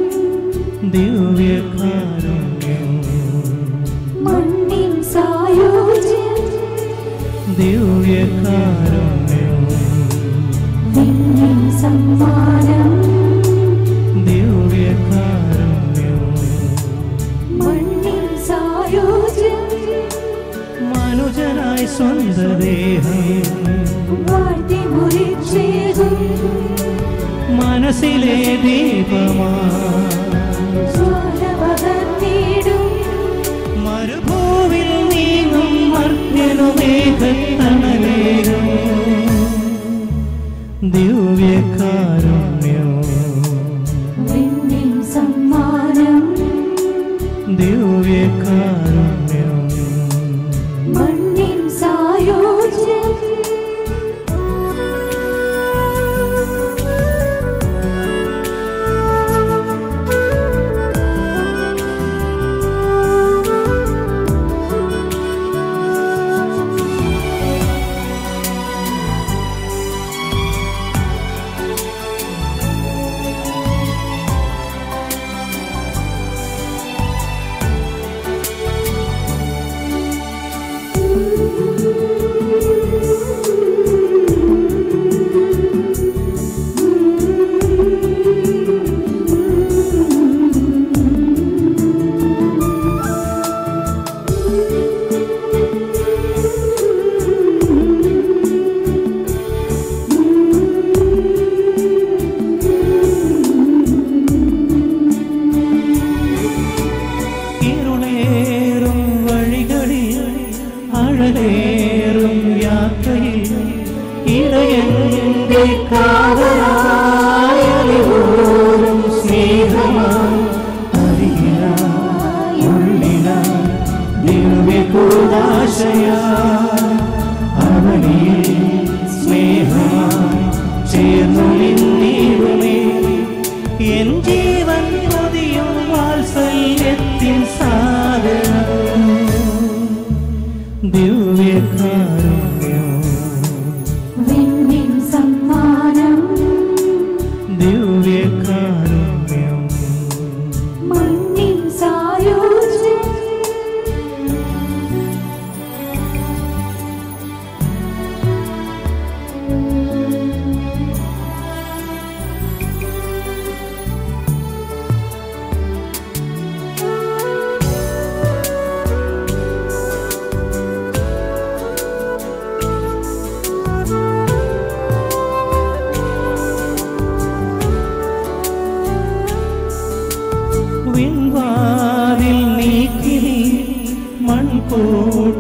ദിവ്യകാരുണ്യം മണ്ണിൻ സായോജ്യം ദിവ്യകാരുണ്യം വിണ്ണിൻ സമ്മാനം ദിവ്യകാരുണ്യം മണ്ണിൻ സായോജ്യം മനുജനായി സ്വന്തദേഹം വാഴ്ത്തി മുറിച്ചേകും മനസ്സിലെ ദീപമാ ജ്വാല പകർന്നിടും മരുഭൂവിൽ നീങ്ങും മർത്യനുമേഘത്തണലേരും ദിവ്യകാരുണ്യം വിണ്ണിൻ സമ്മാനം ദിവ്യകാരുണ്യം മണ്ണിൻ സായോജ്യം ഇരുളേറും വഴികളിൽ അഴലേറും യാത്രയിൽ ഇടയന്റെ കാവലായോരും സ്നേഹമായി അരികിലായി ഉള്ളിലായി ദിവ്യകൂദാശയാ അവനിൽ സ്നേഹമായി ചേർന്നു നിന്നിടുമേ എൻ ജീവൻ കൊതിയും വാത്സല്യത്തിൻ സാഗരം ദിവ്യകാരുണ്യം വിണ്ണിൻ സമ്മാനം ദിവ്യകാരുണ്യം മണ്ണിൻ സായോജ്യം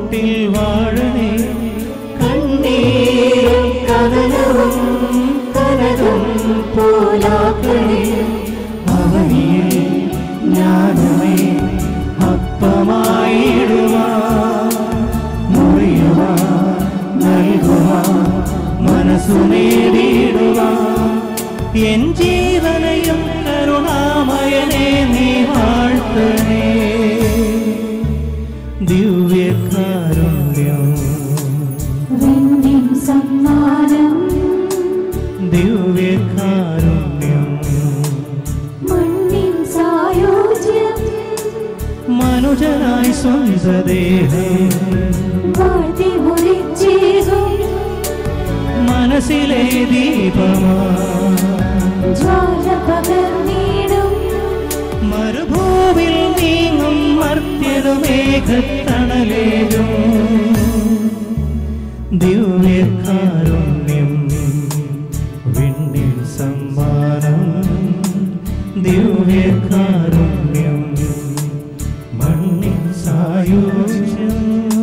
കൂട്ടിൽ വാഴണേ കണ്ണീരും കനലവും കനകം പോലാക്കണേ അവനിൽ ഞാനുമേ അപ്പമായിടുവാ മുറിയുവാ നൽകുവാ മനസ്സു നേടിയിടുവാ എൻ ജീവനയും കരുണാമയനെ നീ വാഴ്ത്തണേ ദിവ്യകാരുണ്യം വിണ്ണിൻ സമ്മാനം ദിവ്യകാരുണ്യം മണ്ണിൻ സായോജ്യം മനുജനായി സ്വന്തദേഹം വാഴ്ത്തി മുറിച്ചേകും മനസ്സിലെ ദീപമാ ജ്വാല പകർന്നിടും മരുഭൂവിൽ നീങ്ങും മർത്യനുമേഘത്തണലേകും ദിവ്യകാരുണ്യം വിണ്ണിൻ സമ്മാനം ദിവ്യകാരുണ്യം മണ്ണിൻ സായുജ്യം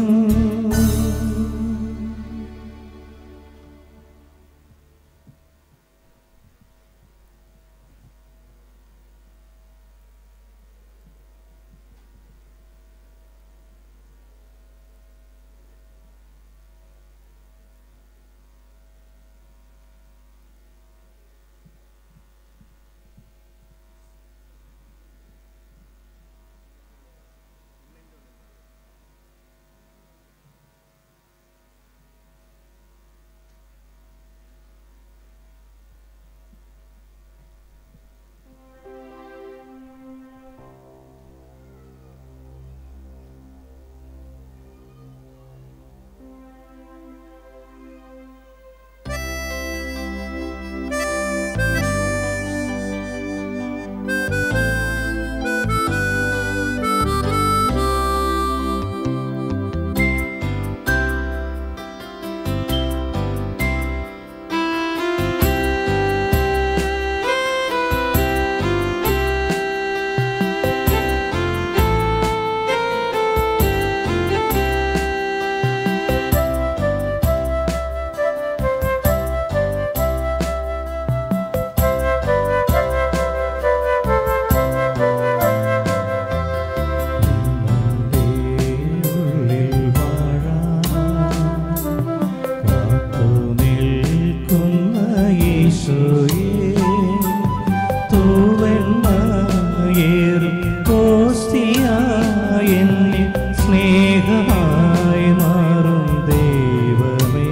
സ്നേഹമായി മാറും ദൈവമേ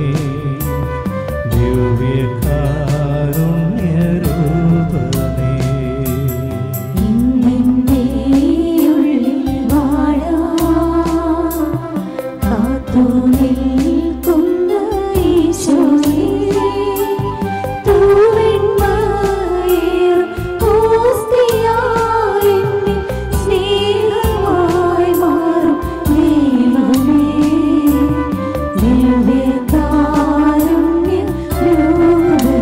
ദിവ്യകാരുണ്യരൂപമേ നിന്റെ ഉള്ളിൽ വാഴാ കാത്തു നിൽക്കുന്ന ഈശോയേ തൂവെണ്മയേറും ഓസ്തിയായി എന്നിൽ സ്നേഹമായി മാറും ദൈവമേ ദിവ്യകാരുണ്യ രൂപമേ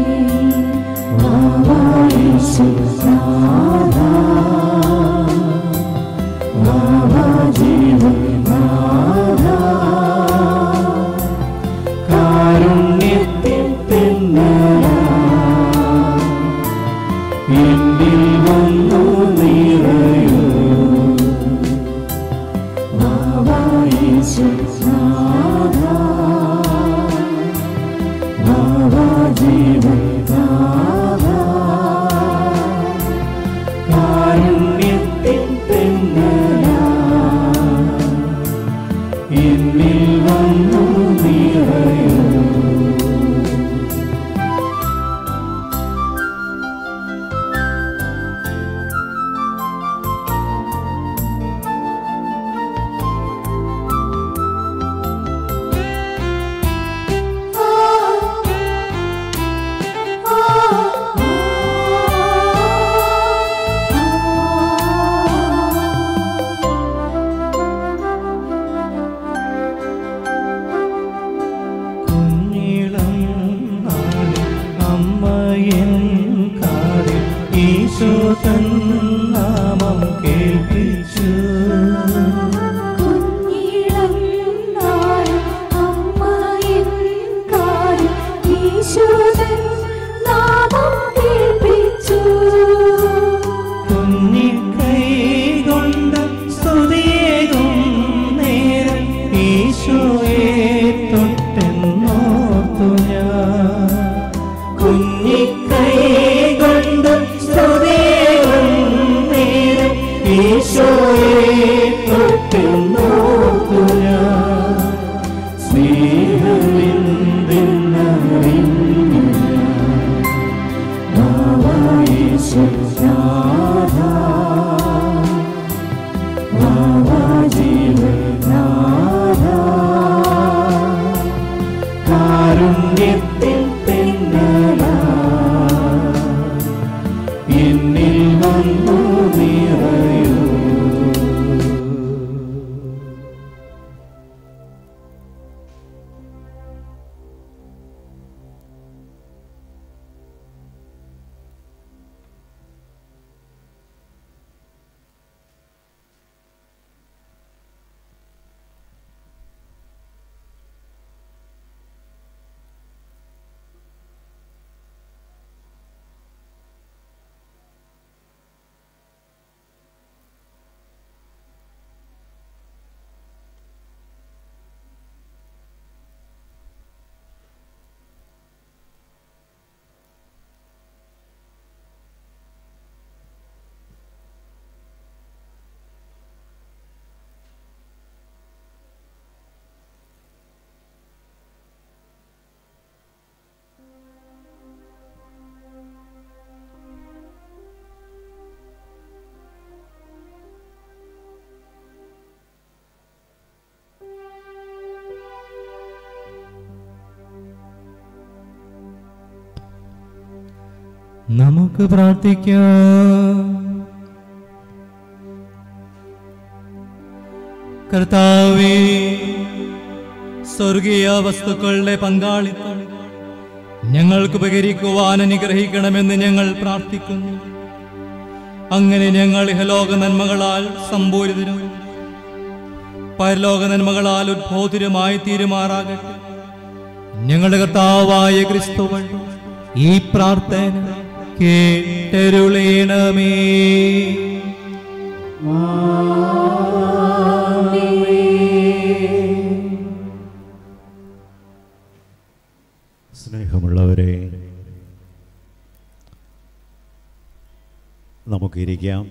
കാരുണ്യത്തിൻ പിന്നലാ എന്നിൽ വന്നു നിറയൂ യേശു നാഥാ കാരുണ്യത്തിൻ തെന്നലാ എന്നിൽ വന്നു നിറയൂ നമുക്ക് പ്രാർത്ഥിക്കാം കർത്താവേ സ്വർഗീയ വസ്തുക്കളുടെ പങ്കാളിത്തം ഞങ്ങൾക്ക് ഉപകരിക്കുവാൻ അനുഗ്രഹിക്കണമെന്ന് ഞങ്ങൾ പ്രാർത്ഥിക്കുന്നു അങ്ങനെ ഞങ്ങൾ ഇഹലോക നന്മകളാൽ സമ്പൂരിതരും പരലോക നന്മകളാൽ ഉദ്ബോധിതമായി തീരുമാറാകട്ടെ ഞങ്ങളുടെ കർത്താവായ ക്രിസ്തുവൾ ഈ പ്രാർത്ഥന കേട്ടരുളേണമേ സ്നേഹമുള്ളവരെ നമുക്കിരിക്കാം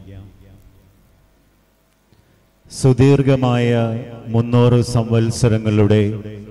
സുദീർഘമായ മുന്നൂറ് സംവത്സരങ്ങളുടെ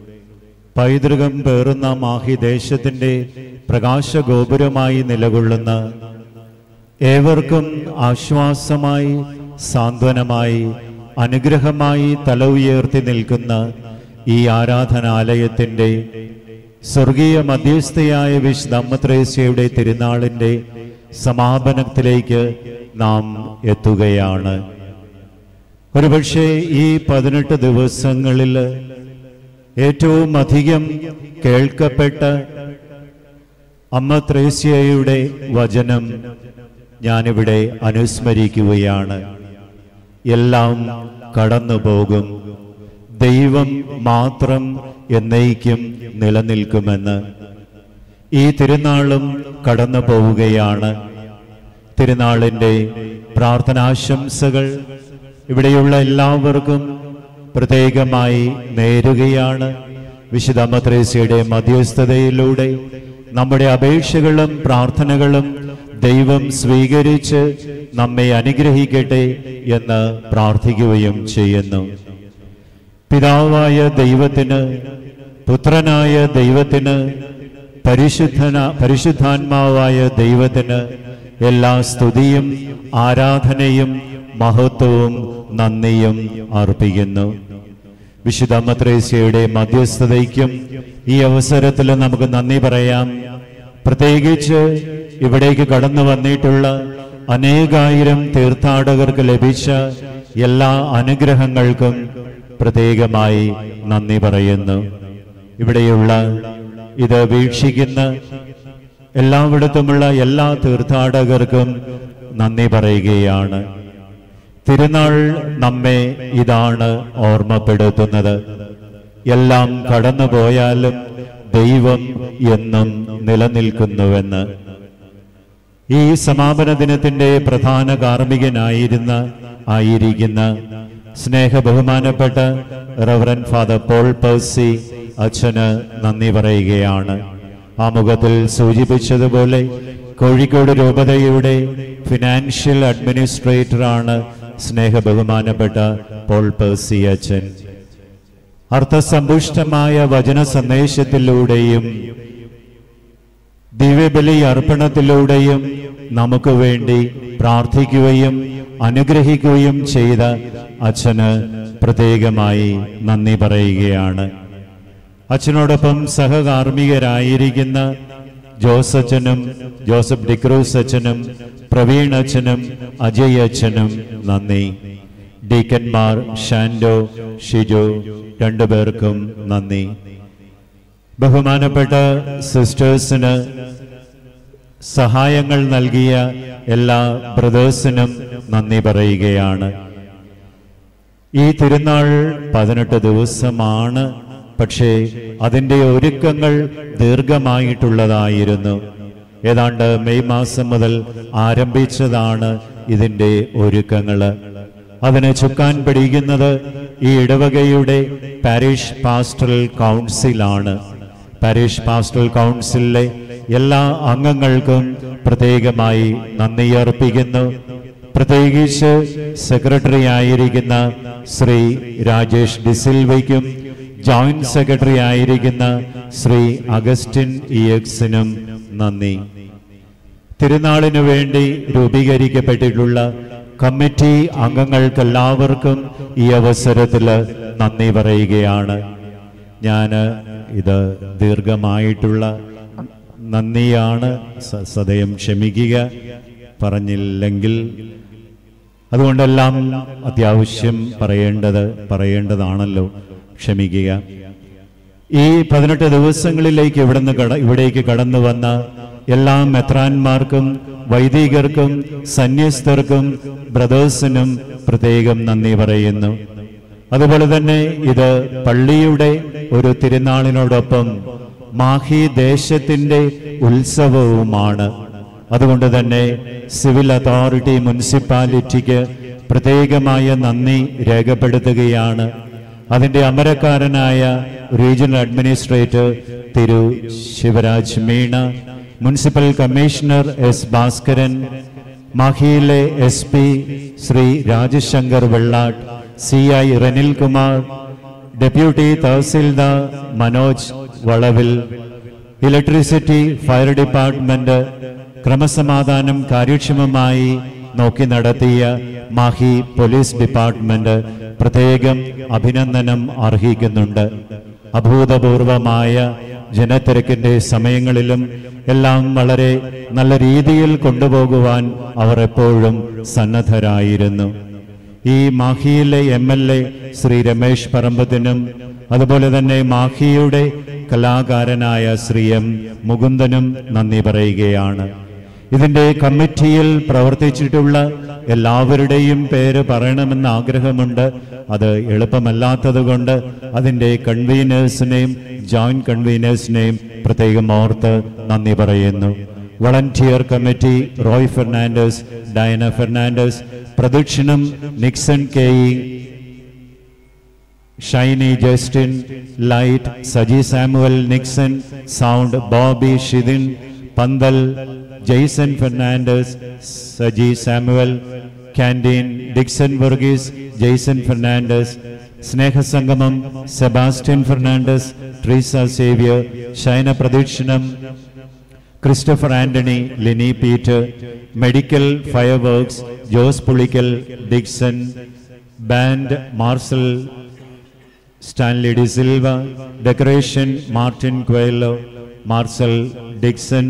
പൈതൃകം പേറുന്ന മാഹിദേശത്തിൻ്റെ പ്രകാശഗോപുരമായി നിലകൊള്ളുന്ന ഏവർക്കും ആശ്വാസമായി സാന്ത്വനമായി അനുഗ്രഹമായി തല ഉയർത്തി നിൽക്കുന്ന ഈ ആരാധനാലയത്തിൻ്റെ സ്വർഗീയ മധ്യസ്ഥയായ വിശുദ്ധ അമ്മത്രേസ്യയുടെ തിരുനാളിൻ്റെ സമാപനത്തിലേക്ക് നാം എത്തുകയാണ് ഒരുപക്ഷെ ഈ പതിനെട്ട് ദിവസങ്ങളിൽ ഏറ്റവും അധികം കേൾക്കപ്പെട്ട അമ്മ ത്രേസ്യയുടെ വചനം ഞാനിവിടെ അനുസ്മരിക്കുകയാണ് എല്ലാം കടന്നു പോകും ദൈവം മാത്രം എന്നേക്കും നിലനിൽക്കുമെന്ന് ഈ തിരുനാളും കടന്നു പോവുകയാണ് തിരുനാളിൻ്റെ പ്രാർത്ഥനാശംസകൾ ഇവിടെയുള്ള എല്ലാവർക്കും പ്രത്യേകമായി നേരുകയാണ് വിശുദ്ധ മദ്രേസയുടെ മധ്യസ്ഥതയിലൂടെ നമ്മുടെ അപേക്ഷകളും പ്രാർത്ഥനകളും ദൈവം സ്വീകരിച്ച് നമ്മെ അനുഗ്രഹിക്കട്ടെ എന്ന് പ്രാർത്ഥിക്കുകയും ചെയ്യുന്നു പിതാവായ ദൈവത്തിന് പുത്രനായ ദൈവത്തിന് പരിശുദ്ധന പരിശുദ്ധാത്മാവായ ദൈവത്തിന് എല്ലാ സ്തുതിയും ആരാധനയും മഹത്വവും നന്ദിയും അർപ്പിക്കുന്നു വിശുദ്ധ മത്രേസ്യയുടെ മധ്യസ്ഥതയ്ക്കും ഈ അവസരത്തിൽ നമുക്ക് നന്ദി പറയാം പ്രത്യേകിച്ച് ഇവിടേക്ക് കടന്നു വന്നിട്ടുള്ള അനേകായിരം തീർത്ഥാടകർക്ക് ലഭിച്ച എല്ലാ അനുഗ്രഹങ്ങൾക്കും പ്രത്യേകമായി നന്ദി പറയുന്നു ഇവിടെയുള്ള ഇത് വീക്ഷിക്കുന്ന എല്ലായിടത്തുമുള്ള എല്ലാ തീർത്ഥാടകർക്കും നന്ദി പറയുകയാണ് തിരുനാൾ നമ്മെ ഇതാണ് ഓർമ്മപ്പെടുത്തുന്നത് എല്ലാം കടന്നുപോയാലും ദൈവം എന്നും നിലനിൽക്കുന്നുവെന്ന് ഈ സമാപന ദിനത്തിന്റെ പ്രധാന കാർമ്മികനായിരുന്ന ആയിരിക്കുന്ന സ്നേഹ ബഹുമാനപ്പെട്ട റവറൻ ഫാദർ പോൾ പേഴ്സി അച്ഛന് നന്ദി പറയുകയാണ് ആമുഖത്തിൽ സൂചിപ്പിച്ചതുപോലെ കോഴിക്കോട് രൂപതയുടെ ഫിനാൻഷ്യൽ അഡ്മിനിസ്ട്രേറ്ററാണ് സ്നേഹ ബഹുമാനപ്പെട്ട പോൾ പേഴ്സി അച്ഛൻ അർത്ഥസമ്പുഷ്ടമായ വചന സന്ദേശത്തിലൂടെയും ദിവ്യബലി അർപ്പണത്തിലൂടെയും നമുക്ക് വേണ്ടി പ്രാർത്ഥിക്കുകയും അനുഗ്രഹിക്കുകയും ചെയ്ത അച്ഛന് പ്രത്യേകമായി നന്ദി പറയുകയാണ് അച്ഛനോടൊപ്പം സഹകാർമ്മികരായിരിക്കുന്ന ജോസച്ചനും ജോസഫ് ഡിക്രൂസ് അച്ഛനും പ്രവീൺ അച്ഛനും അജയ് അച്ഛനും നന്ദി ഡീക്കന്മാർ ഷാൻഡോ ഷിജു രണ്ടുപേർക്കും നന്ദി ബഹുമാനപ്പെട്ട സിസ്റ്റേഴ്സിന് സഹായങ്ങൾ നൽകിയ എല്ലാ ബ്രദേഴ്സിനും നന്ദി പറയുകയാണ് ഈ തിരുനാൾ പതിനെട്ട് ദിവസമാണ് പക്ഷേ അതിൻ്റെ ഒരുക്കങ്ങൾ ദീർഘമായിട്ടുള്ളതായിരുന്നു ഏതാണ്ട് മെയ് മാസം മുതൽ ആരംഭിച്ചതാണ് ഇതിൻ്റെ ഒരുക്കങ്ങൾ അതിന് ചുക്കാൻ പിടിക്കുന്നത് ഈ ഇടവകയുടെ പാരിഷ് പാസ്റ്ററൽ കൗൺസിലാണ് പാരിഷ് പാസ്റ്ററൽ കൗൺസിലിലെ എല്ലാ അംഗങ്ങൾക്കും പ്രത്യേകമായി നന്ദി അർപ്പിക്കുന്നു പ്രത്യേകിച്ച് സെക്രട്ടറി ആയിരിക്കുന്ന ശ്രീ രാജേഷ് ഡിസിൽവയ്ക്കും ജോയിന്റ് സെക്രട്ടറി ആയിരിക്കുന്ന ശ്രീ അഗസ്റ്റിൻ ഇ എക്സിനും നന്ദി തിരുനാളിനു വേണ്ടി രൂപീകരിക്കപ്പെട്ടിട്ടുള്ള കമ്മിറ്റി അംഗങ്ങൾക്കെല്ലാവർക്കും ഈ അവസരത്തിൽ നന്ദി പറയുകയാണ് ഞാൻ ഇത് ദീർഘമായിട്ടുള്ള നന്ദിയാണ് സ- സദയം ക്ഷമിക്കുക പറഞ്ഞില്ലെങ്കിൽ അതുകൊണ്ടെല്ലാം അത്യാവശ്യം പറയേണ്ടത് പറയേണ്ടതാണല്ലോ ക്ഷമിക്കുക ഈ പതിനെട്ട് ദിവസങ്ങളിലേക്ക് ഇവിടുന്ന് കട ഇവിടേക്ക് കടന്നു വന്ന എല്ലാ മെത്രാന്മാർക്കും വൈദികർക്കും സന്യസ്തർക്കും ബ്രദേഴ്സിനും പ്രത്യേകം നന്ദി പറയുന്നു അതുപോലെ തന്നെ ഇത് പള്ളിയുടെ ഒരു തിരുനാളിനോടൊപ്പം മാഹി ദേശത്തിന്റെ ഉത്സവവുമാണ് അതുകൊണ്ട് തന്നെ സിവിൽ അതോറിറ്റി മുനിസിപ്പാലിറ്റിക്ക് പ്രത്യേകമായ നന്ദി രേഖപ്പെടുത്തുകയാണ് അതിന്റെ അമരക്കാരനായ regional administrator Thiru Shivraj Meena municipal commissioner S Bhaskaran മാഹിയിലെ S P Shri Rajashankar Vellat C I Ranil Kumar deputy tahsildar Manoj Valavil electricity fire department ക്രമസമാധാനം കാര്യക്ഷമമായി നോക്കി നടത്തിയ മാഹി പോലീസ് ഡിപ്പാർട്ട്മെന്റ് പ്രത്യേകം അഭിനന്ദനം അർഹിക്കുന്നുണ്ട് അഭൂതപൂർവമായ ജനത്തിരക്കിന്റെ സമയങ്ങളിലും എല്ലാം വളരെ നല്ല രീതിയിൽ കൊണ്ടുപോകുവാൻ അവർ എപ്പോഴും സന്നദ്ധരായിരുന്നു ഈ മാഹിയിലെ M L A Shri Ramesh പറമ്പത്തിനും അതുപോലെ തന്നെ മാഹിയുടെ കലാകാരനായ ശ്രീ എം മുകുന്ദനും നന്ദി പറയുകയാണ് ഇതിന്റെ കമ്മിറ്റിയിൽ പ്രവർത്തിച്ചിട്ടുള്ള എല്ലാവരുടെയും പേര് പറയണമെന്ന് ആഗ്രഹമുണ്ട് അത് എളുപ്പമല്ലാത്തത് കൊണ്ട് അതിന്റെ കൺവീനേഴ്സിനെയും ജോയിന്റ് കൺവീനേഴ്സിനെയും പ്രത്യേകം ഓർത്ത് നന്ദി പറയുന്നു volunteer committee Roy Fernandes Diana Fernandes പ്രദക്ഷിണം Nixon K E Shiny Justin light Saji Samuel Nixon sound Bobby Shidin pandal Jaison Fernandes Saji Samuel canteen Dixon Varghese Jaison Fernandes സ്നേഹസംഗമം സെബാസ്റ്റ്യൻ ഫെർണാണ്ടസ് ട്രീസ സേവ്യർ ശയന പ്രദക്ഷിണം Christopher Antony Lini Peter medical fireworks Jose Pulickal Dixon band Marcel Stanley D Silva decoration Martin Coelho Marcel Dixon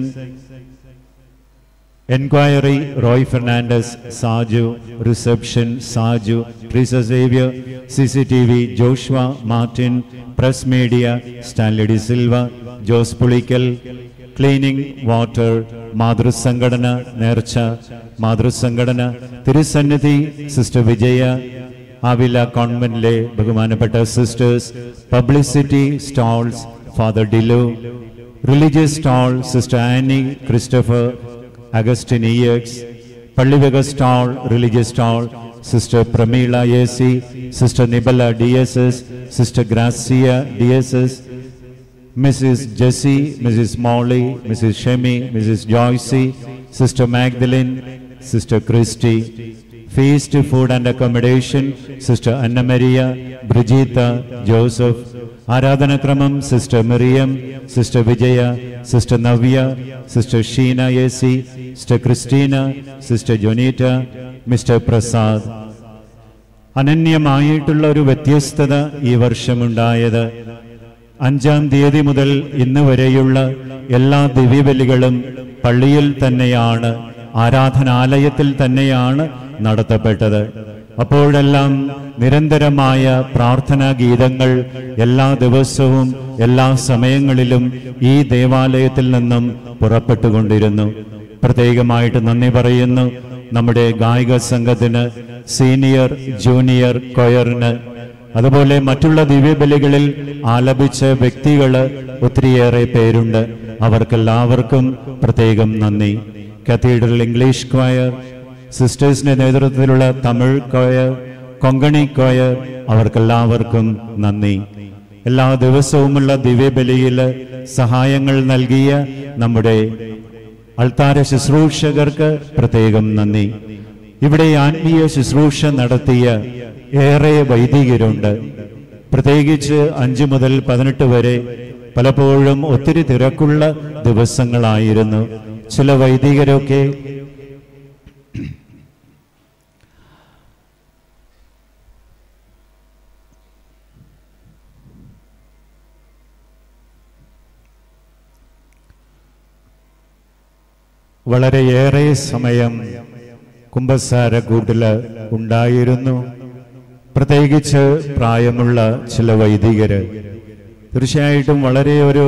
enquiry Roy Fernandes Saju reception Saju Treesa Xavier C C T V Joshua Martin press media Stanley D Silva Jose Pulickal cleaning water മാതൃസംഘടന നേർച്ച മാതൃസംഘടന തിരുസന്നിധി sister Vijaya Avila കോൺവെന്റിലെ ബഹുമാനപ്പെട്ട sisters publicity stalls father Dilu religious stall sister Annie Christopher Augustine E X പള്ളിവക stall religious stall sister Pramila A C sister Nibala D S S sister Grazia D S S Mrs. Jessie, Mrs. Molly, Mrs. Shemi, Mrs. Joycey, Sister Magdalene, Sister Christy. Feast, food and accommodation, Sister Anna Maria, Brigitta, Joseph. ആരാധനക്രമം sister Meriam sister Vijaya sister Navya sister Sheena A C sister Christina sister Jonita mister Prasad അനന്യമായിട്ടുള്ള ഒരു വ്യത്യസ്തത ഈ വർഷമുണ്ടായത് അഞ്ചാം തീയതി മുതൽ ഇന്ന് വരെയുള്ള എല്ലാ ദിവ്യബലികളും പള്ളിയിൽ തന്നെയാണ് ആരാധനാലയത്തിൽ തന്നെയാണ് നടത്തപ്പെട്ടത് അപ്പോഴെല്ലാം നിരന്തരമായ പ്രാർത്ഥനാ ഗീതങ്ങൾ എല്ലാ ദിവസവും എല്ലാ സമയങ്ങളിലും ഈ ദേവാലയത്തിൽ നിന്നും പുറപ്പെട്ടുകൊണ്ടിരുന്നു പ്രത്യേകമായിട്ട് നന്ദി പറയുന്നു നമ്മുടെ ഗായിക സംഘത്തിന് സീനിയർ ജൂനിയർ കൊയറിന് അതുപോലെ മറ്റുള്ള ദിവ്യബലികളിൽ ആലപിച്ച വ്യക്തികൾ ഒത്തിരിയേറെ പേരുണ്ട് അവർക്കെല്ലാവർക്കും പ്രത്യേകം നന്ദി കത്തീഡ്രൽ ഇംഗ്ലീഷ് ക്വയർ സിസ്റ്റേഴ്സിന്റെ നേതൃത്വത്തിലുള്ള തമിഴ് കൊയർ കൊങ്കണി കൊയർ അവർക്കെല്ലാവർക്കും നന്ദി എല്ലാ ദിവസവുമുള്ള ദിവ്യബലിയിൽ സഹായങ്ങൾ നൽകിയ നമ്മുടെ അൾത്താര ശുശ്രൂഷകർക്ക് പ്രത്യേകം നന്ദി ഇവിടെ ആത്മീയ ശുശ്രൂഷ നടത്തിയ ഏറെ വൈദികരുണ്ട് പ്രത്യേകിച്ച് അഞ്ചു മുതൽ പതിനെട്ട് വരെ പലപ്പോഴും ഒത്തിരി തിരക്കുള്ള ദിവസങ്ങളായിരുന്നു ചില വൈദികരൊക്കെ വളരെയേറെ സമയം കുംഭസാര കൂട്ടില് ഉണ്ടായിരുന്നു പ്രത്യേകിച്ച് പ്രായമുള്ള ചില വൈദികര് തീർച്ചയായിട്ടും വളരെ ഒരു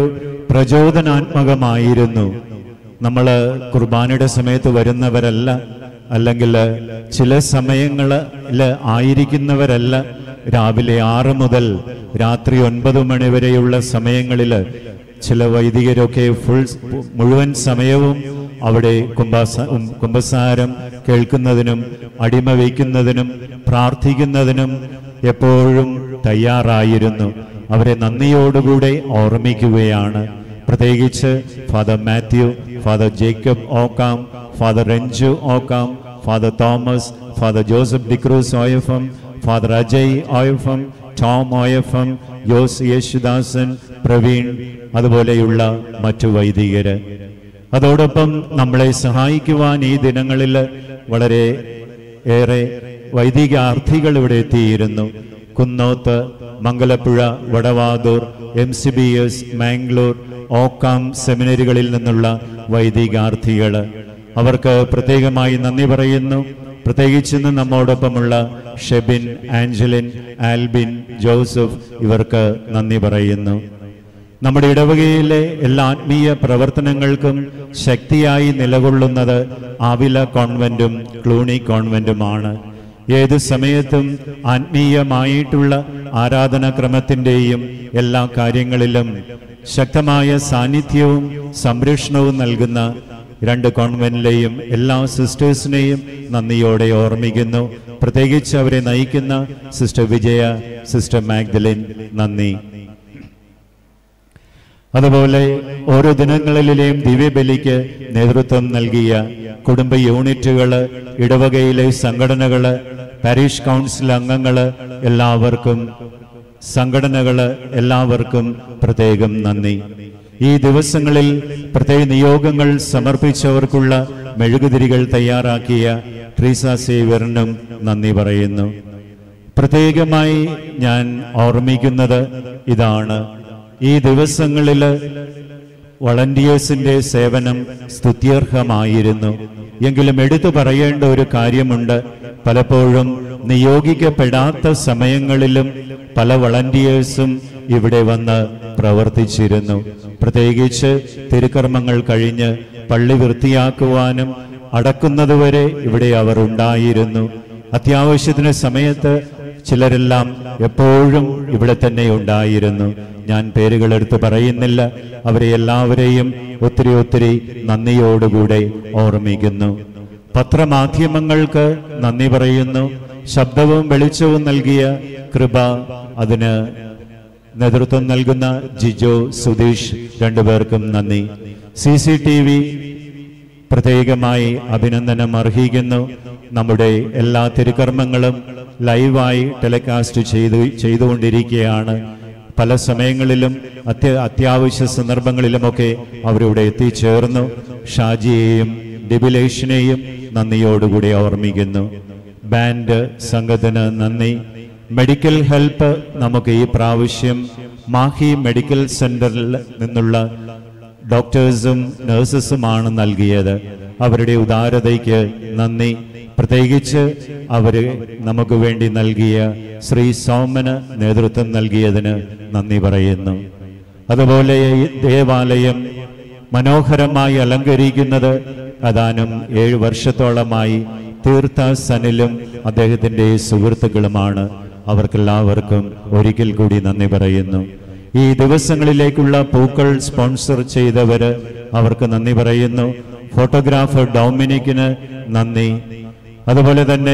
പ്രചോദനാത്മകമായിരുന്നു നമ്മൾ കുർബാനയുടെ സമയത്ത് വരുന്നവരല്ല അല്ലെങ്കിൽ ചില സമയങ്ങളിൽ ആയിരിക്കുന്നവരല്ല രാവിലെ ആറ് മുതൽ രാത്രി ഒൻപത് മണി വരെയുള്ള സമയങ്ങളിൽ ചില വൈദികരൊക്കെ ഫുൾ മുഴുവൻ സമയവും അവിടെ കുംഭസ കുംഭസാരം കേൾക്കുന്നതിനും അടിമ വയ്ക്കുന്നതിനും പ്രാർത്ഥിക്കുന്നതിനും എപ്പോഴും തയ്യാറായിരുന്നു അവരെ നന്ദിയോടുകൂടെ ഓർമ്മിക്കുകയാണ് പ്രത്യേകിച്ച് father Mathew father Jacob OCarm father Ranju OCarm father Thomas father Joseph D'Cruz OFM father Ajay OFM Tom OFM Jose Yesudasan Praveen അതുപോലെയുള്ള മറ്റു വൈദികര് അതോടൊപ്പം നമ്മളെ സഹായിക്കുവാൻ ഈ ദിനങ്ങളിൽ വളരെ ഏറെ വൈദികാർത്ഥികൾ ഇവിടെ എത്തിയിരുന്നു Kunnoth Mangalapuzha Vadavathoor M C B S Mangalore OCarm സെമിനറികളിൽ നിന്നുള്ള വൈദികാർത്ഥികൾ അവർക്ക് പ്രത്യേകമായി നന്ദി പറയുന്നു പ്രത്യേകിച്ച് ഇന്ന് നമ്മോടൊപ്പമുള്ള ഷെബിൻ ആഞ്ചലിൻ ആൽബിൻ ജോസഫ് ഇവർക്ക് നന്ദി പറയുന്നു നമ്മുടെ ഇടവകയിലെ എല്ലാ ആത്മീയ പ്രവർത്തനങ്ങൾക്കും ശക്തിയായി നിലകൊള്ളുന്നത് ആവില കോൺവെന്റും ക്ലൂണി കോൺവെന്റുമാണ് ഏത് സമയത്തും ആത്മീയമായിട്ടുള്ള ആരാധനാക്രമത്തിൻ്റെയും എല്ലാ കാര്യങ്ങളിലും ശക്തമായ സാന്നിധ്യവും സംരക്ഷണവും നൽകുന്ന രണ്ട് കോൺവെന്റിലെയും എല്ലാ സിസ്റ്റേഴ്സിനെയും നന്ദിയോടെ ഓർമ്മിക്കുന്നു പ്രത്യേകിച്ച് അവരെ നയിക്കുന്ന സിസ്റ്റർ വിജയ സിസ്റ്റർ മാഗ്ദലിൻ നന്ദി അതുപോലെ ഓരോ ദിനങ്ങളിലെയും ദിവ്യബലിക്ക് നേതൃത്വം നൽകിയ കുടുംബ യൂണിറ്റുകൾ ഇടവകയിലെ സംഘടനകൾ പാരീഷ് കൗൺസിൽ അംഗങ്ങൾ എല്ലാവർക്കും സംഘടനകൾ എല്ലാവർക്കും പ്രത്യേകം നന്ദി ഈ ദിവസങ്ങളിൽ പ്രത്യേക നിയോഗങ്ങൾ സമർപ്പിച്ചവർക്കുള്ള മെഴുകുതിരികൾ തയ്യാറാക്കിയ ട്രീസ സേവ്യറിനും നന്ദി പറയുന്നു പ്രത്യേകമായി ഞാൻ ഓർമ്മിക്കുന്നത് ഇതാണ് ഈ ദിവസങ്ങളിൽ വളണ്ടിയേഴ്സിന്റെ സേവനം സ്തുത്യർഹമായിരുന്നു എങ്കിലും എടുത്തു പറയേണ്ട ഒരു കാര്യമുണ്ട് പലപ്പോഴും നിയോഗിക്കപ്പെടാത്ത സമയങ്ങളിലും പല വളണ്ടിയേഴ്സും ഇവിടെ വന്ന് പ്രവർത്തിച്ചിരുന്നു പ്രത്യേകിച്ച് തിരുക്കർമ്മങ്ങൾ കഴിഞ്ഞ് പള്ളി വൃത്തിയാക്കുവാനും അടക്കുന്നതുവരെ ഇവിടെ അവർ ഉണ്ടായിരുന്നു അത്യാവശ്യത്തിന് സമയത്ത് ചിലരെല്ലാം എപ്പോഴും ഇവിടെ തന്നെ ഉണ്ടായിരുന്നു ഞാൻ പേരുകൾ എടുത്ത് പറയുന്നില്ല അവരെ എല്ലാവരെയും ഒത്തിരി ഒത്തിരി നന്ദിയോടുകൂടെ ഓർമ്മിക്കുന്നു പത്രമാധ്യമങ്ങൾക്ക് നന്ദി പറയുന്നു ശബ്ദവും വെളിച്ചവും നൽകിയ കൃപ അതിന് നേതൃത്വം നൽകുന്ന ജിജോ സുധീഷ് രണ്ടുപേർക്കും നന്ദി സി സി ടി വി പ്രത്യേകമായി അഭിനന്ദനം അർഹിക്കുന്നു നമ്മുടെ എല്ലാ തിരുക്കർമ്മങ്ങളും ലൈവായി ടെലികാസ്റ്റ് ചെയ്തു ചെയ്തുകൊണ്ടിരിക്കുകയാണ് പല സമയങ്ങളിലും അത്യ അത്യാവശ്യ സന്ദർഭങ്ങളിലുമൊക്കെ അവരിവിടെ എത്തിച്ചേർന്നു ഷാജിയെയും ഡിബിലേഷനെയും നന്ദിയോടുകൂടി ഓർമ്മിക്കുന്നു ബാൻഡ് സംഘത്തിന് നന്ദി മെഡിക്കൽ ഹെൽപ്പ് നമുക്ക് ഈ പ്രാവശ്യം മാഹി മെഡിക്കൽ സെന്ററിൽ നിന്നുള്ള ഡോക്ടേഴ്സും നഴ്സസുമാണ് നൽകിയത് അവരുടെ ഉദാരതയ്ക്ക് നന്ദി പ്രത്യേകിച്ച് അവര് നമുക്ക് വേണ്ടി നൽകിയ ശ്രീ സോമന് നേതൃത്വം നൽകിയതിന് നന്ദി പറയുന്നു അതുപോലെ ഈ ദേവാലയം മനോഹരമായി അലങ്കരിക്കുന്നത് അതാനും ഏഴ് വർഷത്തോളമായി തീർത്ഥ സനിലും അദ്ദേഹത്തിൻ്റെ സുഹൃത്തുക്കളുമാണ് അവർക്കെല്ലാവർക്കും ഒരിക്കൽ കൂടി നന്ദി പറയുന്നു ഈ ദിവസങ്ങളിലേക്കുള്ള പൂക്കൾ സ്പോൺസർ ചെയ്തവര് അവർക്ക് നന്ദി പറയുന്നു ഫോട്ടോഗ്രാഫർ ഡൊമിനിക്കിന് നന്ദി അതുപോലെ തന്നെ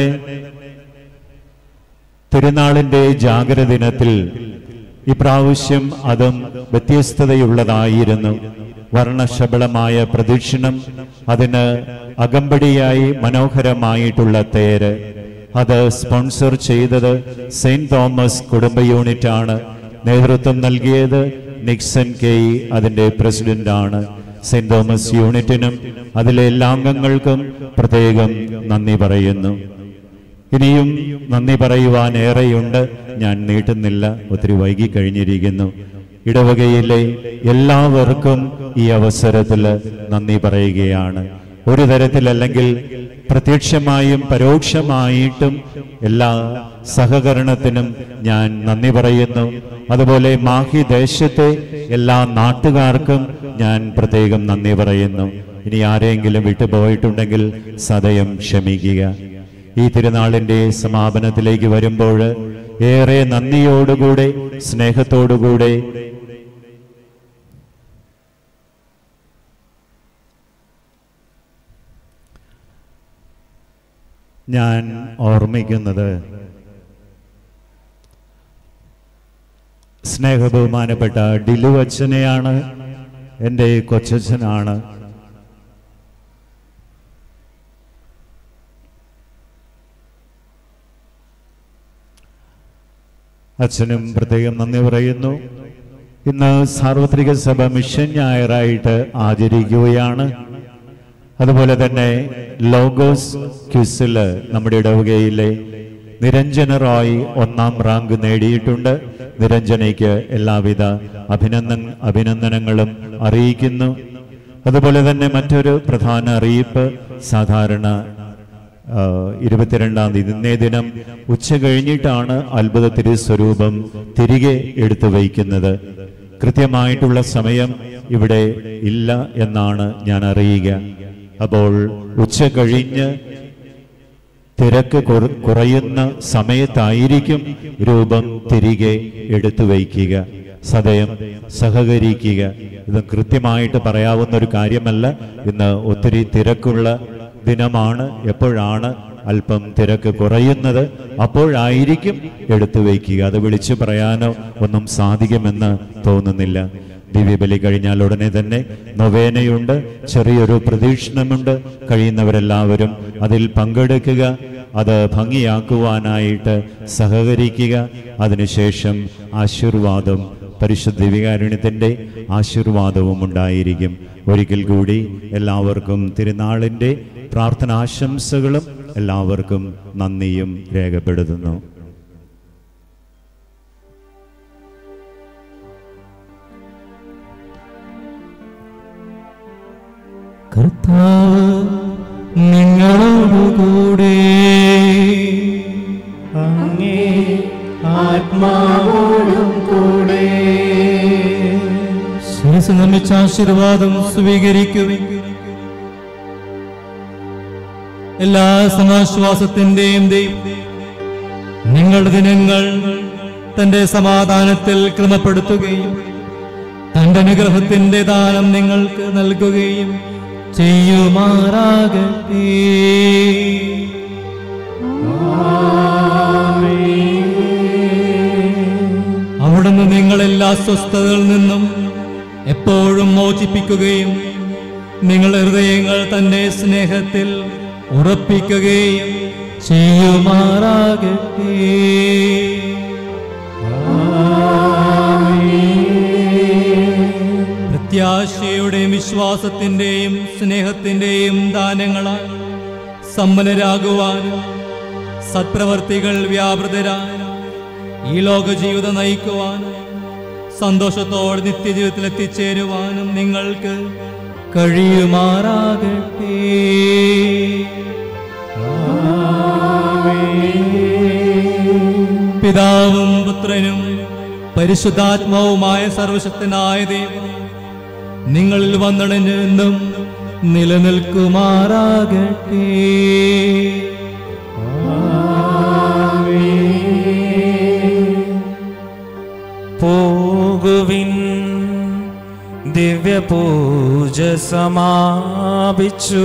തിരുനാളിന്റെ ജാഗ്രത ദിനത്തിൽ ഇപ്രാവശ്യം അതും വ്യത്യസ്തതയുള്ളതായിരുന്നു വർണ്ണശബളമായ പ്രദക്ഷിണം അതിന് അകമ്പടിയായി മനോഹരമായിട്ടുള്ള തേര് അത് സ്പോൺസർ ചെയ്തത് സെയിന്റ് തോമസ് കുടുംബ യൂണിറ്റാണ് നേതൃത്വം നൽകിയത് നിക്സൺ കെ ഇ അതിന്റെ പ്രസിഡന്റാണ് സെയിന്റ് തോമസ് യൂണിറ്റിനും അതിലെ എല്ലാ അംഗങ്ങൾക്കും പ്രത്യേകം നന്ദി പറയുന്നു ഇനിയും നന്ദി പറയുവാൻ ഏറെയുണ്ട് ഞാൻ നീട്ടുന്നില്ല ഒത്തിരി വൈകി കഴിഞ്ഞിരിക്കുന്നു ഇടവകയിലെ എല്ലാവർക്കും ഈ അവസരത്തിൽ നന്ദി പറയുകയാണ് ഒരു തരത്തിലല്ലെങ്കിൽ പ്രത്യക്ഷമായും പരോക്ഷമായിട്ടും എല്ലാ സഹകരണത്തിനും ഞാൻ നന്ദി പറയുന്നു അതുപോലെ മാഹി ദേശത്തെ എല്ലാ നാട്ടുകാർക്കും ഞാൻ പ്രത്യേകം നന്ദി പറയുന്നു ഇനി ആരെങ്കിലും വിട്ടുപോയിട്ടുണ്ടെങ്കിൽ സദയം ക്ഷമിക്കുക ഈ തിരുനാളിന്റെ സമാപനത്തിലേക്ക് വരുമ്പോൾ ഏറെ നന്ദിയോടുകൂടെ സ്നേഹത്തോടുകൂടെ ഞാൻ ഓർമ്മിക്കുന്നത് സ്നേഹബഹുമാനപ്പെട്ട ഡിലു അച്ഛനെയാണ് എൻ്റെ കൊച്ചച്ഛനാണ് അച്ഛനും പ്രത്യേകം നന്ദി പറയുന്നു ഇന്ന് സാർവത്രിക സഭ മിഷൻ ഞായറായിട്ട് ആചരിക്കുകയാണ് അതുപോലെ തന്നെ ലോഗോസ് ക്യുസിൽ നമ്മുടെ ഇടവകയിലെ നിരഞ്ജന റോയ് ഒന്നാം റാങ്ക് നേടിയിട്ടുണ്ട് നിരഞ്ജനയ്ക്ക് എല്ലാവിധ അഭിനന്ദന അഭിനന്ദനങ്ങളും അറിയിക്കുന്നു അതുപോലെ തന്നെ മറ്റൊരു പ്രധാന അറിയിപ്പ് സാധാരണ ആ, ഇരുപത്തിരണ്ടാം തീയതി ഇന്നേ ദിനം ഉച്ച കഴിഞ്ഞിട്ടാണ് അത്ഭുത തിരുസ്വരൂപം തിരികെ എടുത്തു വയ്ക്കുന്നത് കൃത്യമായിട്ടുള്ള സമയം ഇവിടെ ഇല്ല എന്നാണ് ഞാൻ അറിയുക അപ്പോൾ ഉച്ച കഴിഞ്ഞ് തിരക്ക് കുറ- കുറയുന്ന സമയത്തായിരിക്കും രൂപം തിരികെ എടുത്തു വയ്ക്കുക സദയം സഹകരിക്കുക ഇത് കൃത്യമായിട്ട് പറയാവുന്ന ഒരു കാര്യമല്ല ഇന്ന് ഒത്തിരി തിരക്കുള്ള ദിനമാണ് എപ്പോഴാണ് അല്പം തിരക്ക് കുറയുന്നത് അപ്പോഴായിരിക്കും എടുത്തു വയ്ക്കുക അത് വിളിച്ചു പറയാനോ ഒന്നും സാധിക്കുമെന്ന് തോന്നുന്നില്ല ദിവ്യബലി കഴിഞ്ഞാൽ ഉടനെ തന്നെ നൊവേനയുണ്ട് ചെറിയൊരു പ്രതീക്ഷണമുണ്ട് കഴിയുന്നവരെല്ലാവരും അതിൽ പങ്കെടുക്കുക അത് ഭംഗിയാക്കുവാനായിട്ട് സഹകരിക്കുക അതിനുശേഷം ആശീർവാദം പരിശുദ്ധ വികാരുണ്യത്തിൻ്റെ ആശീർവാദവും ഉണ്ടായിരിക്കും ഒരിക്കൽ കൂടി എല്ലാവർക്കും തിരുനാളിൻ്റെ പ്രാർത്ഥനാശംസകളും എല്ലാവർക്കും നന്ദിയും രേഖപ്പെടുത്തുന്നു കർത്താവ് നിങ്ങളോടുകൂടെ അങ്ങേ ആത്മാവോടും കൂടെ ശിരസ് നമിച്ച ആശീർവാദം സ്വീകരിക്കുവിൻ എല്ലാ സമാശ്വാസത്തിന്റെയും ദൈവം നിങ്ങളുടെ ദിനങ്ങൾ തന്റെ സമാധാനത്തിൽ ക്രമപ്പെടുത്തുകയും തന്റെ അനുഗ്രഹത്തിന്റെ ദാനം നിങ്ങൾക്ക് നൽകുകയും ചെയ്യുമാറാകട്ടെ അവിടുന്ന് നിങ്ങളെല്ലാ അസ്വസ്ഥതകളിൽ നിന്നും എപ്പോഴും മോചിപ്പിക്കുകയും നിങ്ങളുടെ ഹൃദയങ്ങൾ തന്റെ സ്നേഹത്തിൽ ഉറപ്പിക്കുകയും ചെയ്യുമാറാകട്ടെ പ്രത്യാശയുടെയും വിശ്വാസത്തിന്റെയും സ്നേഹത്തിന്റെയും ദാനങ്ങളാൽ സമ്പന്നരാകുവാനും സത്പ്രവർത്തികൾ വ്യാപൃതരാനും ഈ ലോക ജീവിതം നയിക്കുവാനും സന്തോഷത്തോടെ നിത്യജീവിതത്തിൽ എത്തിച്ചേരുവാനും നിങ്ങൾക്ക് കഴിയുമാറാകട്ടെ പിതാവും പുത്രനും പരിശുദ്ധാത്മാവുമായ സർവശക്തനായ ദൈവം നിങ്ങളിൽ വന്നണഞ്ഞ് എന്നും നിലനിൽക്കുമാറാകട്ടെ പോകുവിൻ ദിവ്യപൂജ സമാപിച്ചു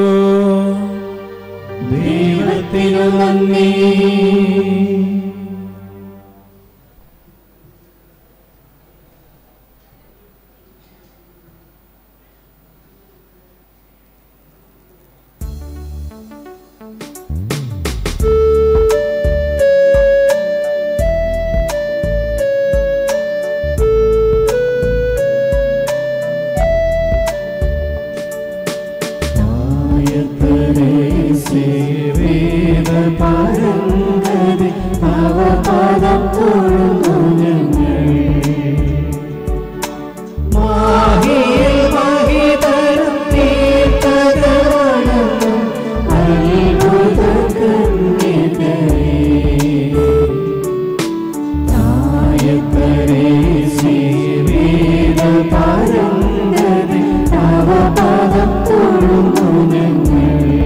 ദൈവത്തിനു നന്ദി സേവേദ പരങ്കതി അവ പദം തൊഴുന്നു ഞങ്ങൾ മാഹിയിൽ മഹിതരും തീർത്ഥകവനവും അത്ഭുത കന്യകരേ തായക്കരേ സേവേദ പരങ്കതി അവ പദം തൊഴുന്നു ഞങ്ങൾ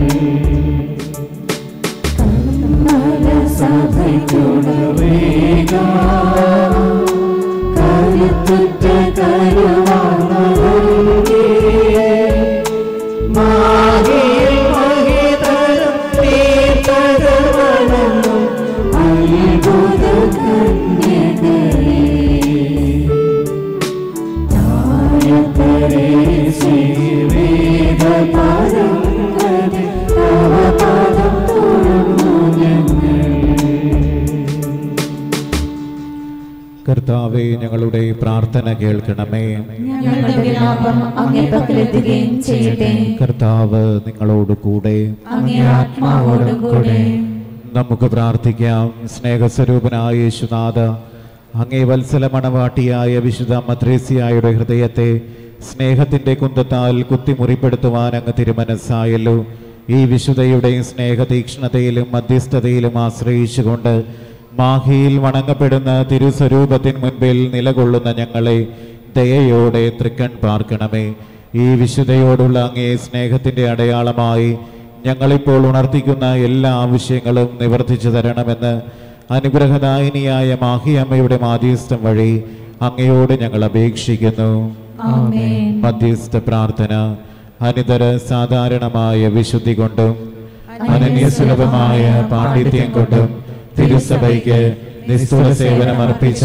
സഭയ്ക്കുടവേഗ കരുത്തുറ്റ കരുവാണവങ്കേ മാഹിയിൽ മഹിതരം തീർത്ഥകവനവും അത്ഭുത കന്യകരേ തായക്കരേ ശ്രീവേദ പരങ്കതി തവ പദം തൊഴുന്നു ഞങ്ങൾ കർത്താവെ ഞങ്ങളുടെ പ്രാർത്ഥന കേൾക്കണമേ ഞങ്ങളുടെ വിലാപം അങ്ങേ പക്കലെത്തുകയും ചെയ്യട്ടെ കർത്താവ് നിങ്ങളോട് കൂടെ അങ്ങേ ആത്മാവോടും കൂടെ നമുക്ക് പ്രാർത്ഥിക്കാം സ്നേഹസ്വരൂപനായ യേശുനാഥ അങ്ങേ വത്സല മണവാട്ടിയായ വിശുദ്ധ മദ്രേസിയായുടെ ഹൃദയത്തെ സ്നേഹത്തിന്റെ കുന്തത്താൽ കുത്തിമുറിപ്പെടുത്തുവാൻ അങ്ങ് തിരുമനസ്സായല്ലോ ഈ വിശുദ്ധയുടെ സ്നേഹതീക്ഷ്ണതയിലും മധ്യസ്ഥതയിലും ആശ്രയിച്ചുകൊണ്ട് മാഹിയിൽ വണങ്ങപ്പെടുന്ന തിരുസ്വരൂപത്തിന് മുൻപിൽ നിലകൊള്ളുന്ന ഞങ്ങളെ ദയയോടെ തൃക്കൺ പാർക്കണമേ ഈ വിശുദ്ധയോടുള്ള അങ്ങേ സ്നേഹത്തിന്റെ അടയാളമായി ഞങ്ങളിപ്പോൾ ഉണർത്തിക്കുന്ന എല്ലാ ആവശ്യങ്ങളും നിവർത്തിച്ചു തരണമെന്ന് അനുഗ്രഹദായിനിയായ മാഹിയമ്മയുടെ മാധ്യസ്ഥം വഴി അങ്ങയോട് ഞങ്ങൾ അപേക്ഷിക്കുന്നു ആമേൻ മധ്യസ്ഥ പ്രാർത്ഥന അനിതര സാധാരണമായ വിശുദ്ധി കൊണ്ടും അനന്യസുലഭമായ പാണ്ഡിത്യം കൊണ്ടും തിരുസഭയ്ക്ക് നിസ്തുല സേവനം അർപ്പിച്ച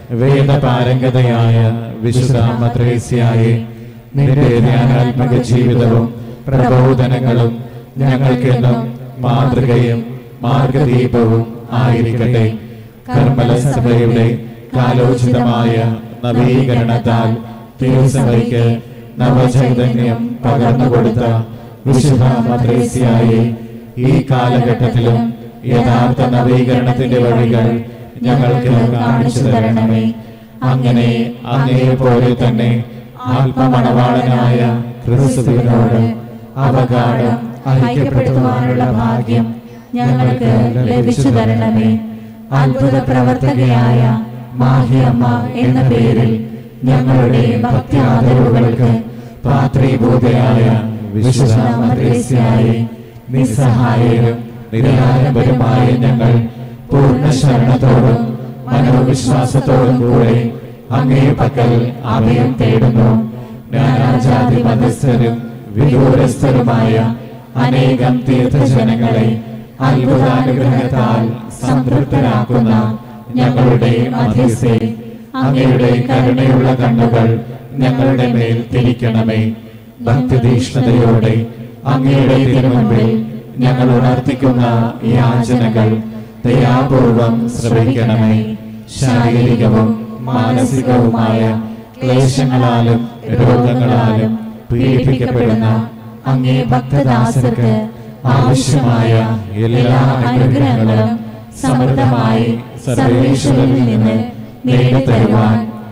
വേദപാരംഗതയായ വിശുദ്ധ മദ്രേസ്യായി നിന്റെ ധ്യാനാത്മക ജീവിതവും പ്രബോധനങ്ങളും ഞങ്ങൾക്കെന്നും മാതൃകയും മാർഗദീപവും ആയിരിക്കട്ടെ കർമ്മല സഭയുടെ കാലോചിതമായ നവീകരണത്താൽ തിരുസഭയ്ക്ക് നവചൈതന്യം പകർന്നുകൊടുത്ത വിശുദ്ധ മദ്രേസ്യായി ഈ കാലഘട്ടത്തിലും യഥാർത്ഥ നവീകരണത്തിന്റെ വഴികൾ ഞങ്ങൾക്ക് കാണിച്ചു തരണമേ അങ്ങനെ അങ്ങേ പോലെ തന്നെ ആത്മമണവാളനായ ക്രിസ്തുവിനോട് അവകാടം ഐക്യപ്പെടുത്തുവാനുള്ള ഭാഗ്യം ഞങ്ങൾക്ക് ലഭിച്ചു തരണമേ അത്ഭുത പ്രവർത്തകയായ മാഹിയമ്മ എന്ന പേരിൽ ഞങ്ങളുടെ ഭക്തി ആദരവുകൾക്ക് പാത്രീഭൂതയായ വിശുദ്ധ മദ്രേസ്യായി നിസ്സഹായരും നിരാലംബരുമായ ഞങ്ങൾ പൂർണ്ണ ശരണത്തോടും മനോവിശ്വാസത്തോടും കൂടെ അങ്ങേ പക്കൽ അഭയം തേടുന്നു നാനാജാതി മതസ്ഥരും വിദൂരസ്ഥരുമായ അനേകം തീർത്ഥജനങ്ങളെ അത്ഭുതാനുഗ്രഹത്താൽ സംതൃപ്തരാക്കുന്ന ഞങ്ങളുടെ മധ്യസ്ഥെ അങ്ങയുടെ കരുണയുള്ള കണ്ണുകൾ ഞങ്ങളുടെ മേൽ തിരിക്കണമേ ഭക്തിതീഷ്ണതയോടെ അങ്ങയുടെ തിരുമുൻപിൽ ഞങ്ങൾ ഉണർത്തിക്കുന്ന യാചനകൾ ദയാപൂർവം ശ്രവിക്കണമേ ശാരീരികവും മാനസികവുമായ ക്ലേശങ്ങളാലും രോഗങ്ങളാലും പീഡിപ്പിക്കപ്പെടുന്ന അങ്ങേ ഭക്തദാസർക്ക് ആവശ്യമായ എല്ലാ അനുഗ്രഹങ്ങളും സമൃദ്ധമായി സർവേശ്വരനിൽ നിന്ന് നേടിത്തരുവാൻ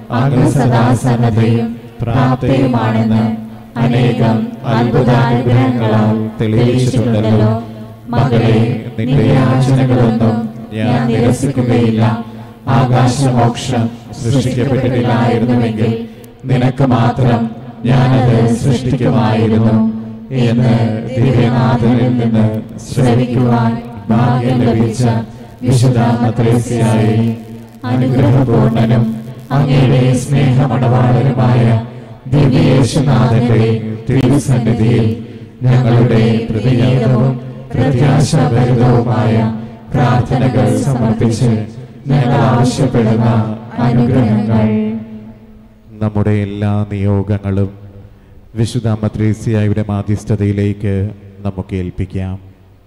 അങ്ങ് സദാ സന്നദ്ധയും പ്രാപ്തയുമാണെന്ന് അനേകം അത്ഭുതാനുഗ്രഹങ്ങളാൽ തെളിയിച്ചിട്ടുണ്ടല്ലോ മകളെ നിന്റെ യാചനകളൊന്നും ഞാൻ നിരസിക്കുകയില്ല ആകാശമോക്ഷം സൃഷ്ടിക്കപ്പെട്ടിട്ടില്ലായിരുന്നുവെങ്കിൽ നിനക്ക് മാത്രം ഞാനത് സൃഷ്ടിക്കുമായിരുന്നു എന്ന് ദിവ്യനാഥനിൽ നിന്ന് ശ്രവിക്കുവാൻ ഭാഗ്യം ലഭിച്ച വിശുദ്ധ മത്രേസ്യായി അനുഗ്രഹപൂർണനും അങ്ങയുടെ സ്നേഹമണവാളനുമായ ദിവ്യേശുനാഥന്റെ തിരുസന്നിധിയിൽ ഞങ്ങളുടെ പ്രതിയേകവും പ്രത്യാശാഭരിതവുമായ പ്രാർത്ഥനകൾ സമർപ്പിച്ച് ഞങ്ങൾ ആവശ്യപ്പെടുന്ന അനുഗ്രഹങ്ങൾ നമ്മുടെ എല്ലാ നിയോഗങ്ങളും വിശുദ്ധ മദ്രേസ്യായുടെ മാധ്യസ്ഥതയിലേക്ക് നമുക്ക് ഏൽപ്പിക്കാം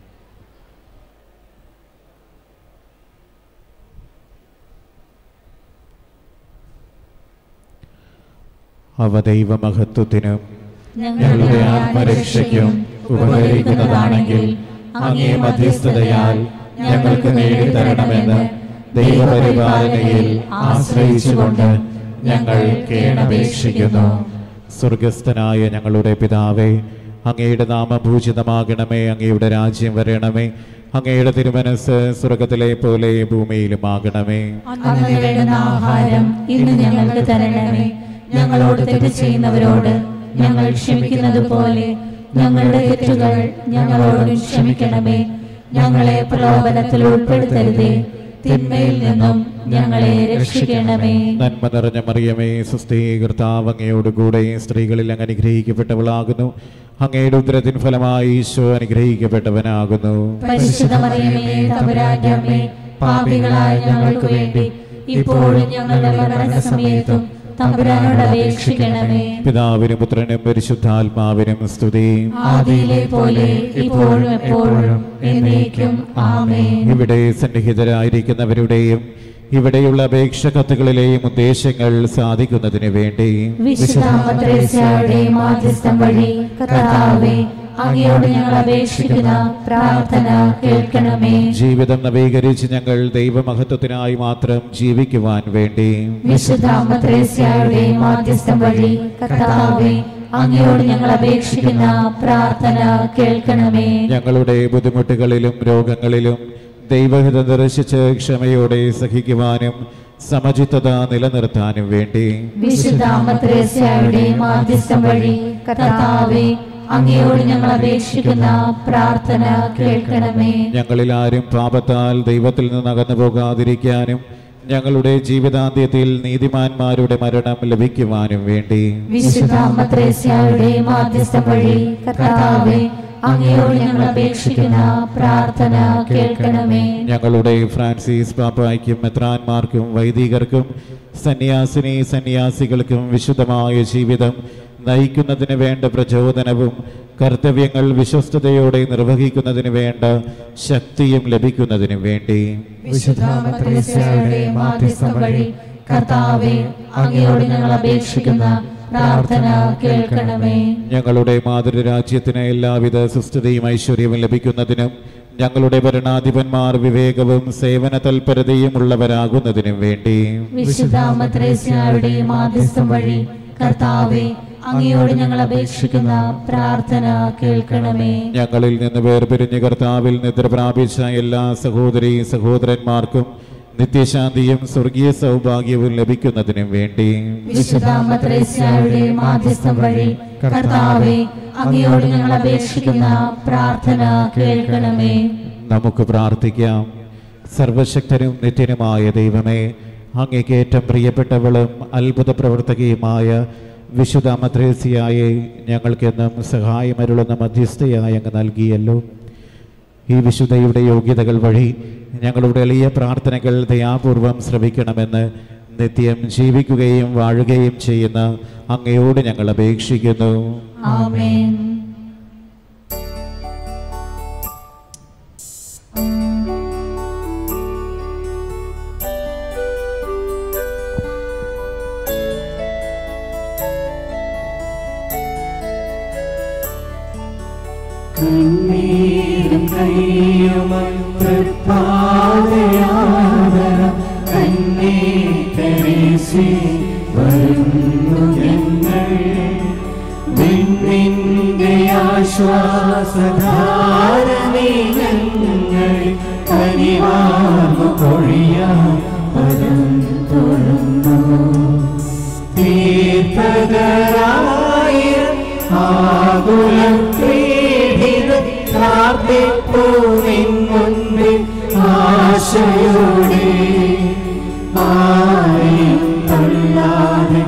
അവ ദൈവമഹത്വത്തിനും ഞങ്ങളുടെ ആത്മരക്ഷയ്ക്കും ഉപകരിക്കുന്നതാണെങ്കിൽ അങ്ങേ മധ്യസ്ഥതയാൽ ഞങ്ങൾക്ക് നേടിത്തരണമെന്ന് ദൈവപരിപാലനയിൽ ആശ്രയിച്ചുകൊണ്ട് ഞങ്ങൾ കേണപേക്ഷിക്കുന്നു സ്വർഗസ്ഥനായ ഞങ്ങളുടെ പിതാവേ അങ്ങയുടെ നാമഭൂഷിതമാകണമേ അങ്ങയുടെ രാജ്യം വരണമേ അങ്ങയുടെ തിരുമനസ് സ്വർഗത്തിലെ പോലെ ഭൂമിയിലുമാകണമേ അന്ന് വേണ്ടുന്ന ആഹാരം ഇന്ന് ഞങ്ങൾക്ക് തരണമേ ഞങ്ങളോട് തെറ്റ് ചെയ്യുന്നവരോട് ഞങ്ങൾ ക്ഷമിക്കുന്നത് പോലെ ഞങ്ങളുടെ തെറ്റുകൾ ഞങ്ങളോട് ക്ഷമിക്കണമേ ഞങ്ങളെ പ്രലോഭനത്തിൽ ഉൾപ്പെടുത്തരുതേ തിന്മയിൽ നിന്നും ഞങ്ങളെ രക്ഷിക്കണമേ നന്മ നിറഞ്ഞ മറിയമേ സുസ്ഥീ കർത്താവ് അങ്ങയോടുകൂടെ സ്ത്രീകളിൽ അങ്ങ് അനുഗ്രഹിക്കപ്പെട്ടവളാകുന്നു അങ്ങയുടെ ഉദരത്തിൻ ഫലമായി ഈശോ അനുഗ്രഹിക്കപ്പെട്ടവനാകുന്നു പരിശുദ്ധ മറിയമേ തമ്പുരാന്റെ അമ്മേ പാപികളായ ഞങ്ങൾക്ക് വേണ്ടി ഇപ്പോഴും ഞങ്ങളുടെ മരണസമയത്തും തമ്പുരാനോട് അപേക്ഷിക്കണമേ പിതാവിനും പുത്രനും പരിശുദ്ധാത്മാവിനും സ്തുതി ആദിയിലെ പോലെ ഇപ്പോഴും എപ്പോഴും എന്നേക്കും ആമേൻ ഇവിടെ സന്നിഹിതരായിരിക്കുന്നവരുടെയും ഇവിടെയുള്ള അപേക്ഷ കത്തുകളിലെയും ഉദ്ദേശങ്ങൾ സാധിക്കുന്നതിന് വേണ്ടി വിശുദ്ധാമത്രേസ്യയുടെ മാധ്യസ്ഥം വഴി കർത്താവേ അങ്ങയോട് ഞങ്ങൾ അപേക്ഷിക്കുന്ന പ്രാർത്ഥന കേൾക്കണമേ ജീവിതം നവീകരിച്ച് ഞങ്ങൾ ദൈവമഹത്വത്തിനായി മാത്രം ജീവിക്കുവാൻ വേണ്ടി വിശുദ്ധാമത്രേസ്യയുടെ മാധ്യസ്ഥം വഴി കർത്താവേ അങ്ങയോട് ഞങ്ങൾ അപേക്ഷിക്കുന്ന പ്രാർത്ഥന കേൾക്കണമേ ഞങ്ങളുടെ ബുദ്ധിമുട്ടുകളിലും രോഗങ്ങളിലും ദൈവഹിതം ദർശിച്ച് ക്ഷമയോടെ സഹിക്കുവാനും സമചിത്തത നിലനിർത്താനും വേണ്ടി വിശുദ്ധാമത്രേസ്യയുടെ മാധ്യസ്ഥം വഴി കർത്താവേ അങ്ങയോട് ഞങ്ങൾ അപേക്ഷിക്കുന്ന പ്രാർത്ഥന കേൾക്കണമേ ഞങ്ങളിൽ ആരും പാപത്താൽ ദൈവത്തിൽ നിന്ന് അകന്നു പോകാതിരിക്കാനും ഞങ്ങളുടെ ജീവിതാന്ത്യത്തിൽ നീതിമാന്മാരുടെ മരണം ലഭിക്കുവാനും വേണ്ടി വിശുദ്ധാമത്രേസ്യയുടെ മാധ്യസ്ഥം വഴി കർത്താവേ അങ്ങയോട് ഞങ്ങൾ അപേക്ഷിക്കുന്ന പ്രാർത്ഥന കേൾക്കണമേ ഞങ്ങളുടെ ഫ്രാൻസിസ് പാപ്പായ്ക്കും മെത്രാന്മാർക്കും വൈദികർക്കും സന്യാസിനി സന്യാസികൾക്കും വിശുദ്ധമായ ജീവിതം നയിക്കുന്നതിന് വേണ്ട പ്രചോദനവും കർത്തവ്യങ്ങൾ വിശ്വസ്തയോടെ നിർവഹിക്കുന്നതിന് വേണ്ട ശക്തിയും ലഭിക്കുന്നതിന് വേണ്ടി വിശുദ്ധാമത്രേസ്യയുടെ മാധ്യസ്ഥം വഴി കർത്താവേ അങ്ങയോട് ഞങ്ങൾ അപേക്ഷിക്കുന്ന പ്രാർത്ഥന കേൾക്കണമേ ഞങ്ങളുടെ മാതൃരാജ്യത്തിന് എല്ലാവിധ സുസ്ഥിതിയും ഐശ്വര്യവും ലഭിക്കുന്നതിനും ഞങ്ങളുടെ ഭരണാധിപന്മാർ വിവേകവും സേവന തൽപരതയും ഉള്ളവരാകുന്നതിനും വേണ്ടി വിശുദ്ധാമത്രേസ്യയുടെ മാധ്യസ്ഥം വഴി കർത്താവേ അങ്ങയോട് ഞങ്ങൾ അപേക്ഷിക്കുന്ന പ്രാർത്ഥന കേൾക്കണമേ ഞങ്ങളിൽ നിന്ന് വേർപിരിഞ്ഞ് കർത്താവിൽ നിദ്ര പ്രാപിച്ച എല്ലാ സഹോദരി സഹോദരന്മാർക്കും നിത്യശാന്തിയും സ്വർഗീയ സൗഭാഗ്യവും ലഭിക്കുന്നതിനും വേണ്ടി വിശുദ്ധാമത്രേസ്യയുടെ മാധ്യസ്ഥം വഴി കർത്താവേ അങ്ങയോട് ഞങ്ങൾ അപേക്ഷിക്കുന്ന പ്രാർത്ഥന കേൾക്കണമേ നമുക്ക് പ്രാർത്ഥിക്കാം സർവശക്തനും നിത്യനുമായ ദൈവമേ അങ്ങേക്ക് ഏറ്റവും പ്രിയപ്പെട്ടവളും അത്ഭുത പ്രവർത്തകയുമായ വിശുദ്ധ മദ്രേസിയായെ ഞങ്ങൾക്കെന്നും സഹായമരുളുന്ന മധ്യസ്ഥയായി അങ്ങ് നൽകിയല്ലോ ഈ വിശുദ്ധയുടെ യോഗ്യതകൾ വഴി ഞങ്ങളുടെ എളിയ പ്രാർത്ഥനകൾ ദയാപൂർവം ശ്രവിക്കണമെന്ന് നിത്യം ജീവിക്കുകയും വാഴുകയും ചെയ്യുന്ന അങ്ങയോട് ഞങ്ങൾ അപേക്ഷിക്കുന്നു ആമേൻ കണ്ണീരും കയ്യുമായി തൃപ്പാതയാദരം കണ്ണീ കരീസി വരുന്നു ഞങ്ങൾ വിണ്ണിന്റെ ആശ്വാസധാരമേ ഞങ്ങൾ കനിവാർന്നു പൊഴിയാൻ പദം തൊഴുന്നു തീർത്ഥകരായിരം ആകുലം പീഡിത പ്രാർത്ഥിപ്പൂ നിൻ മുൻപിൽ ആശയോടെ ആരെയും തള്ളാതെ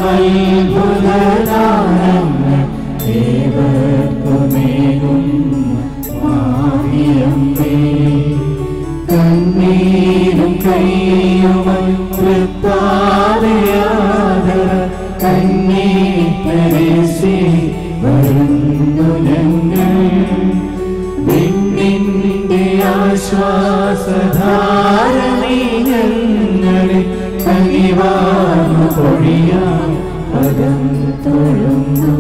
അത്ഭുതദാനങ്ങൾ ഏവർക്കുമേകും മാറിയമ്മേ കണ്ണീരും കയ്യുമായി തൃപ്പാതയാതര കണ്ണീരേശി വരുന്നു ഞങ്ങൾ വിണ്ണിന്റെ ആശ്വാസധാരണി ഞങ്ങളെ കനിവാർന്നു പൊഴിയാൻ പദം തൊഴുന്നു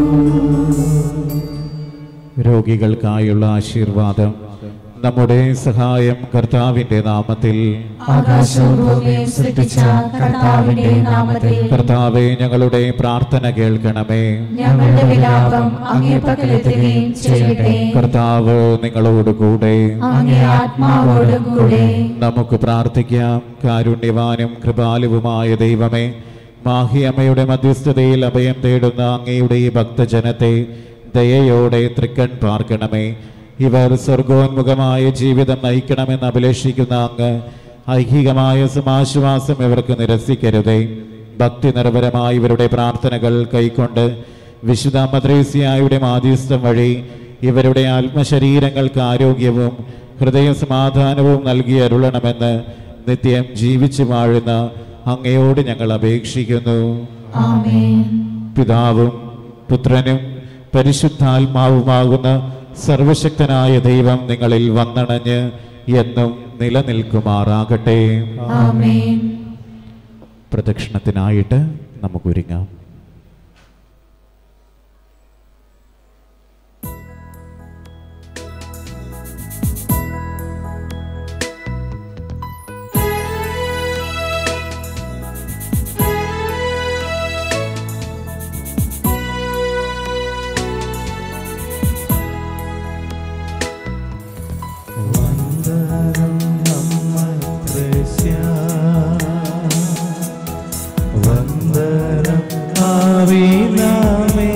രോഗികൾക്കായുള്ള ആശീർവാദം നമ്മുടെ സഹായം കർത്താവിന്റെ നാമത്തിൽ ആകാശവും ഭൂമിയും സൃഷ്ടിച്ച കർത്താവിന്റെ നാമത്തിൽ കർത്താവെ ഞങ്ങളുടെ പ്രാർത്ഥന കേൾക്കണമേ ഞങ്ങളുടെ വിലാപം അങ്ങേ പക്കലെത്തുകയും ചെയ്യട്ടെ കർത്താവ് നിങ്ങളോട് കൂടെ അങ്ങേ ആത്മാവോടും കൂടെ നമുക്ക് പ്രാർത്ഥിക്കാം കാരുണ്യവാനും കൃപാലുവുമായ ദൈവമേ മാഹിയമ്മയുടെ മധ്യസ്ഥതയിൽ അഭയം തേടുന്ന അങ്ങയുടെ ഈ ഭക്തജനത്തെ ദയയോടെ തൃക്കൺ പാർക്കണമേ ഇവർ സ്വർഗോന്മുഖമായ ജീവിതം നയിക്കണമെന്ന് അഭിലഷിക്കുന്ന അങ്ങ് ഐഹികമായ സമാശ്വാസം ഇവർക്ക് നിരസിക്കരുതേ ഭക്തി നിർഭരമായ ഇവരുടെ പ്രാർത്ഥനകൾ കൈക്കൊണ്ട് വിശുദ്ധ മദ്രേസ്യായുടെ മാധ്യസ്ഥം വഴി ഇവരുടെ ആത്മശരീരങ്ങൾക്ക് ആരോഗ്യവും ഹൃദയ സമാധാനവും നൽകി അരുളണമെന്ന് നിത്യം ജീവിച്ചു വാഴുന്ന അങ്ങയോട് ഞങ്ങൾ അപേക്ഷിക്കുന്നു ആമേൻ പിതാവും പുത്രനും പരിശുദ്ധാത്മാവുമാകുന്ന സർവശക്തനായ ദൈവം നിങ്ങളിൽ വന്നണഞ്ഞ് എന്നും നിലനിൽക്കുമാറാകട്ടെ ആമേൻ പ്രദക്ഷിണത്തിനായിട്ട് നമുക്കൊരുങ്ങാം വന്ദനം നമ്മ ത്രേസ്യ വന്ദനം ആവിനാമേ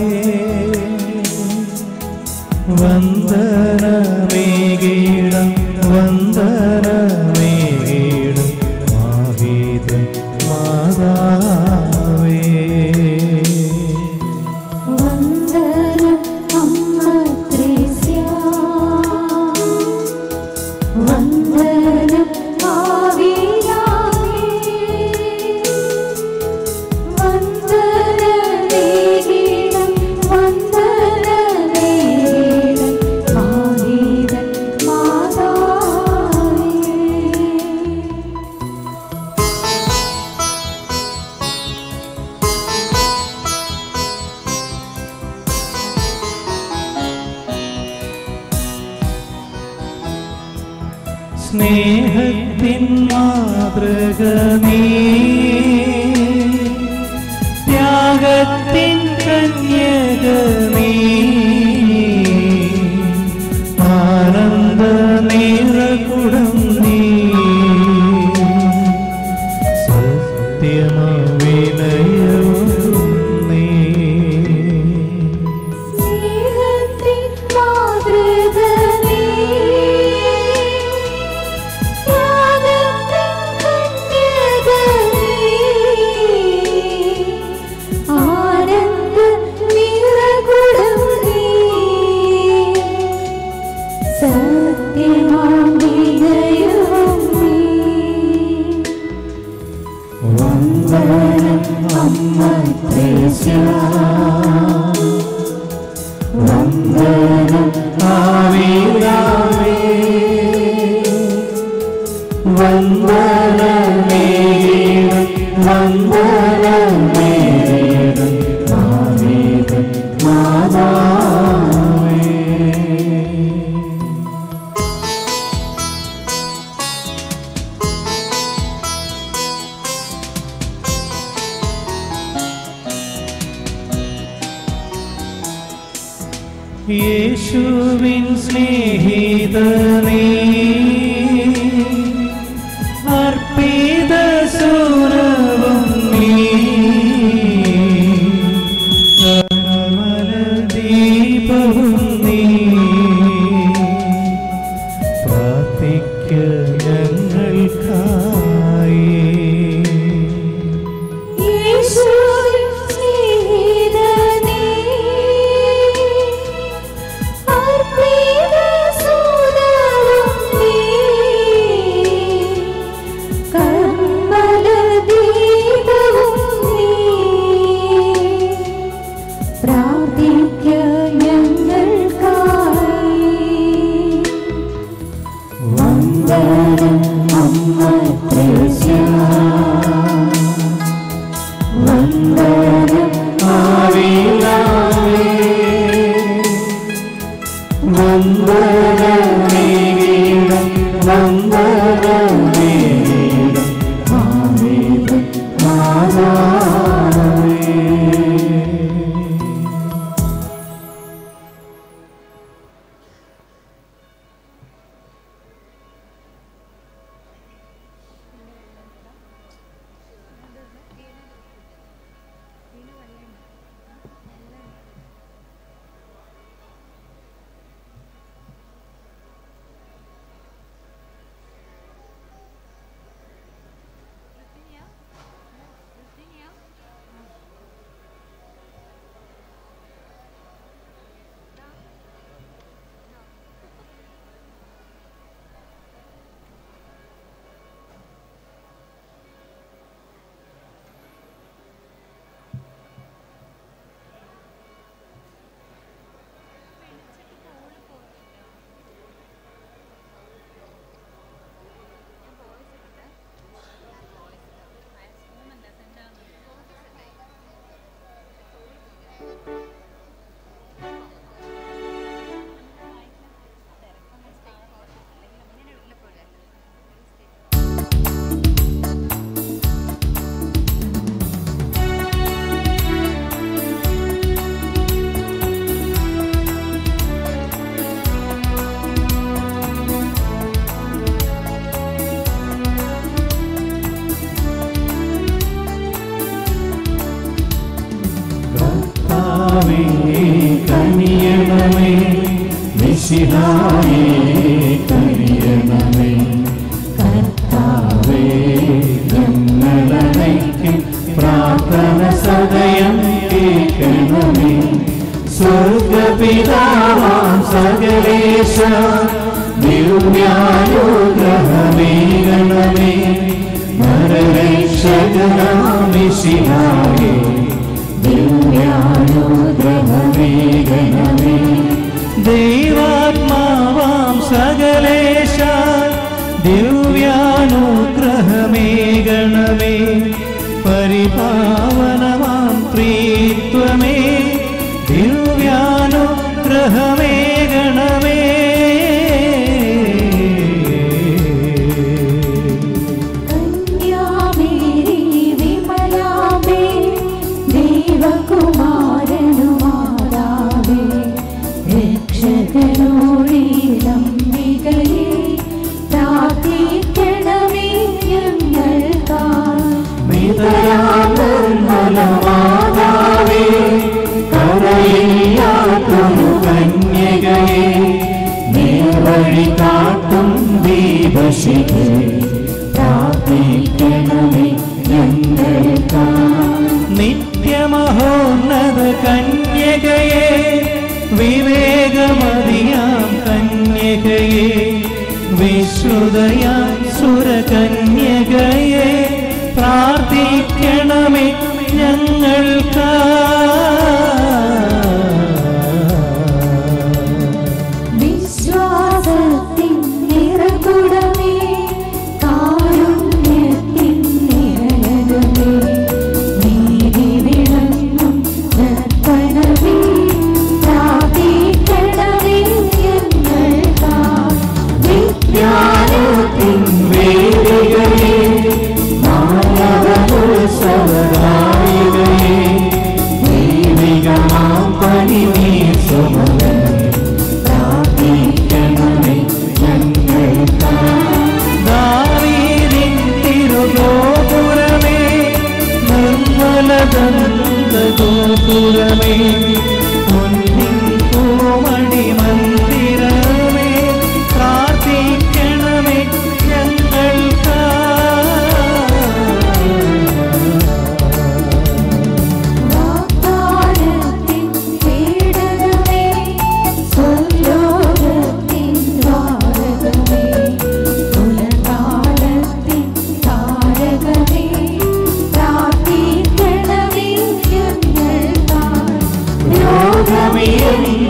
വന്ദനമേകീടം വന്ദനമേകീടം മാഹിത മാതാവേ വന്ദനം അമ്മ ത്രേസ്യ വന്ദനം ആവിയാമേ വന്ദനമേകീടം വന്ദനമേകീടം മാഹിതൻ മാതാവേ സ്നേഹത്തിൻ മാതൃക നീ ത്യാഗത്തിൻ കന്യക നീ ആനന്ദ നിറകുടം നീ സത്യമവിനയവും നീ സ്നേഹത്തിൻ മാതൃക നീ ത്യാഗത്തിൻ കന്യക നീ ആനന്ദ നിറകുടം യേശുവിൻ സ്നേഹിതനേ അർപ്പിത സുരവും നീ കമലദീപവും നീ പ്രാർത്ഥിക്ക ഞങ്ങൾക്കായി യേശുവിൻ സ്നേഹിതനേ അർപ്പിത സുരവും നീ കർമ്മലദീപവും നീ പ്രാർത്ഥിക്ക ഞങ്ങൾക്കായി വന്ദനം അമ്മ ത്രേസ്യ വന്ദനം ആവിലാവേ വന്ദനമേകിടം വന്ദനമേകിടം ആവേദം മാതാവേ കർത്താവേ കനിയണമേ മിശിഹായേ കനിയണമേ കർത്താവേ ഞങ്ങളനയ്ക്കും പ്രാർത്ഥന സദയം കേൾക്കണമേ സ്വർഗപിതാവാം സകലേശ ദിവ്യാനുഗ്രഹമേകണമേ നരരക്ഷകനാമിശിഹായേ ദിവ്യാനുഗ്രഹമേകണമേ ദൈവാത്മാവാം സകലേശ ദിവ്യാനുഗ്രഹമേകണമേ പരിപാവനമാം പ്രീത്വമേ ദിവ്യാനുഗ്രഹമേകണമേ കന്യാമേരി വിമലാമേ ദേവകുമാരനുമാതാവേ രക്ഷകനോടിലംബികയെ പ്രാർത്ഥിക്കണമേ ഞങ്ങൾക്കായി മിതരാമലമാതാവേ കരയില്ലാത്തൊരു കന്യകയെ നേർവഴി കാട്ടും ദീപശിഖേ പ്രാർത്ഥിക്കണമേ ഞങ്ങൾക്കായി നിത്യമഹോന്നത കന്യകയെ വിവേകമതിയാം കന്യകയെ വിശ്രുതയാം സുരകന്യകയെ പ്രാർത്ഥിക്കണമേ ഞങ്ങൾക്ക് വിശ്വാസത്തിൻ നിറകുടമേ കാരുണ്യത്തിൻ നിഴലകമേ നീതി വിളങ്ങും നർത്തനമേ പ്രാർത്ഥിക്കണമേ ഞങ്ങൾക്കായി വിജ്ഞാനത്തിൻ വേദികയെ മാനവോത്സവദായികയെ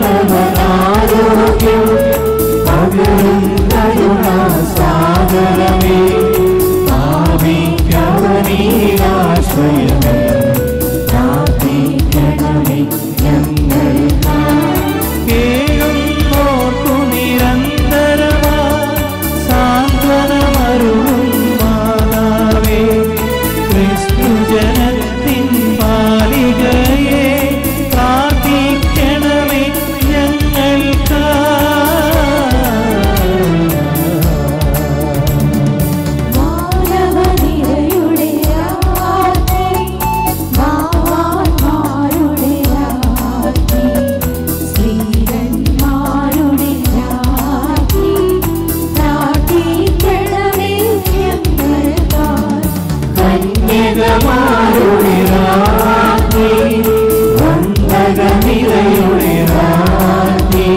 നല്ലവനാരോഗ്യം പകരും കരുണാസാഗരമേ ഭാവിക്കവനീരാശ്രയമേ പ്രാർത്ഥിക്കണമേ ഞങ്ങൾക്കായി കേഴുന്നോർക്കു നിരന്തരമാ സാന്ത്വനമരുളും മാതാവേ ക്രിസ്തുജനത്തിൻ ബാലികയെ പ്രാർത്ഥിക്കണമേ ഞങ്ങൾക്കായി മാനവനിരയുടെ രാജ്ഞി, മാവാന്മാരുടെ രാജ്ഞി, ശ്രീരന്മാരുടെ രാജ്ഞി, പ്രാർത്ഥിക്കണമേ ഞങ്ങൾക്കായി. കന്യകമാരുടെ രാജ്ഞി വന്ദകനിരയുടെ രാജ്ഞി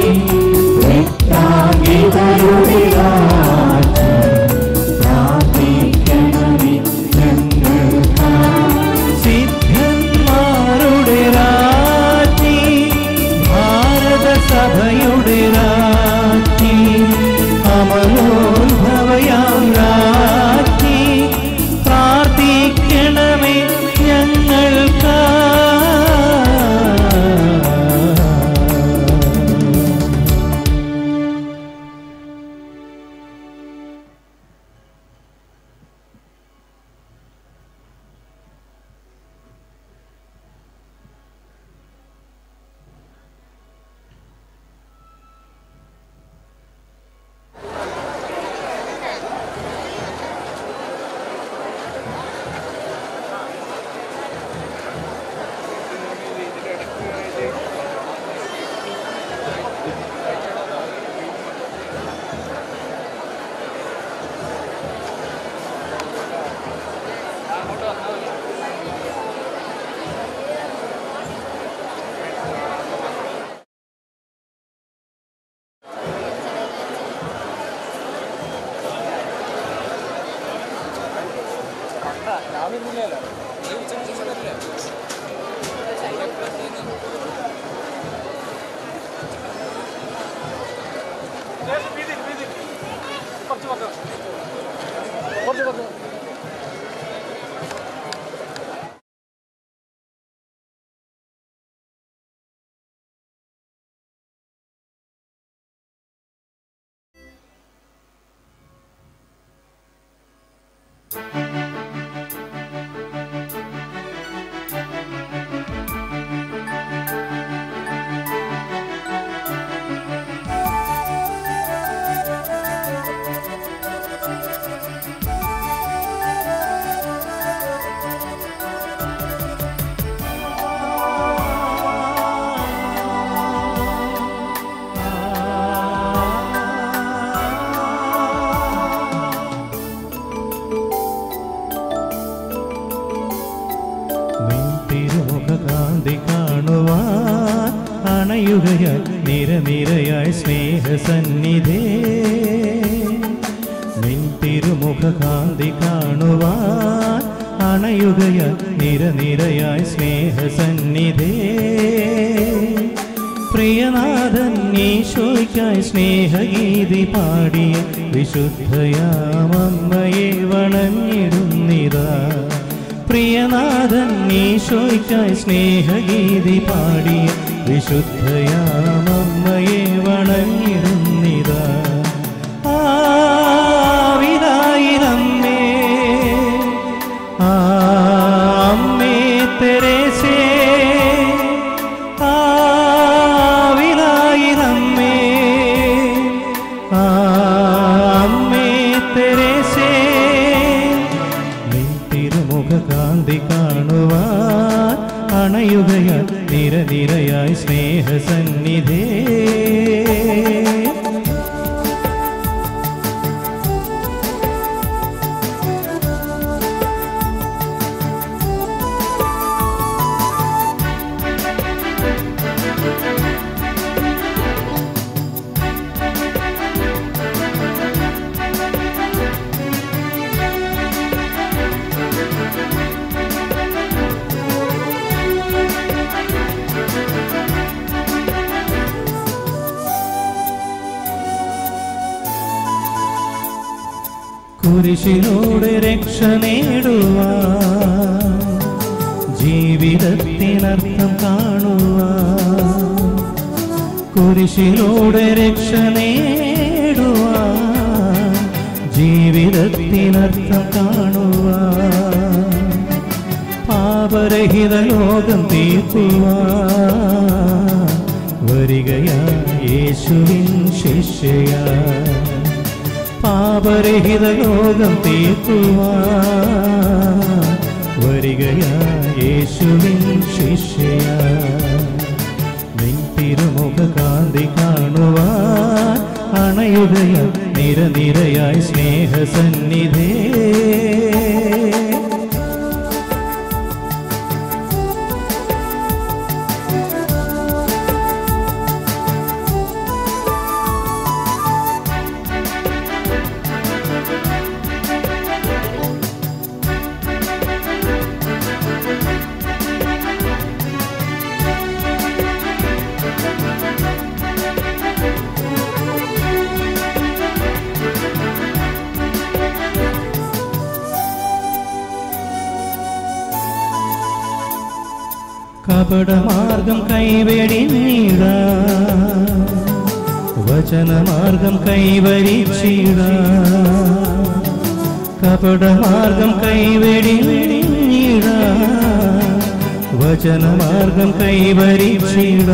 രക്താംഗിതരുടെ രാജ്ഞി പ്രാർത്ഥിക്കണമേ ഞങ്ങൾക്കായി സിദ്ധന്മാരുടെ രാജ്ഞി ഭാരതസഭയുടെ രാജ്ഞി അമലോത്ഭവയാം രാജ്ഞി പ്രാർത്ഥിക്കണമേ ഞങ്ങൾക്ക് നിൻ തിരുമുഖകാന്തി കാണുവാൻ അണയുകയായി നിരനിരയായി സ്നേഹസന്നിധേ നിൻ തിരുമുഖകാന്തി കാണുവാൻ അണയുകയായി നിരനിരയായി സ്നേഹസന്നിധേ പ്രിയനാഥൻ ഈശോയ്ക്കായി സ്നേഹഗീതി പാടിയ വിശുദ്ധയാമമ്മയെ വണങ്ങിടുന്നിതാ പ്രിയനാഥൻ ഈശോയ്ക്കായി സ്നേഹഗീതി പാടിയ വിശുദ്ധയാമമ്മയെ വണങ്ങിടുന്നിതാ ആവിതായിരമ്മേ ആ അമ്മേ തെരേസേ ആവിലായിരമ്മേ ആ അമ്മേ തെരേസേ നിൻ തിരുമുഖകാന്തി കാണുവാൻ അണയുകയ നിരനിരയായി സ്നേഹസന്നിധേ കുരിശിലൂടെ രക്ഷ നേടുവാൻ ജീവിതത്തിനർത്ഥം കാണുവാൻ കുരിശിലൂടെ രക്ഷ നേടുവാൻ ജീവിതത്തിനർത്ഥം കാണുവാൻ പാപരഹിത ലോകം തീർക്കുവാൻ വരികയാ യേശുവിൻ ശിഷ്യയാ പാപരഹിത ലോകം തീർക്കുവാൻ വരികയാ യേശുവിൻ ശിഷ്യയാ നിൻ തിരുമുഖ കാന്തി കാണുവാൻ അണയുകയ നിരനിരയായി സ്നേഹസന്നിധേ കപടമാർഗം കൈവെടിഞ്ഞിട വചനമാർഗം കൈവരിച്ചിട കപടമാർഗം കൈവെടിഞ്ഞിട വചനമാർഗം കൈവരിച്ചിട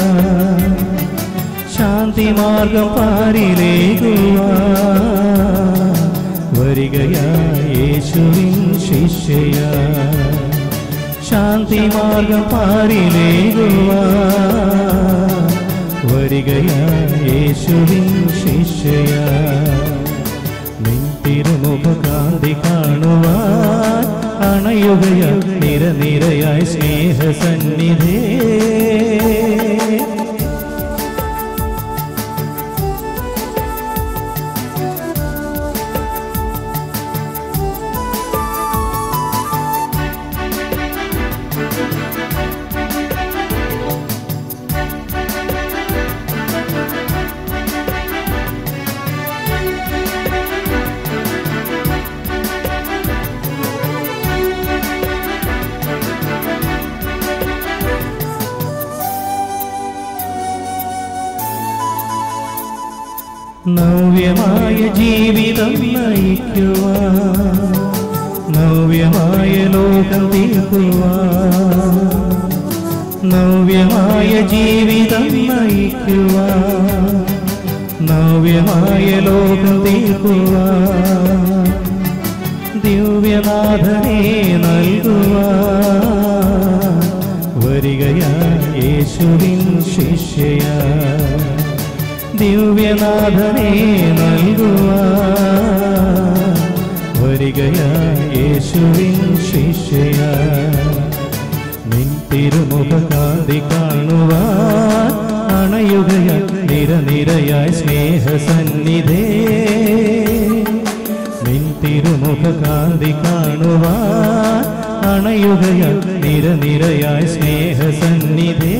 ശാന്തിമാർഗം പാരിലേകുവാ വരികയാ യേശുവിൻ ശിഷ്യയാ ശാന്തിമാർഗം പാരിലേകുവാ വരികയാ യേശുവിൻ ശിഷ്യയാ നിൻ തിരുമുഖ കാന്തി കാണുവാൻ അണയുകയ നിരനിരയായി സ്നേഹസന്നിധേ നവ്യമായ ജീവിതം നയിക്കുവാൻ നവ്യമായ ലോകം തീർക്കുവാൻ നവ്യമായ ജീവിതം നയിക്കുവാൻ നവ്യമായ ലോകം തീർക്കുവാൻ ദിവ്യനാഥനെ നൽകുവാൻ വരികയാ യേശുവിൻ ശിഷ്യയാ ദിവ്യനാഥനെ നൽകുവാൻ വരികയാ യേശുവിൻ ശിഷ്യയാ നിൻ തിരുമുഖ കാന്തി കാണുവാൻ അണയുകയ നിരനിരയായി സ്നേഹസന്നിധേ നിൻ തിരുമുഖ കാന്തി കാണുവാൻ അണയുകയ നിരനിരയായി സ്നേഹസന്നിധേ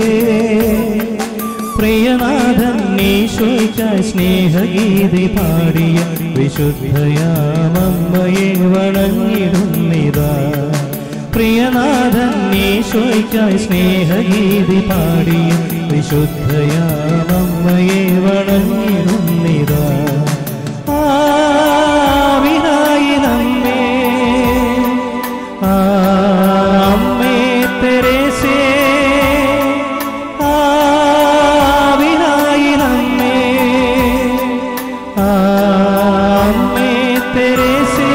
പ്രിയനാഥൻ നീശോയ്ക്കായി സ്നേഹഗീതി പാടിയ വിശുദ്ധയാമമ്മയെ വണങ്ങിടുന്നിതാ പ്രിയനാഥൻ നീശോയ്ക്കായി സ്നേഹഗീതി പാടിയ വിശുദ്ധയാമമ്മയെ വണങ്ങിടുന്നിതാ ആവിനായി നമ്മേ ആ അമ്മേ തെരേസേ ആവിനായി നമ്മേ ആ അമ്മേ തെരേസേ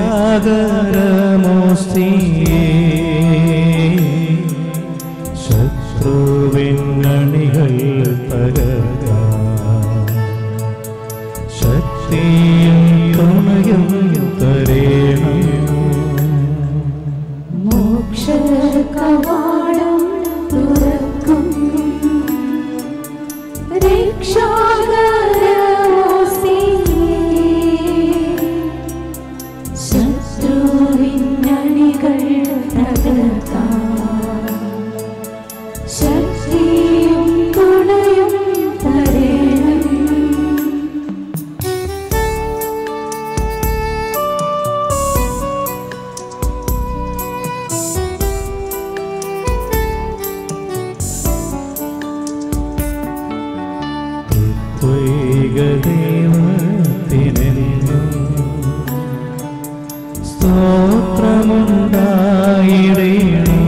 ശത്രുവിന്നണികൾ തകർക്കാം ശക്തിയും തുണയും തരേണം മോക്ഷകവാടം തുറക്കും രക്ഷാകരോസേ ശത്രുവിന്നണികൾ തകർക്കാം ശക്തിയും തുണയും തരേണം ത്വൈകദേവത്തിനെന്നും സ്തോത്രമുണ്ടായിടേണം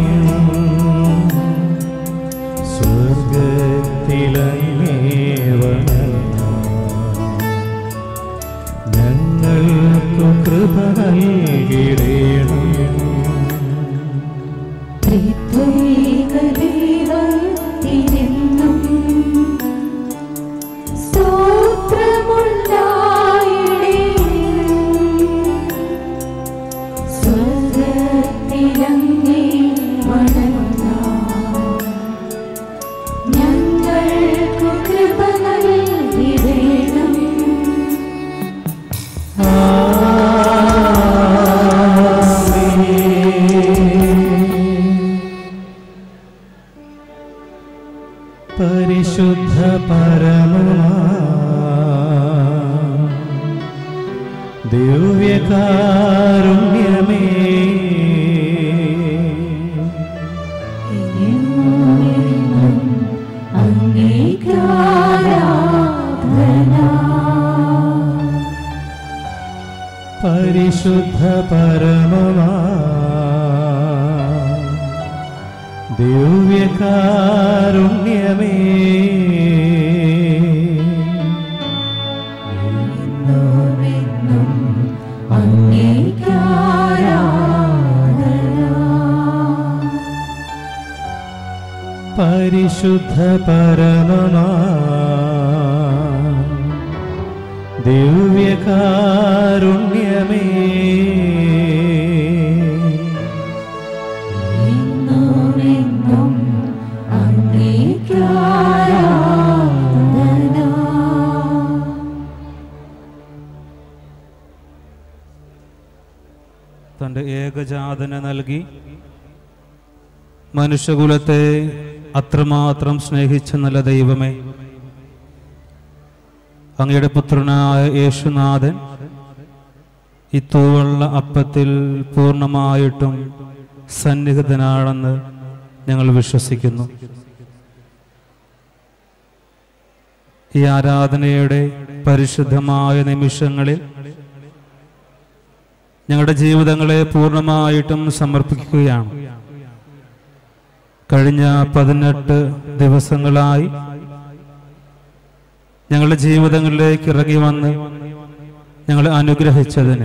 സ്വർഗത്തിലങ്ങേവണം ഞങ്ങൾക്കു കൃപ നൽകിടേണം ത്രിത്വൈകദൈവത്തിനെന്നും സ്തോത്രമുണ്ടായിടേണം. സ്വർഗ്ഗത്തിലങ്ങേ വണങ്ങാം. ഞങ്ങൾക്കു കൃപ നൽകിടേണം പരിശുദ്ധ പരമമാ ദിവ്യകാരുണ്യമേ പരിശുദ്ധ പരമമാ ദിവ്യകാരുണ്യമേ പരിശുദ്ധ പരമമാ ദിവ്യകാരുണ്യമേ തൻ്റെ ഏകജാതനെ നൽകി മനുഷ്യകുലത്തെ അത്രമാത്രം സ്നേഹിച്ച നല്ല ദൈവമേ അങ്ങയുടെ പുത്രനായ യേശുനാഥൻ ഈ തൂവള്ള അപ്പത്തിൽ പൂർണ്ണമായിട്ടും സന്നിഹിതനാണെന്ന് ഞങ്ങൾ വിശ്വസിക്കുന്നു ഈ ആരാധനയുടെ പരിശുദ്ധമായ നിമിഷങ്ങളിൽ ഞങ്ങളുടെ ജീവിതങ്ങളെ പൂർണ്ണമായിട്ടും സമർപ്പിക്കുകയാണ് കഴിഞ്ഞ പതിനെട്ട് ദിവസങ്ങളായി ഞങ്ങളുടെ ജീവിതങ്ങളിലേക്ക് ഇറങ്ങി വന്ന് ഞങ്ങളെ അനുഗ്രഹിച്ചതിന്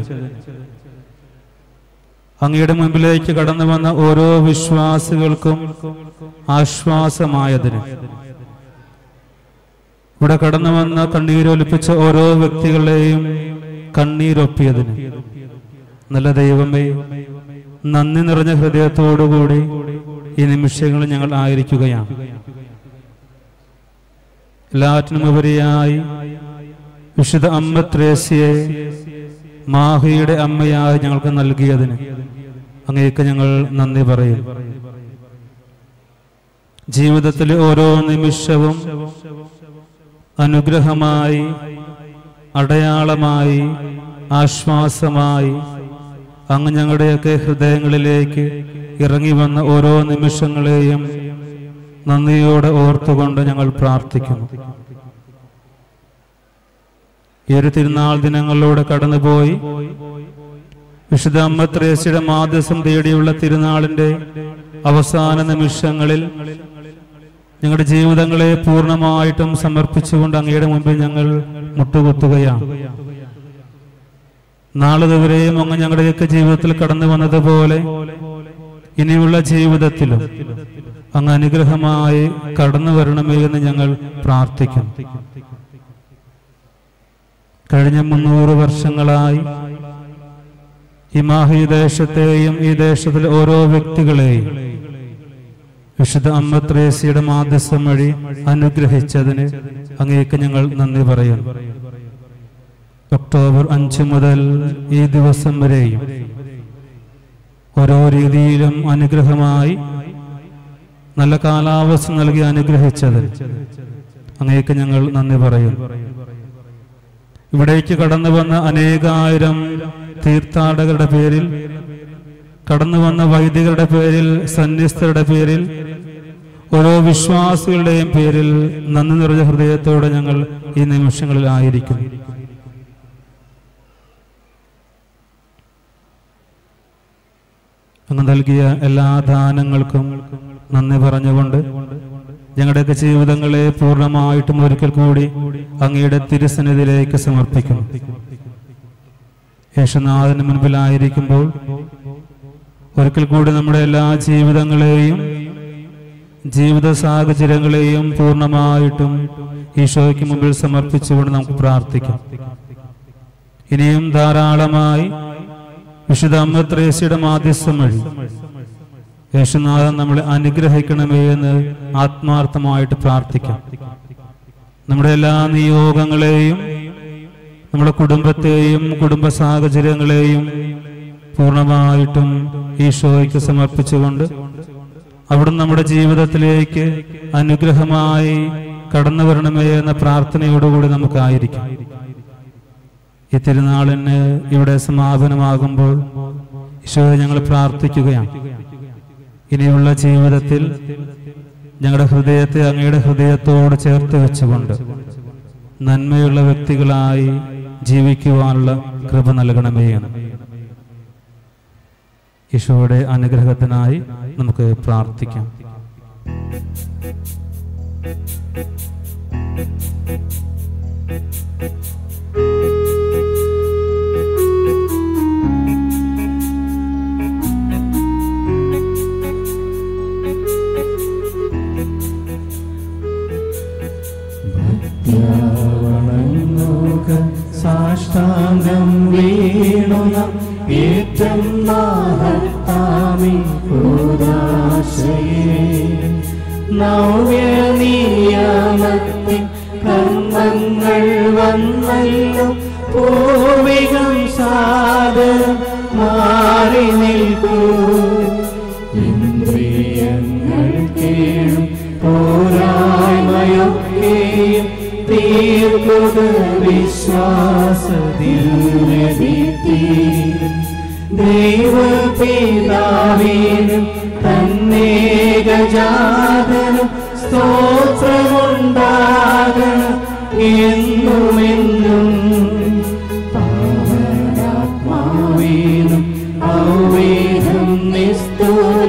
അങ്ങയുടെ മുമ്പിലേക്ക് കടന്നു വന്ന ഓരോ വിശ്വാസികൾക്കും ആശ്വാസമായതിന് ഇവിടെ കടന്നു വന്ന കണ്ണീരൊലിപ്പിച്ച ഓരോ വ്യക്തികളെയും കണ്ണീരൊപ്പിയതിന് നല്ല ദൈവമേ നന്ദി നിറഞ്ഞ ഹൃദയത്തോടുകൂടി ഈ നിമിഷങ്ങളിൽ ഞങ്ങൾ ആയിരിക്കുകയാണ് എല്ലാറ്റിനും ഉപരിയായി വിശുദ്ധ അമ്മ ത്രേസ്യയെ മാഹിയുടെ അമ്മയായി ഞങ്ങൾക്ക് നൽകിയതിന് അങ്ങേക്ക് ഞങ്ങൾ നന്ദി പറയും ജീവിതത്തിലെ ഓരോ നിമിഷവും അനുഗ്രഹമായി അടയാളമായി ആശ്വാസമായി അങ്ങ് ഞങ്ങളുടെയൊക്കെ ഹൃദയങ്ങളിലേക്ക് ഇറങ്ങി വന്ന ഓരോ നിമിഷങ്ങളെയും നന്ദിയോടെ ഓർത്തുകൊണ്ട് ഞങ്ങൾ പ്രാർത്ഥിക്കുന്നു ഈ ഒരു തിരുനാൾ ദിനങ്ങളിലൂടെ കടന്നുപോയി വിശുദ്ധ അമ്മ ത്രേസ്യയുടെ മാധ്യസം തേടിയുള്ള തിരുനാളിന്റെ അവസാന നിമിഷങ്ങളിൽ ഞങ്ങളുടെ ജീവിതങ്ങളെ പൂർണ്ണമായിട്ടും സമർപ്പിച്ചുകൊണ്ട് അങ്ങയുടെ മുമ്പിൽ ഞങ്ങൾ മുട്ടുകുത്തുകയാണ് നാളിതുവരെയും അങ്ങ് ഞങ്ങളുടെയൊക്കെ ജീവിതത്തിൽ കടന്നു വന്നതുപോലെ ഇനിയുള്ള ജീവിതത്തിലും അങ്ങ് അനുഗ്രഹമായി കടന്നു വരണമേ എന്ന് ഞങ്ങൾ പ്രാർത്ഥിക്കും കഴിഞ്ഞ മുന്നൂറ് വർഷങ്ങളായി ഈ മാഹി ദേശത്തെയും ഈ ദേശത്തിലെ ഓരോ വ്യക്തികളെയും വിശുദ്ധ അമ്മ ത്രേസ്യയുടെ മാധ്യസ്ഥം വഴി അനുഗ്രഹിച്ചതിന് അങ്ങേക്ക് ഞങ്ങൾ നന്ദി പറയുന്നു ഒക്ടോബർ അഞ്ച് മുതൽ ഈ ദിവസം വരെയും ഓരോ രീതിയിലും അനുഗ്രഹമായി നല്ല കാലാവസ്ഥ നൽകി അനുഗ്രഹിച്ചതിന് അങ്ങേക്ക് ഞങ്ങൾ നന്ദി പറയുന്നു ഇവിടേക്ക് കടന്നു വന്ന അനേകായിരം തീർത്ഥാടകരുടെ പേരിൽ കടന്നു വന്ന വൈദികരുടെ പേരിൽ സന്യസ്തരുടെ പേരിൽ ഓരോ വിശ്വാസികളുടെയും പേരിൽ നന്ദി നിറഞ്ഞ ഹൃദയത്തോടെ ഞങ്ങൾ ഈ നിമിഷങ്ങളിൽ ആയിരിക്കുന്നു അങ്ങ് നൽകിയ എല്ലാ ദാനങ്ങൾക്കും നന്ദി പറഞ്ഞുകൊണ്ട് ഞങ്ങളുടെയൊക്കെ ജീവിതങ്ങളെ പൂർണ്ണമായിട്ടും ഒരിക്കൽ കൂടി അങ്ങയുടെ തിരുസന്നിധിയിലേക്ക് സമർപ്പിക്കുന്നു യേശുനാഥന് മുൻപിലായിരിക്കുമ്പോൾ ഒരിക്കൽ കൂടി നമ്മുടെ എല്ലാ ജീവിതങ്ങളെയും ജീവിത സാഹചര്യങ്ങളെയും പൂർണ്ണമായിട്ടും ഈശോയ്ക്ക് മുമ്പിൽ സമർപ്പിച്ചുകൊണ്ട് നമുക്ക് പ്രാർത്ഥിക്കാം ഇനിയും ധാരാളമായി വിശുദ്ധ അമ്മത്രേസ്യയുടെ മാധ്യസ്ഥം വഴി യേശുനാഥൻ നമ്മളെ അനുഗ്രഹിക്കണമേ എന്ന് ആത്മാർത്ഥമായിട്ട് പ്രാർത്ഥിക്കാം നമ്മുടെ എല്ലാ നിയോഗങ്ങളെയും നമ്മുടെ കുടുംബത്തെയും കുടുംബ സാഹചര്യങ്ങളെയും പൂർണ്ണമായിട്ടും ഈശോയ്ക്ക് സമർപ്പിച്ചുകൊണ്ട് അവിടുന്ന് നമ്മുടെ ജീവിതത്തിലേക്ക് അനുഗ്രഹമായി കടന്നു വരണമേ എന്ന പ്രാർത്ഥനയോടുകൂടി നമുക്കായിരിക്കാം ഈ തിരുനാളിന് ഇവിടെ സമാപനമാകുമ്പോൾ ഈശോയെ ഞങ്ങൾ പ്രാർത്ഥിക്കുകയാണ് ഇനിയുള്ള ജീവിതത്തിൽ ഞങ്ങളുടെ ഹൃദയത്തെ അങ്ങയുടെ ഹൃദയത്തോട് ചേർത്ത് വെച്ചുകൊണ്ട് നന്മയുള്ള വ്യക്തികളായി ജീവിക്കുവാനുള്ള കൃപ നൽകണമേ എന്ന് ഈശോയുടെ അനുഗ്രഹത്തിനായി നമുക്ക് പ്രാർത്ഥിക്കാം യാവണങ്ങുക സാഷ്ടാംഗം വീണുന ഏറ്റം മഹത്താമി കൂദാശയേ നവ്യനിയമത്തിൻ കർമ്മങ്ങൾ വന്നല്ലോ പൂർവികം സാദരം മാറി നിൽക്കൂ ഇന്ദ്രിയങ്ങൾ കേഴും പോരായ്മയൊക്കെയും തീർക്കുക വിശ്വാസത്തിൽ ദൈവപിതാവിനും തന്നെ ഗജാതനും സ്തോത്രമുണ്ടാകണം എന്നുമെന്നും പാവനാത്മാവീനും ഔവേദം നിസ്തൂല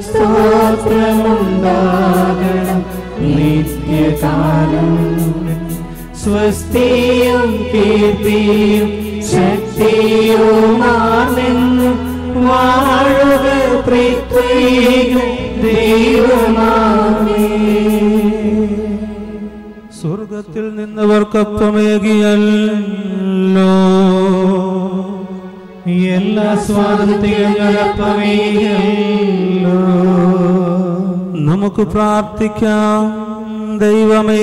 സ്തോത്രമുണ്ടാകണം നിത്യകാലം സ്വസ്തിയും കീർത്തിയും ശക്തിയുമാർന്നെന്നും വാഴുക പൃഥ്വിക ദൈവമാമേ സ്വർഗത്തിൽ നിന്നവർക്കൊപ്പമേകിയല്ലോ എല്ലാ സ്വാതന്ത്ര്യങ്ങളൊപ്പമേകിയല്ലോ നമുക്ക് പ്രാർത്ഥിക്കാം ദൈവമേ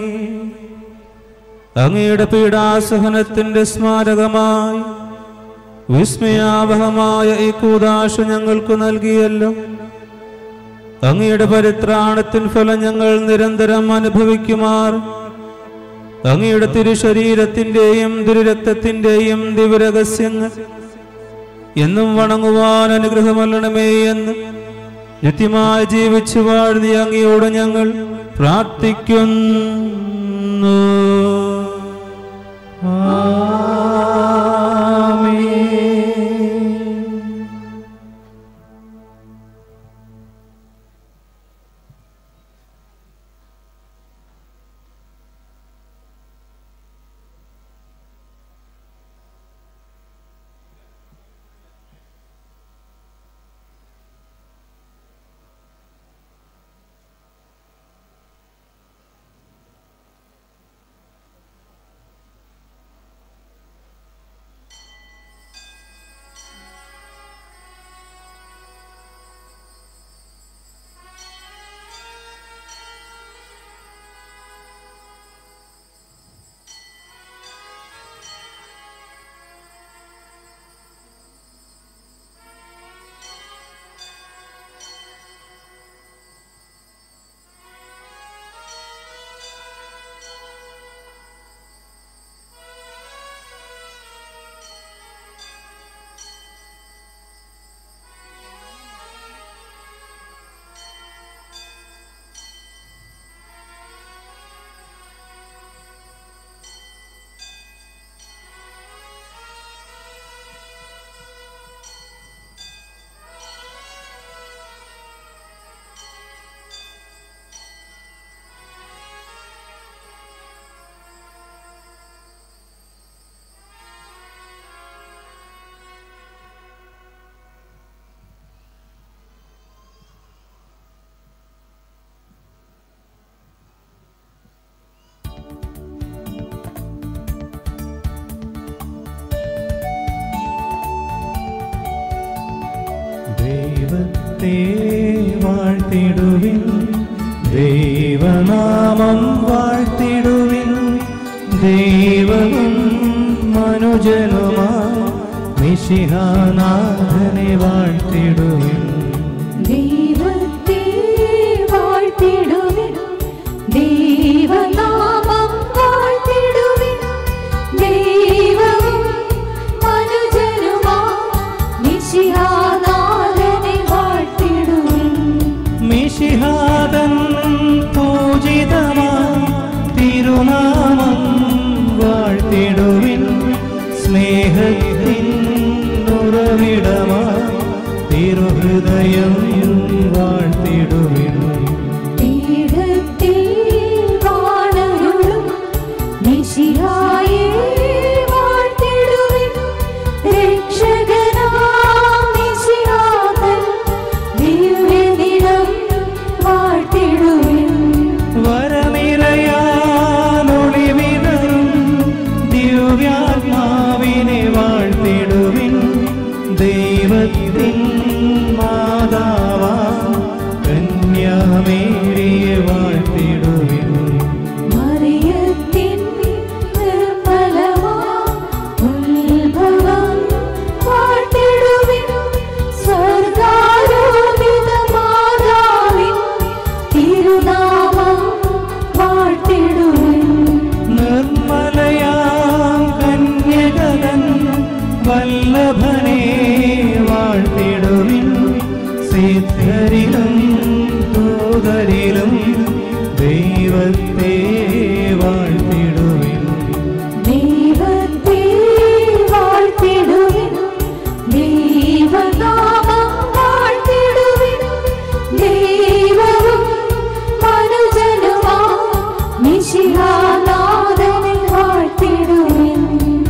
അങ്ങയുടെ പീഡാസഹനത്തിന്റെ സ്മാരകമായി വിസ്മയാവഹമായ ഈ കൂതാശ ഞങ്ങൾക്ക് നൽകിയല്ലോ അങ്ങയുടെ പരിത്രാണത്തിൻ ഫലം ഞങ്ങൾ നിരന്തരം അനുഭവിക്കുമാർ അങ്ങയുടെ തിരുശരീരത്തിന്റെയും തിരുരക്തത്തിന്റെയും ദിവരഹസ്യങ്ങൾ എന്നും വണങ്ങുവാൻ അനുഗ്രഹമല്ലണമേ എന്ന് നിത്യമായി ജീവിച്ചു വാഴ്ന്ന അങ്ങയോട് ഞങ്ങൾ പ്രാർത്ഥിക്കുന്നു ദൈവത്തെ വാഴ്ത്തിടുവിൻ ദൈവനാമം വാഴ്ത്തിടുവിൻ ദൈവവും മനുജനുമാ മിശിഹാനാഥനെ വാഴ്ത്തിടുവിൻ ദൈവത്തെ വാഴ്ത്തിടുവിൻ ദൈവനാമം വാഴ്ത്തിടുവിൻ ദൈവവും മനുജനുമാ മിശിഹാനാഥനെ വാഴ്ത്തിടുവിൻ മിശിഹാദൻ പൂജിതമാ തിരുനാമം വാഴ്ത്തിടുവിൻ സ്നേഹത്തിൻ ഉറവിടമാ തിരുഹൃദയം വാഴ്ത്തിടുവിൻ പീഠത്തിൽ വാണരുളും മിശിഹായെ വാഴ്ത്തിടുവിൻ രക്ഷകനാം മിശിഹാതൻ ദിവ്യദിനം വാഴ്ത്തിടുവിൻ വരനിരയാനൊളിവിതറും ദിവ്യാത്മാവിനെ വാഴ്ത്തിടുവിൻ ദൈവത്തിൻ മാതാവാ കന്യാമേരിയെ വാഴ്ത്തിടുവിൻ മറിയത്തിൻ നിർമ്മലമാം ഉത്ഭവം വാഴ്ത്തിടുവിൻ സ്വർഗാരോപിത മാതാവിൻ തിരുനാമം വാഴ്ത്തിടുവിൻ നിർമ്മലയാം കന്യകൻ വല്ലഭനെ വാഴ്ത്തിടുവിൻ സിദ്ധരിലും ദൂതരിലും ദൈവത്തെ വാഴ്ത്തിടുവിൻ ദൈവത്തെ വാഴ്ത്തിടുവിൻ ദൈവനാമം വാഴ്ത്തിടുവിൻ ദൈവവും മനുജനുമാ മിശിഹാനാഥനെ വാഴ്ത്തിടുവിൻ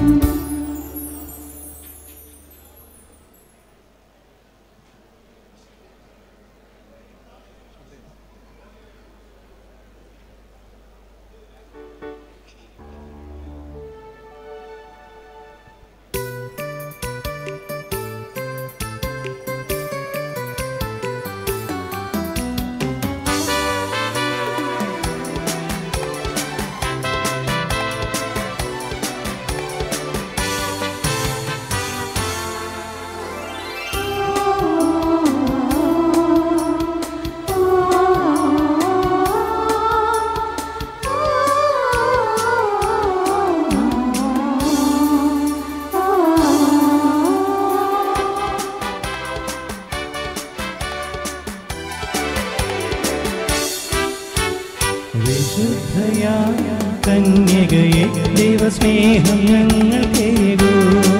വിശുദ്ധയായ കന്യകയെ ദൈവസ്നേഹം ഞങ്ങൾ കേകൂ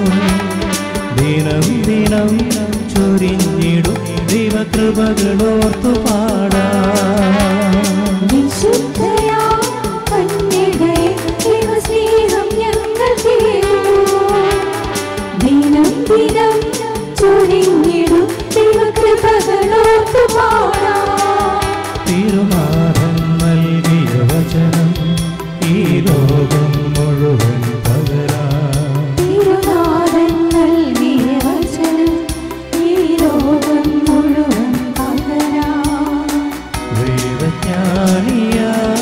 ദിനം ദിനം ചൊരിഞ്ഞിടും ദൈവകൃപകളോർത്തു പാടാം വിശുദ്ധയാം കന്യകയെ ദൈവസ്നേഹം ഞങ്ങൾ കേൾക്കൂ. ദിനം ദിനം ചൊരിഞ്ഞിടും ദൈവകൃപകളോർത്തു പാടാം. തിരുനാഥൻ നൽകിയ വചനം ഈ ലോകം മുഴുവൻ പകരാം തിരുനാഥൻ നൽകിയ വചനം ഈ ലോകം മുഴുവൻ പകരാം. ദൈവജ്ഞാനിയ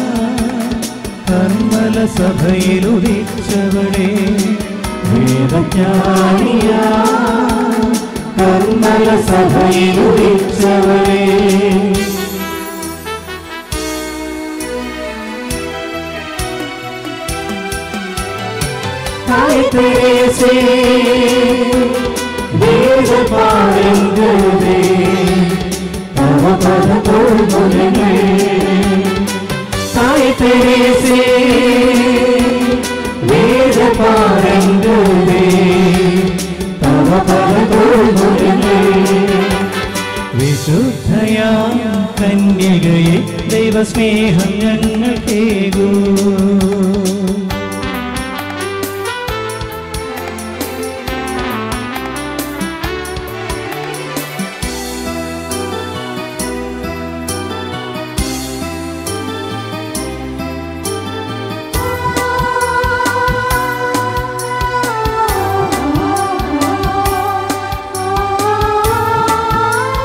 കർമ്മല സഭയിലുദിച്ചവളെ വേദജ്ഞാനിയ കർമ്മല സഭയിലുദിച്ചവളെ തായ് തെരേസേ വേദപാരംഗതേ തവ പദ തോൽമുലങ്ങൾ തായ് തെരേസേ വേദപാരംഗതേ തവ പദ തോൽമുലങ്ങൾ വിശുദ്ധയാം കന്യകയെ ദൈവസ്നേഹം ഞങ്ങൾ കേകൂ ആ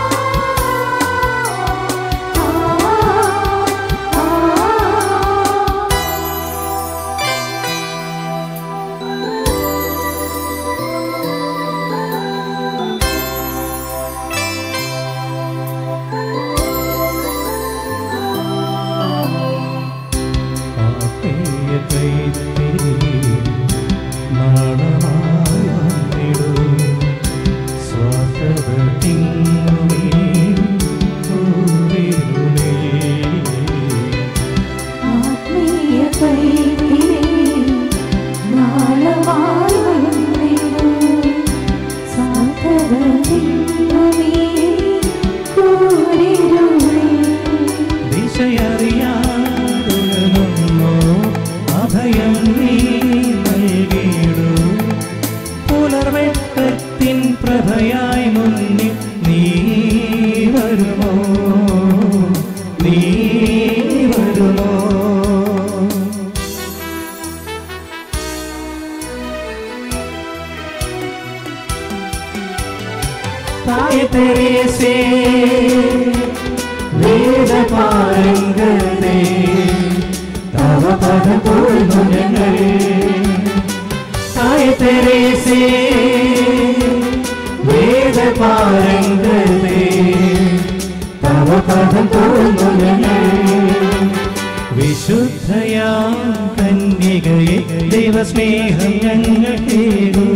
വരുമോ നീ വരുമോ തായ തെരേസേ വേദപാരംഗതേ തവ പദം തൊഴുന്നു ഞങ്ങൾ തായ തെരേസേ വേദപാരംഗതേ തവ പദം തൊഴുന്നു ഞങ്ങൾ വിശുദ്ധയാ കന്യകയെ ദൈവസ്നേഹം ഞങ്ങൾ കേകൂ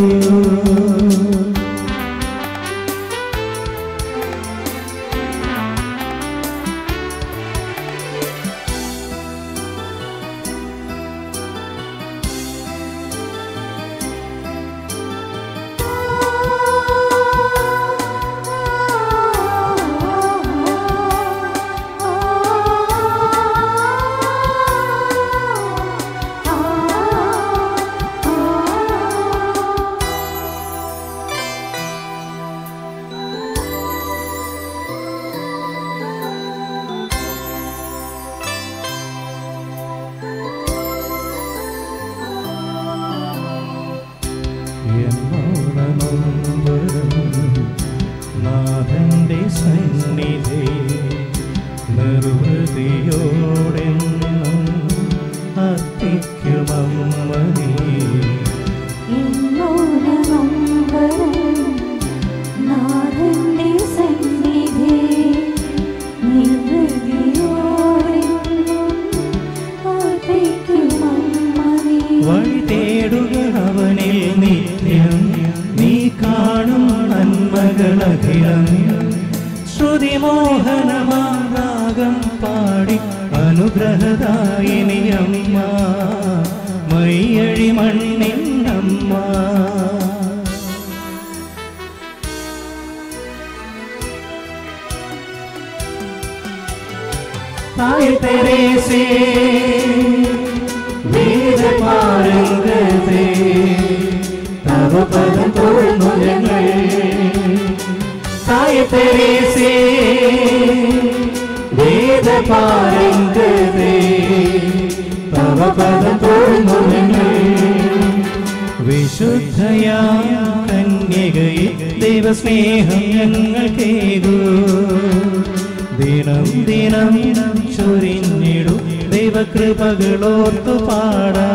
നാഥന്റെ സന്നിധി നിർവൃതിയോടെ അർപ്പിക്കുമമ്മനീ നാഥന്റെ സന്നിധി വഴി തേടുക അവനിൽ നിത്യം നീ കാണും നന്മകളഖിലം ശ്രുതിമോഹനമാരാഗം പാടി അനുഗ്രഹദായിനി അമ്മ മയ്യഴി മണ്ണിന്നമ്മ തായ് തെരേസേ വേദപാരംഗതേ തവ പദം തൊഴുന്നു ഞങ്ങൾ തായ് തെരേസേ വേദപാരംഗതേ തവ പദം തൊഴുന്നു ഞങ്ങൾ വിശുദ്ധയാ കന്യകയെ ദൈവസ്നേഹം ഞങ്ങൾ കേകൂ ദിനം ദിനം ചൊരിഞ്ഞിടു ദൈവകൃപകളോർത്തു പാടാ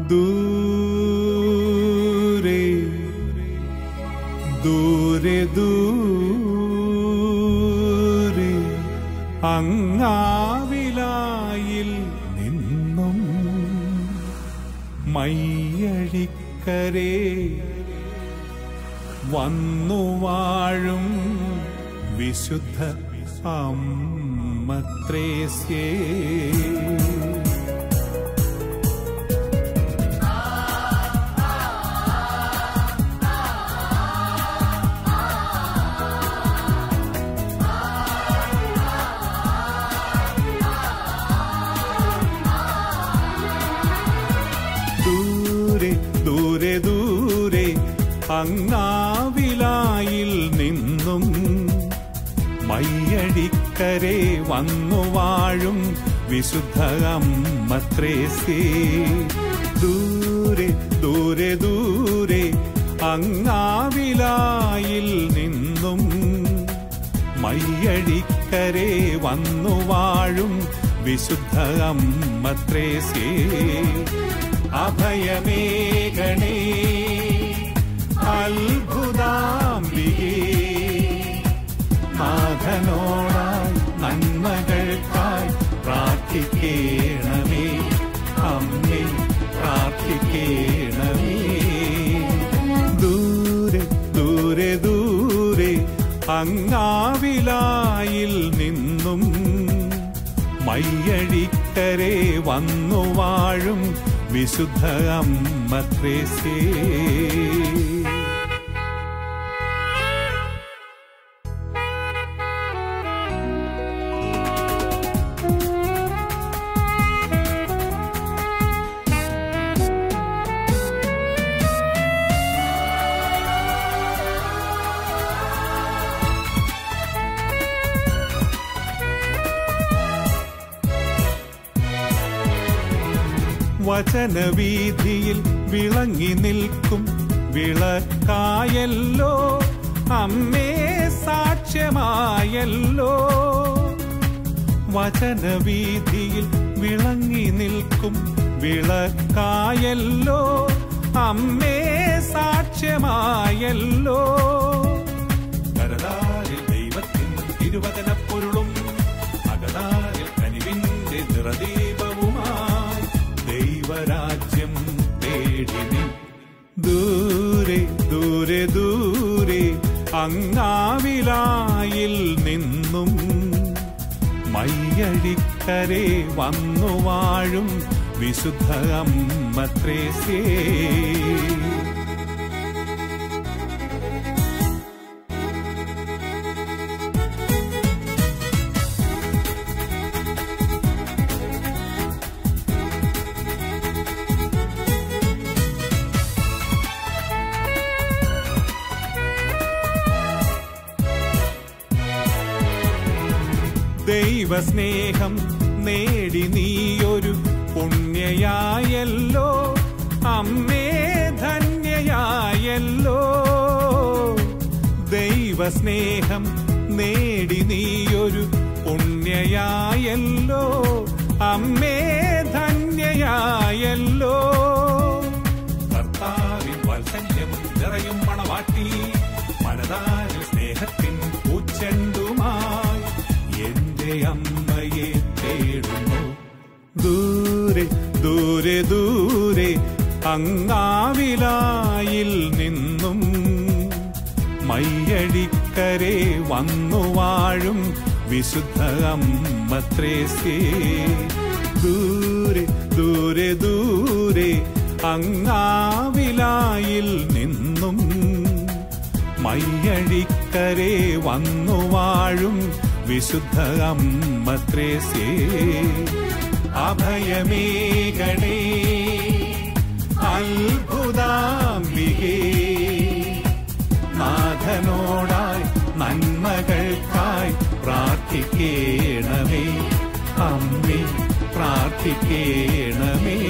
ദൂരെ ദൂരെ ദൂരെ അങ്ങാവിലായിൽ നിന്നും മയ്യഴിക്കരേ വന്നു വാഴും വിശുദ്ധ അമ്മത്രേസ്യേ ദൂരെ ദൂരെ ദൂരെ അങ്ങാവിലായിൽ നിന്നും മയ്യടിക്കരെ വന്നു വാഴും വിശുദ്ധ അമ്മത്രേസേ ദൂരെ ദൂരെ ദൂരെ അങ്ങാവിലായിൽ നിന്നും മയ്യടിക്കരെ വന്നു വാഴും വിശുദ്ധ അമ്മത്രേസേ അഭയമേകണേ അത്ഭുതാംബികേ നാഥനോടായി നന്മകൾക്കായി പ്രാർത്ഥിക്കേണമേ അമ്മേ പ്രാർത്ഥിക്കേണമേ ദൂരെ ദൂരെ ദൂരെ അങ്ങാവിലായിൽ നിന്നും മയ്യഴിക്കരെ വന്നു വാഴും വിശുദ്ധ അമ്മത്രേസേ വചനവീതിയിൽ വിളങ്ങി നിൽക്കും വിളക്കായല്ലോ അമ്മേ സാക്ഷ്യമായല്ലോ വചനവീതിയിൽ വിളങ്ങി നിൽക്കും വിളക്കായല്ലോ അമ്മേ സാക്ഷ്യമായല്ലോ കരതാരിൽ ദൈവത്തിൻ തിരുവചന പൊരുളും അകതാരിൽ കനിവിന്റെ നിറദീപവുമായി ദൈവരാജ്യം തേടി നീ ദൂരെ ദൂരെ ദൂരെ അങ്ങാവിലായിൽ നിന്നും മയ്യഴിക്കരെ വന്നു വാഴും വിശുദ്ധ അമ്മത്രേസേ ദൈവസ്നേഹം നേടി നീയൊരു പുണ്യയായല്ലോ അമ്മേ ധന്യയായല്ലോ ദൈവസ്നേഹം നേടി നീയൊരു പുണ്യയായല്ലോ അമ്മേ ധന്യയായല്ലോ കർത്താവിൻ വാത്സല്യം നിറയും മണവാട്ടി മനതാരിൽ സ്നേഹത്തിൻ പൂച്ചെണ്ടുമായി എന്റെ അമ്മയെ തേടുന്നു ദൂരെ ദൂരെ ദൂരെ അങ്ങാവിലായിൽ നിന്നും മയ്യഴിക്കരെ വന്നു വാഴും വിശുദ്ധ അമ്മത്രേസേ ദൂരെ ദൂരെ ദൂരെ അങ്ങാവിലായിൽ നിന്നും മയ്യഴിക്കരെ വന്നു വാഴും വിശുദ്ധ അമ്മത്രേസേ അഭയമേകണേ അത്ഭുതാംബികേ നാഥനോടായി നന്മകൾക്കായി പ്രാർത്ഥിക്കേണമേ അമ്മേ പ്രാർത്ഥിക്കേണമേ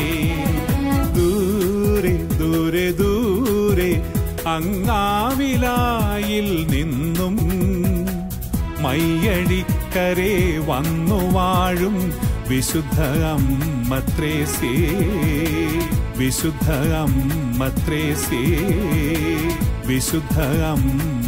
ദൂരെ ദൂരെ ദൂരെ അങ്ങാവിലായിൽ നിന്നും മയ്യഴിക്കരെ വന്നു വാഴും വിശുദ്ധ അമ്മത്രേസേ വിശുദ്ധ അമ്മത്രേസേ വിശുദ്ധ അമ്മ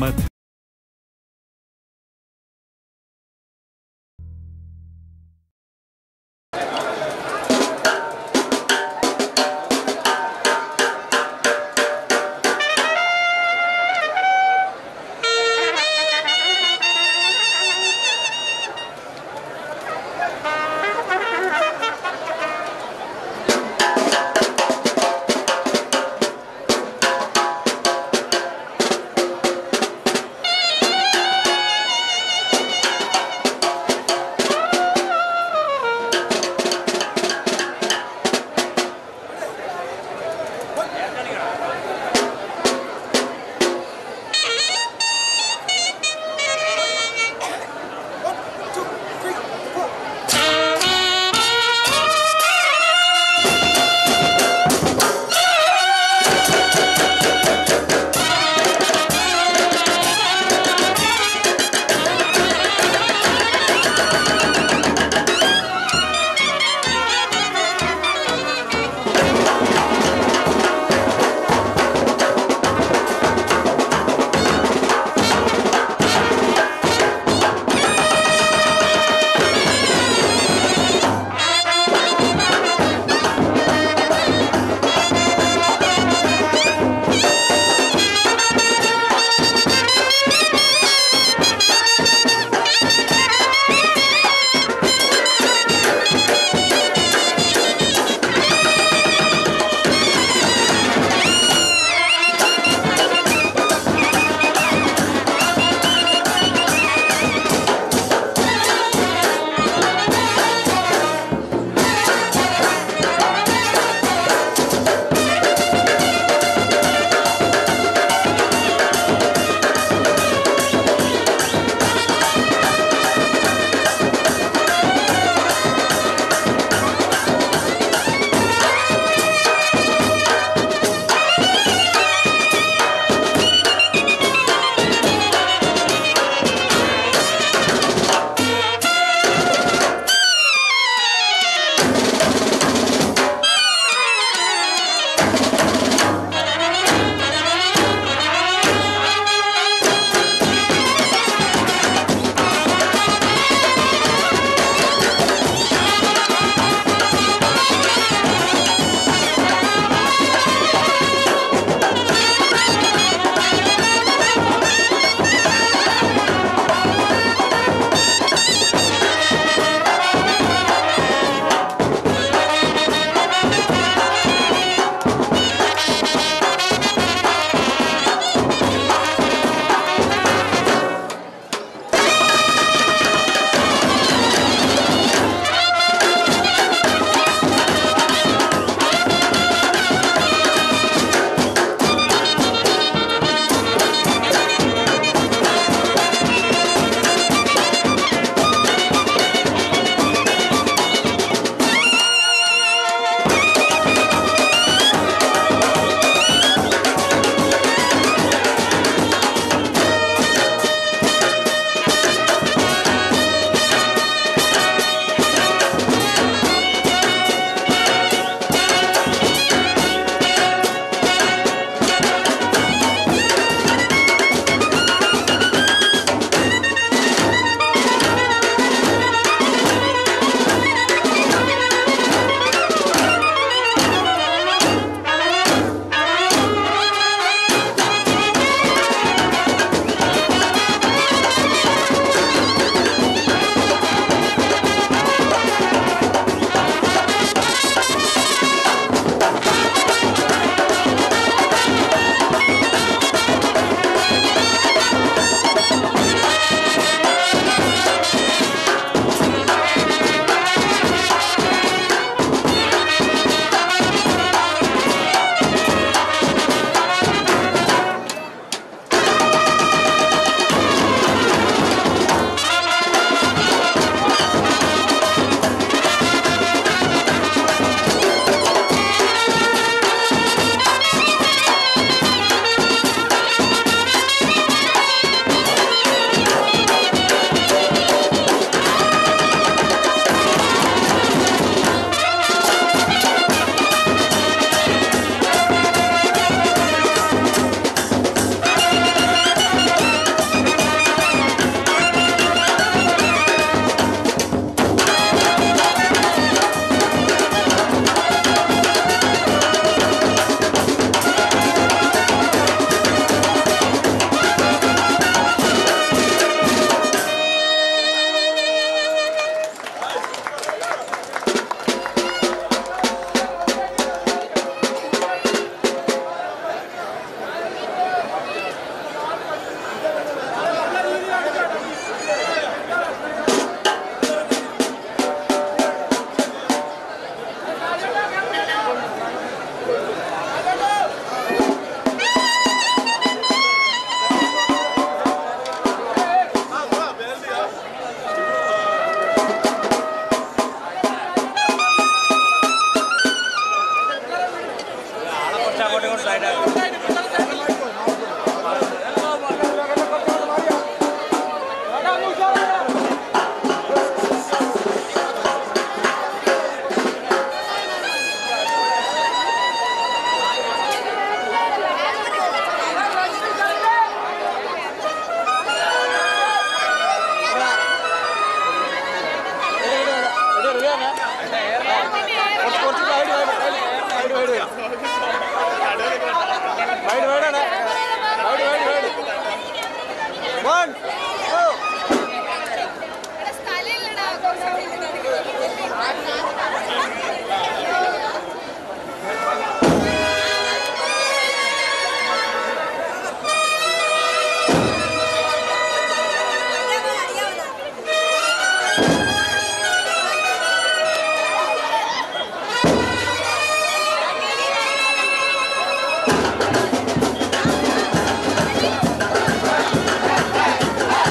Thank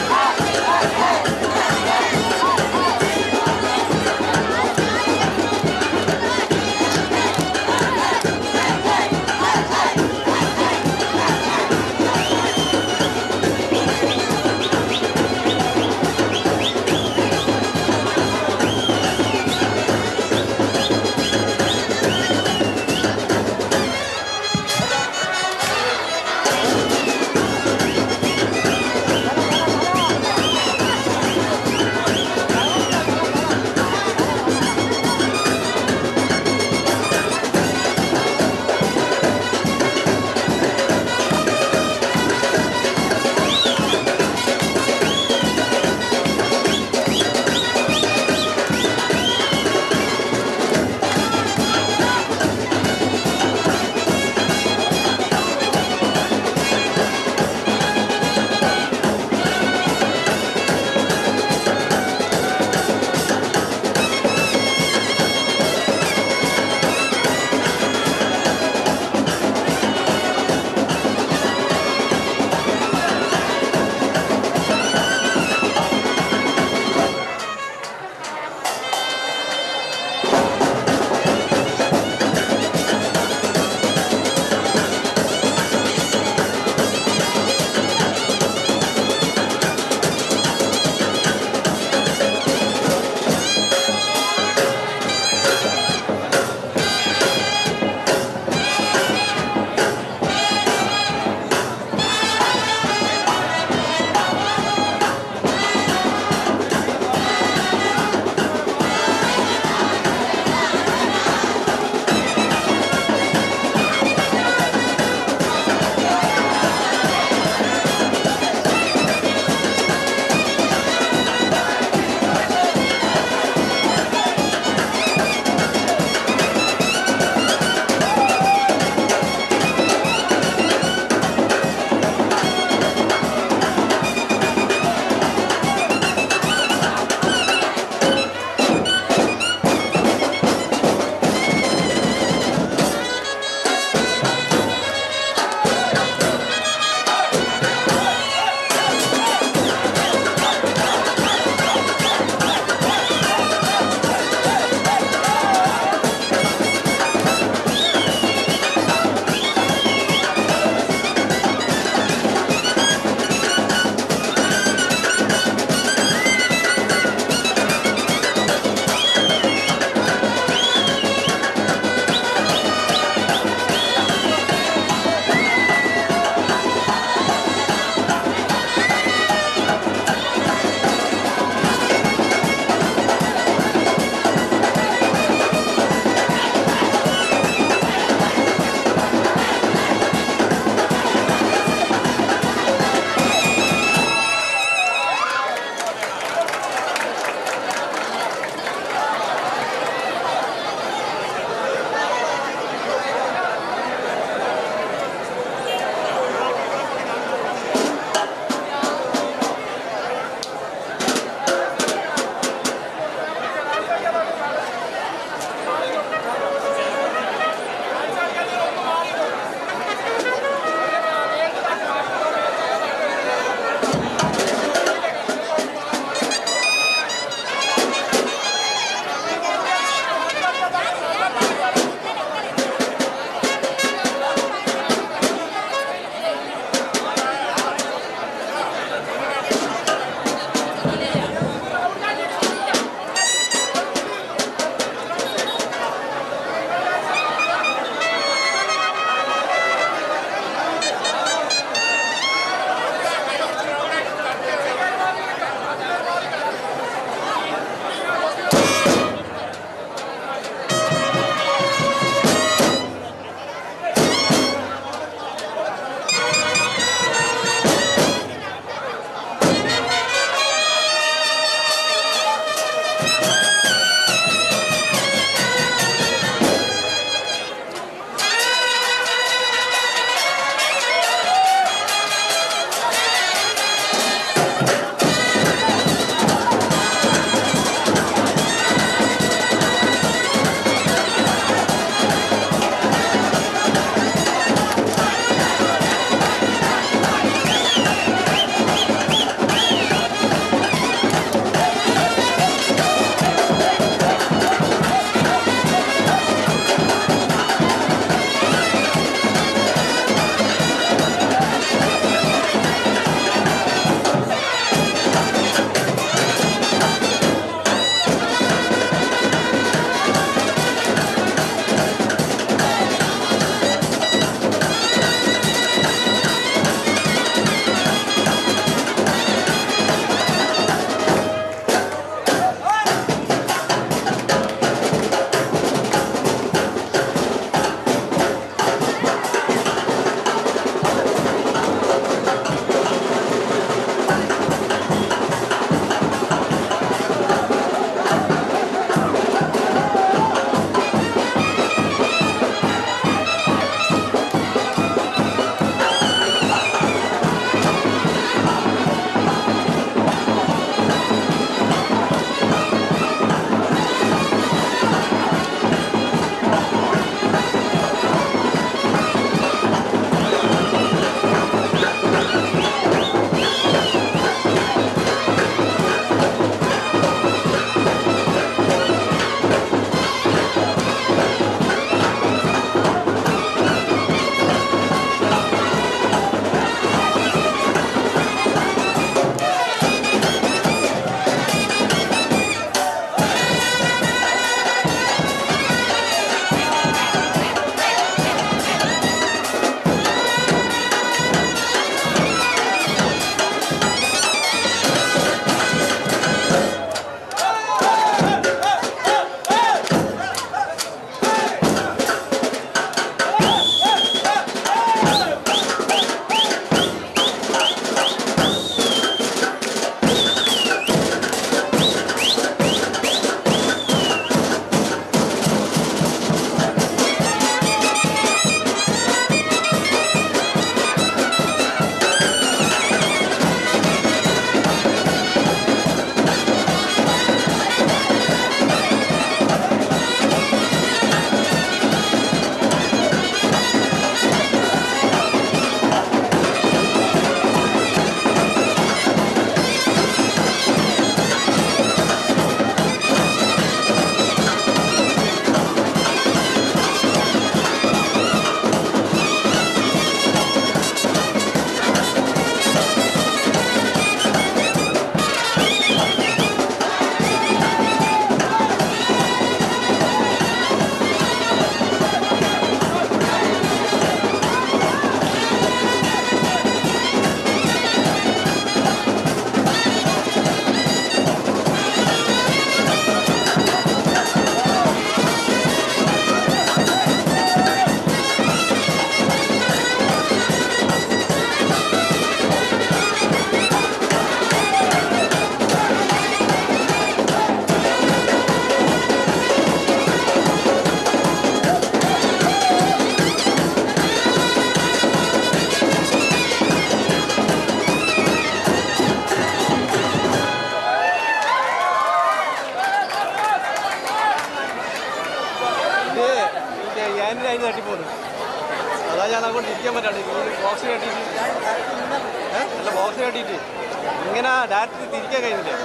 പാൻറ്റിന് അതിന് തട്ടിപ്പോകുന്നു അതാ ഞാൻ അങ്ങോട്ട് ഇരിക്കാൻ പറ്റാണ്ട് ഈ ബോക്സ് കെട്ടിയിട്ട് ഏ? അല്ല ബോക്സ് കെട്ടിയിട്ട് ഇങ്ങനെ ഡയറക്റ്റ് തിരിക്കാൻ കഴിയുന്നില്ല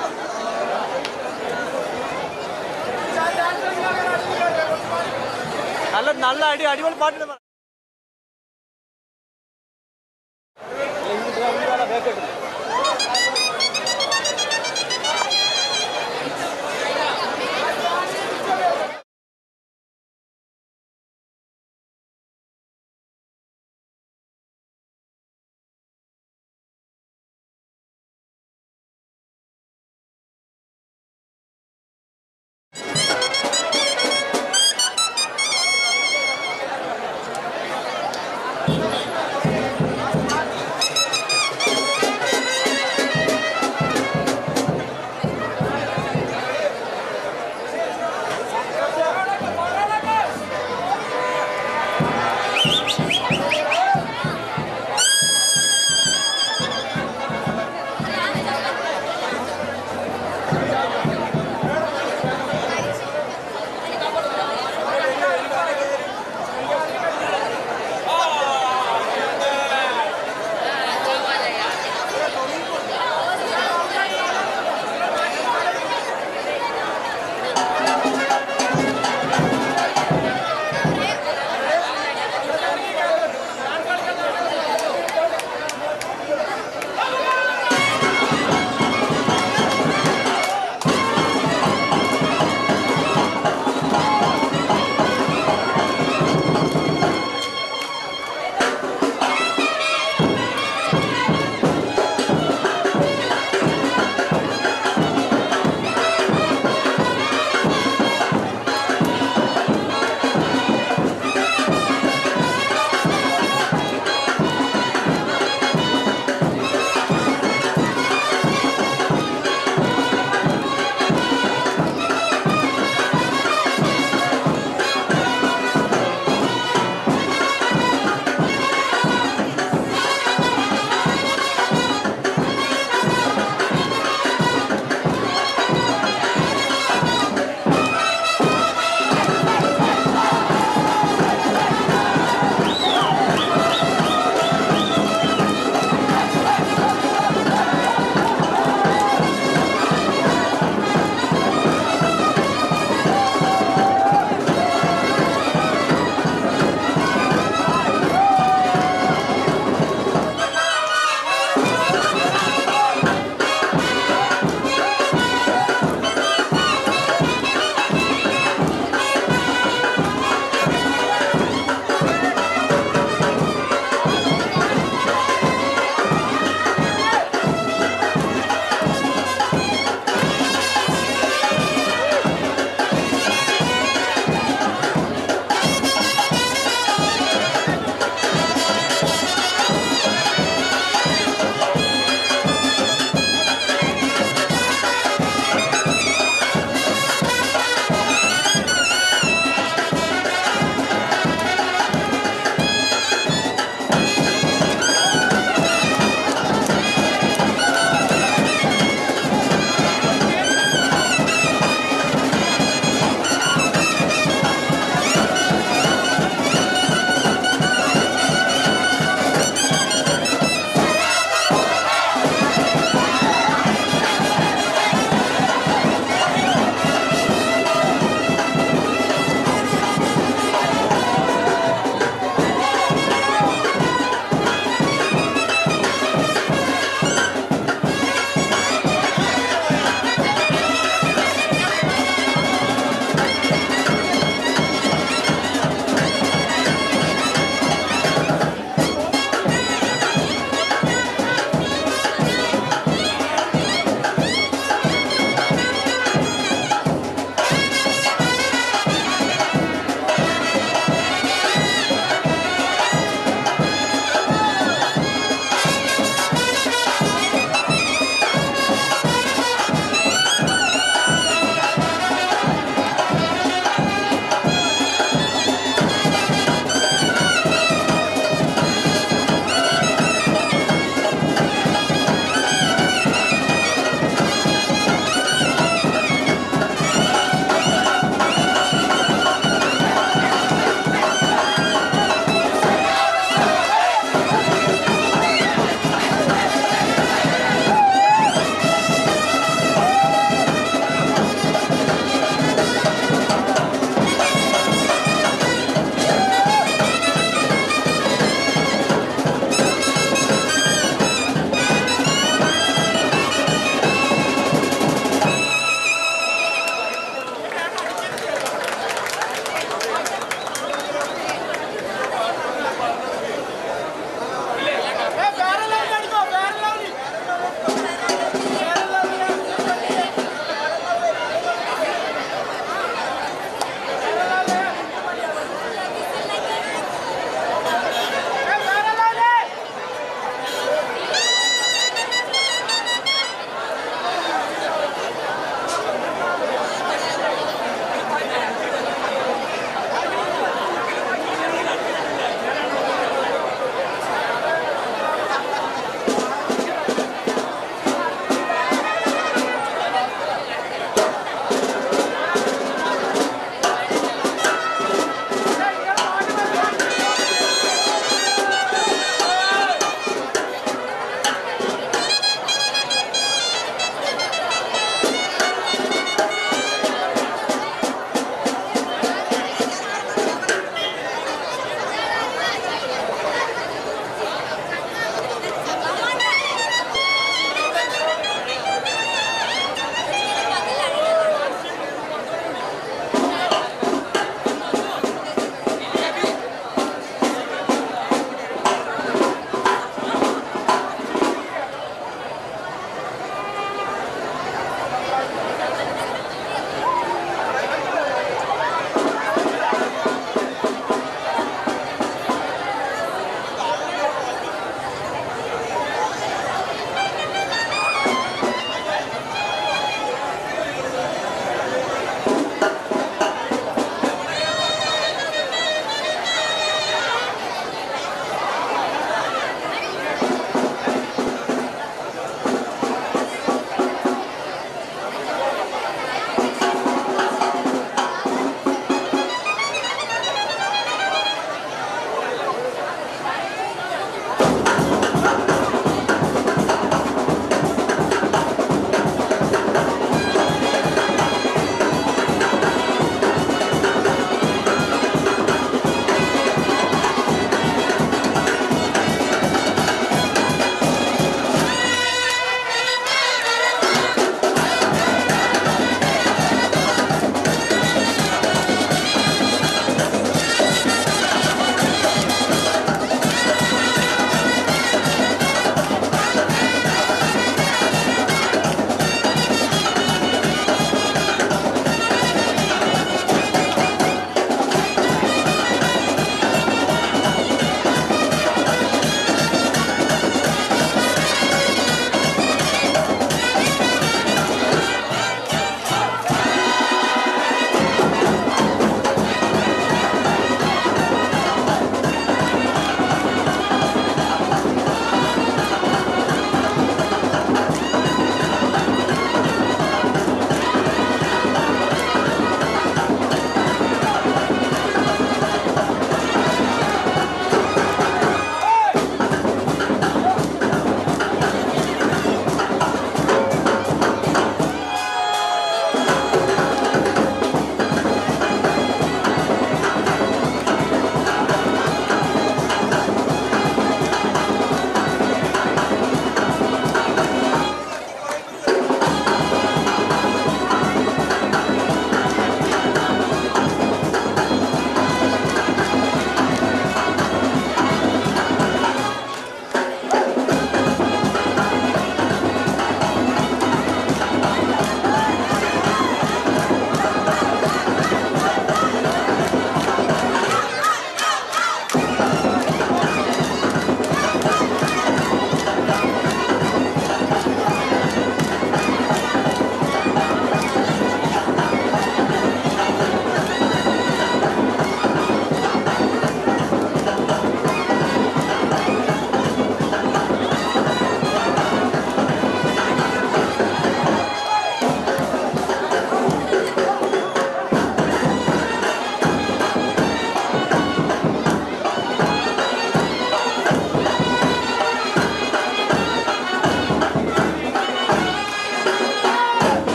നല്ല നല്ല അടി അടിപൊളി പാട്ടിന്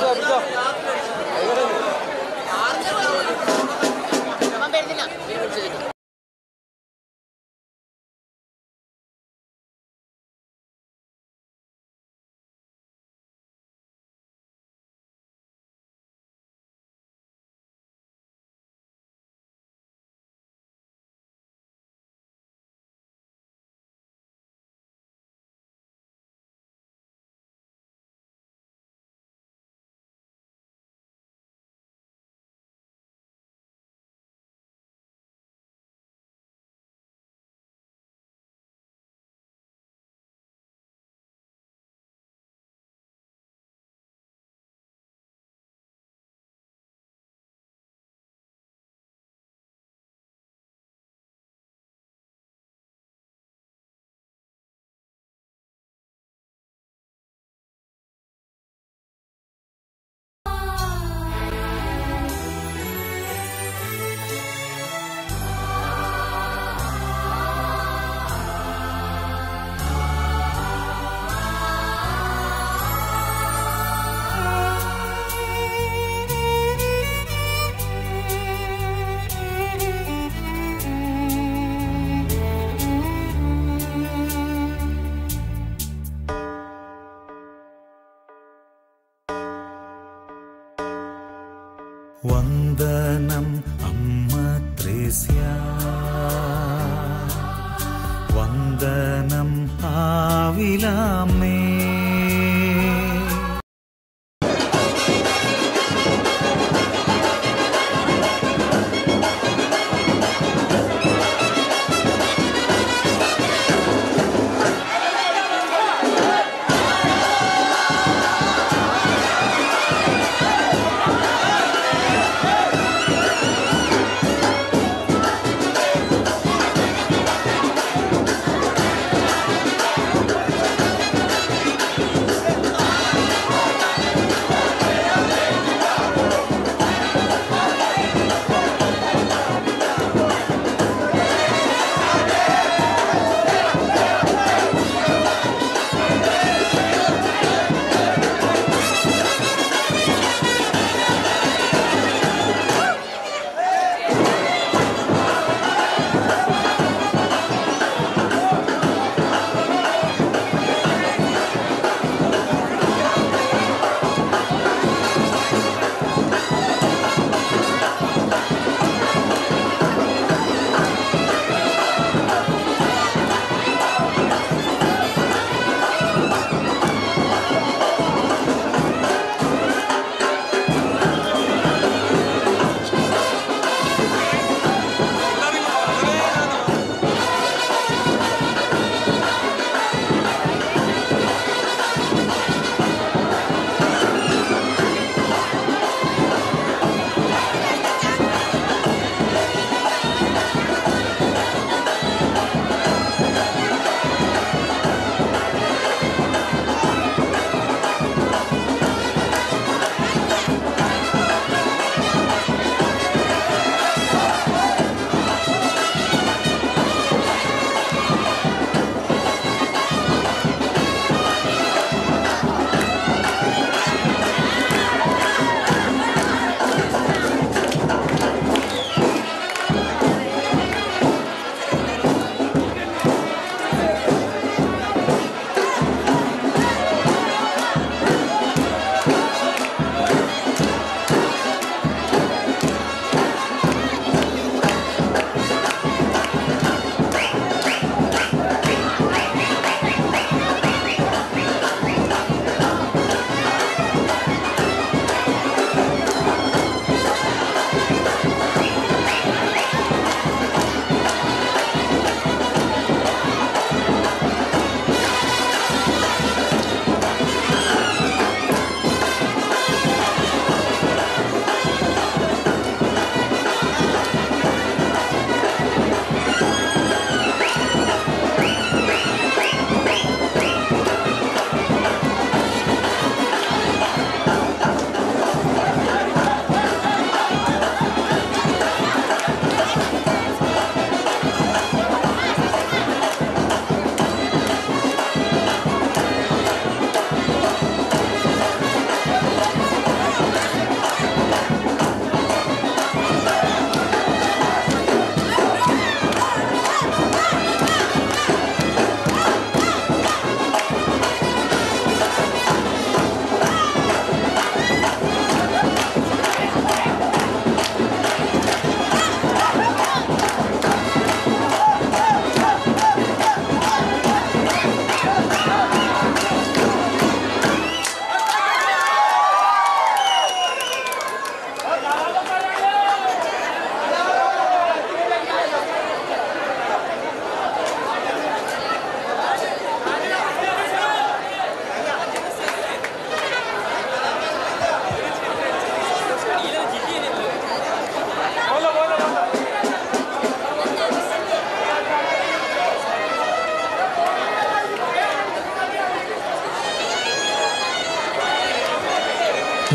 വന്ദനം അമ്മ ത്രേസ്യ വന്ദനം ആവിലാമേ ും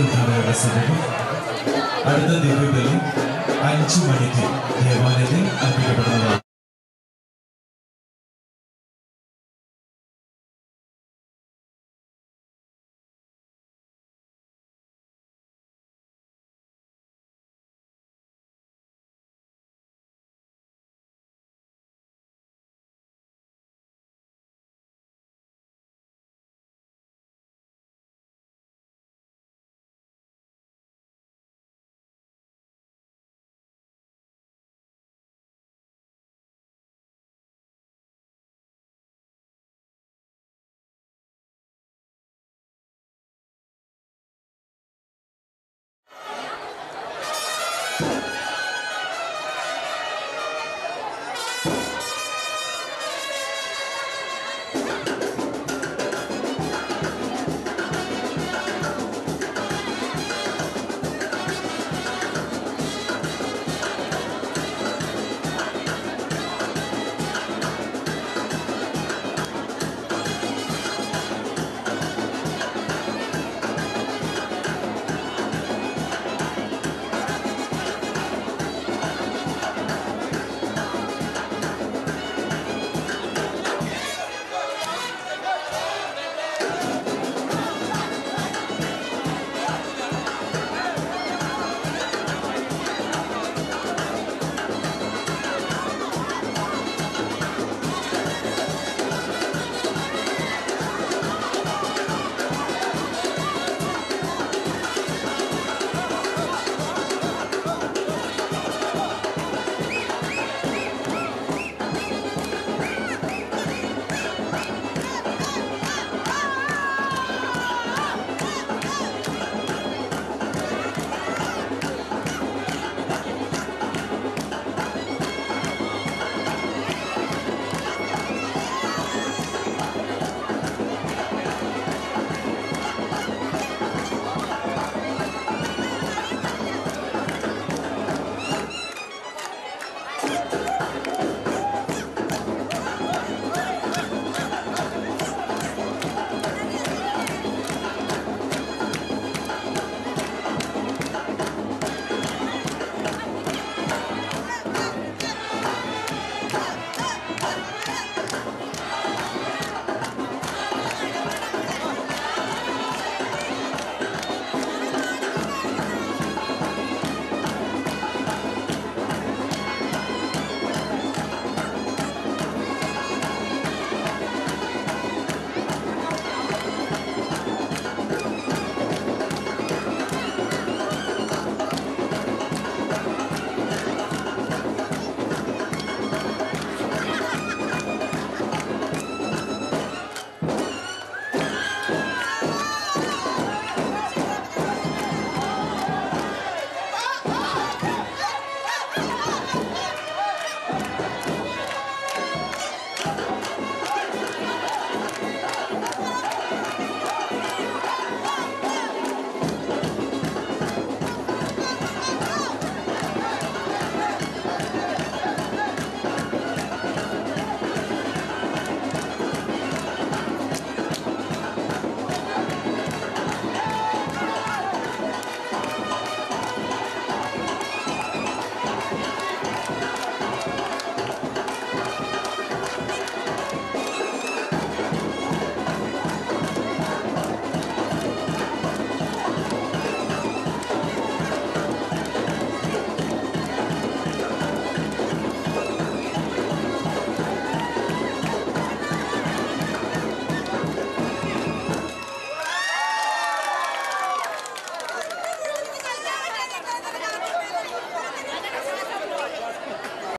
തീർത്ഥാടകരുടെ സമയം അടുത്ത ദിവ്യബലി അഞ്ചു മണിക്ക് ദേവാലയത്തിൽ അർപ്പിക്കപ്പെടുന്നതാണ്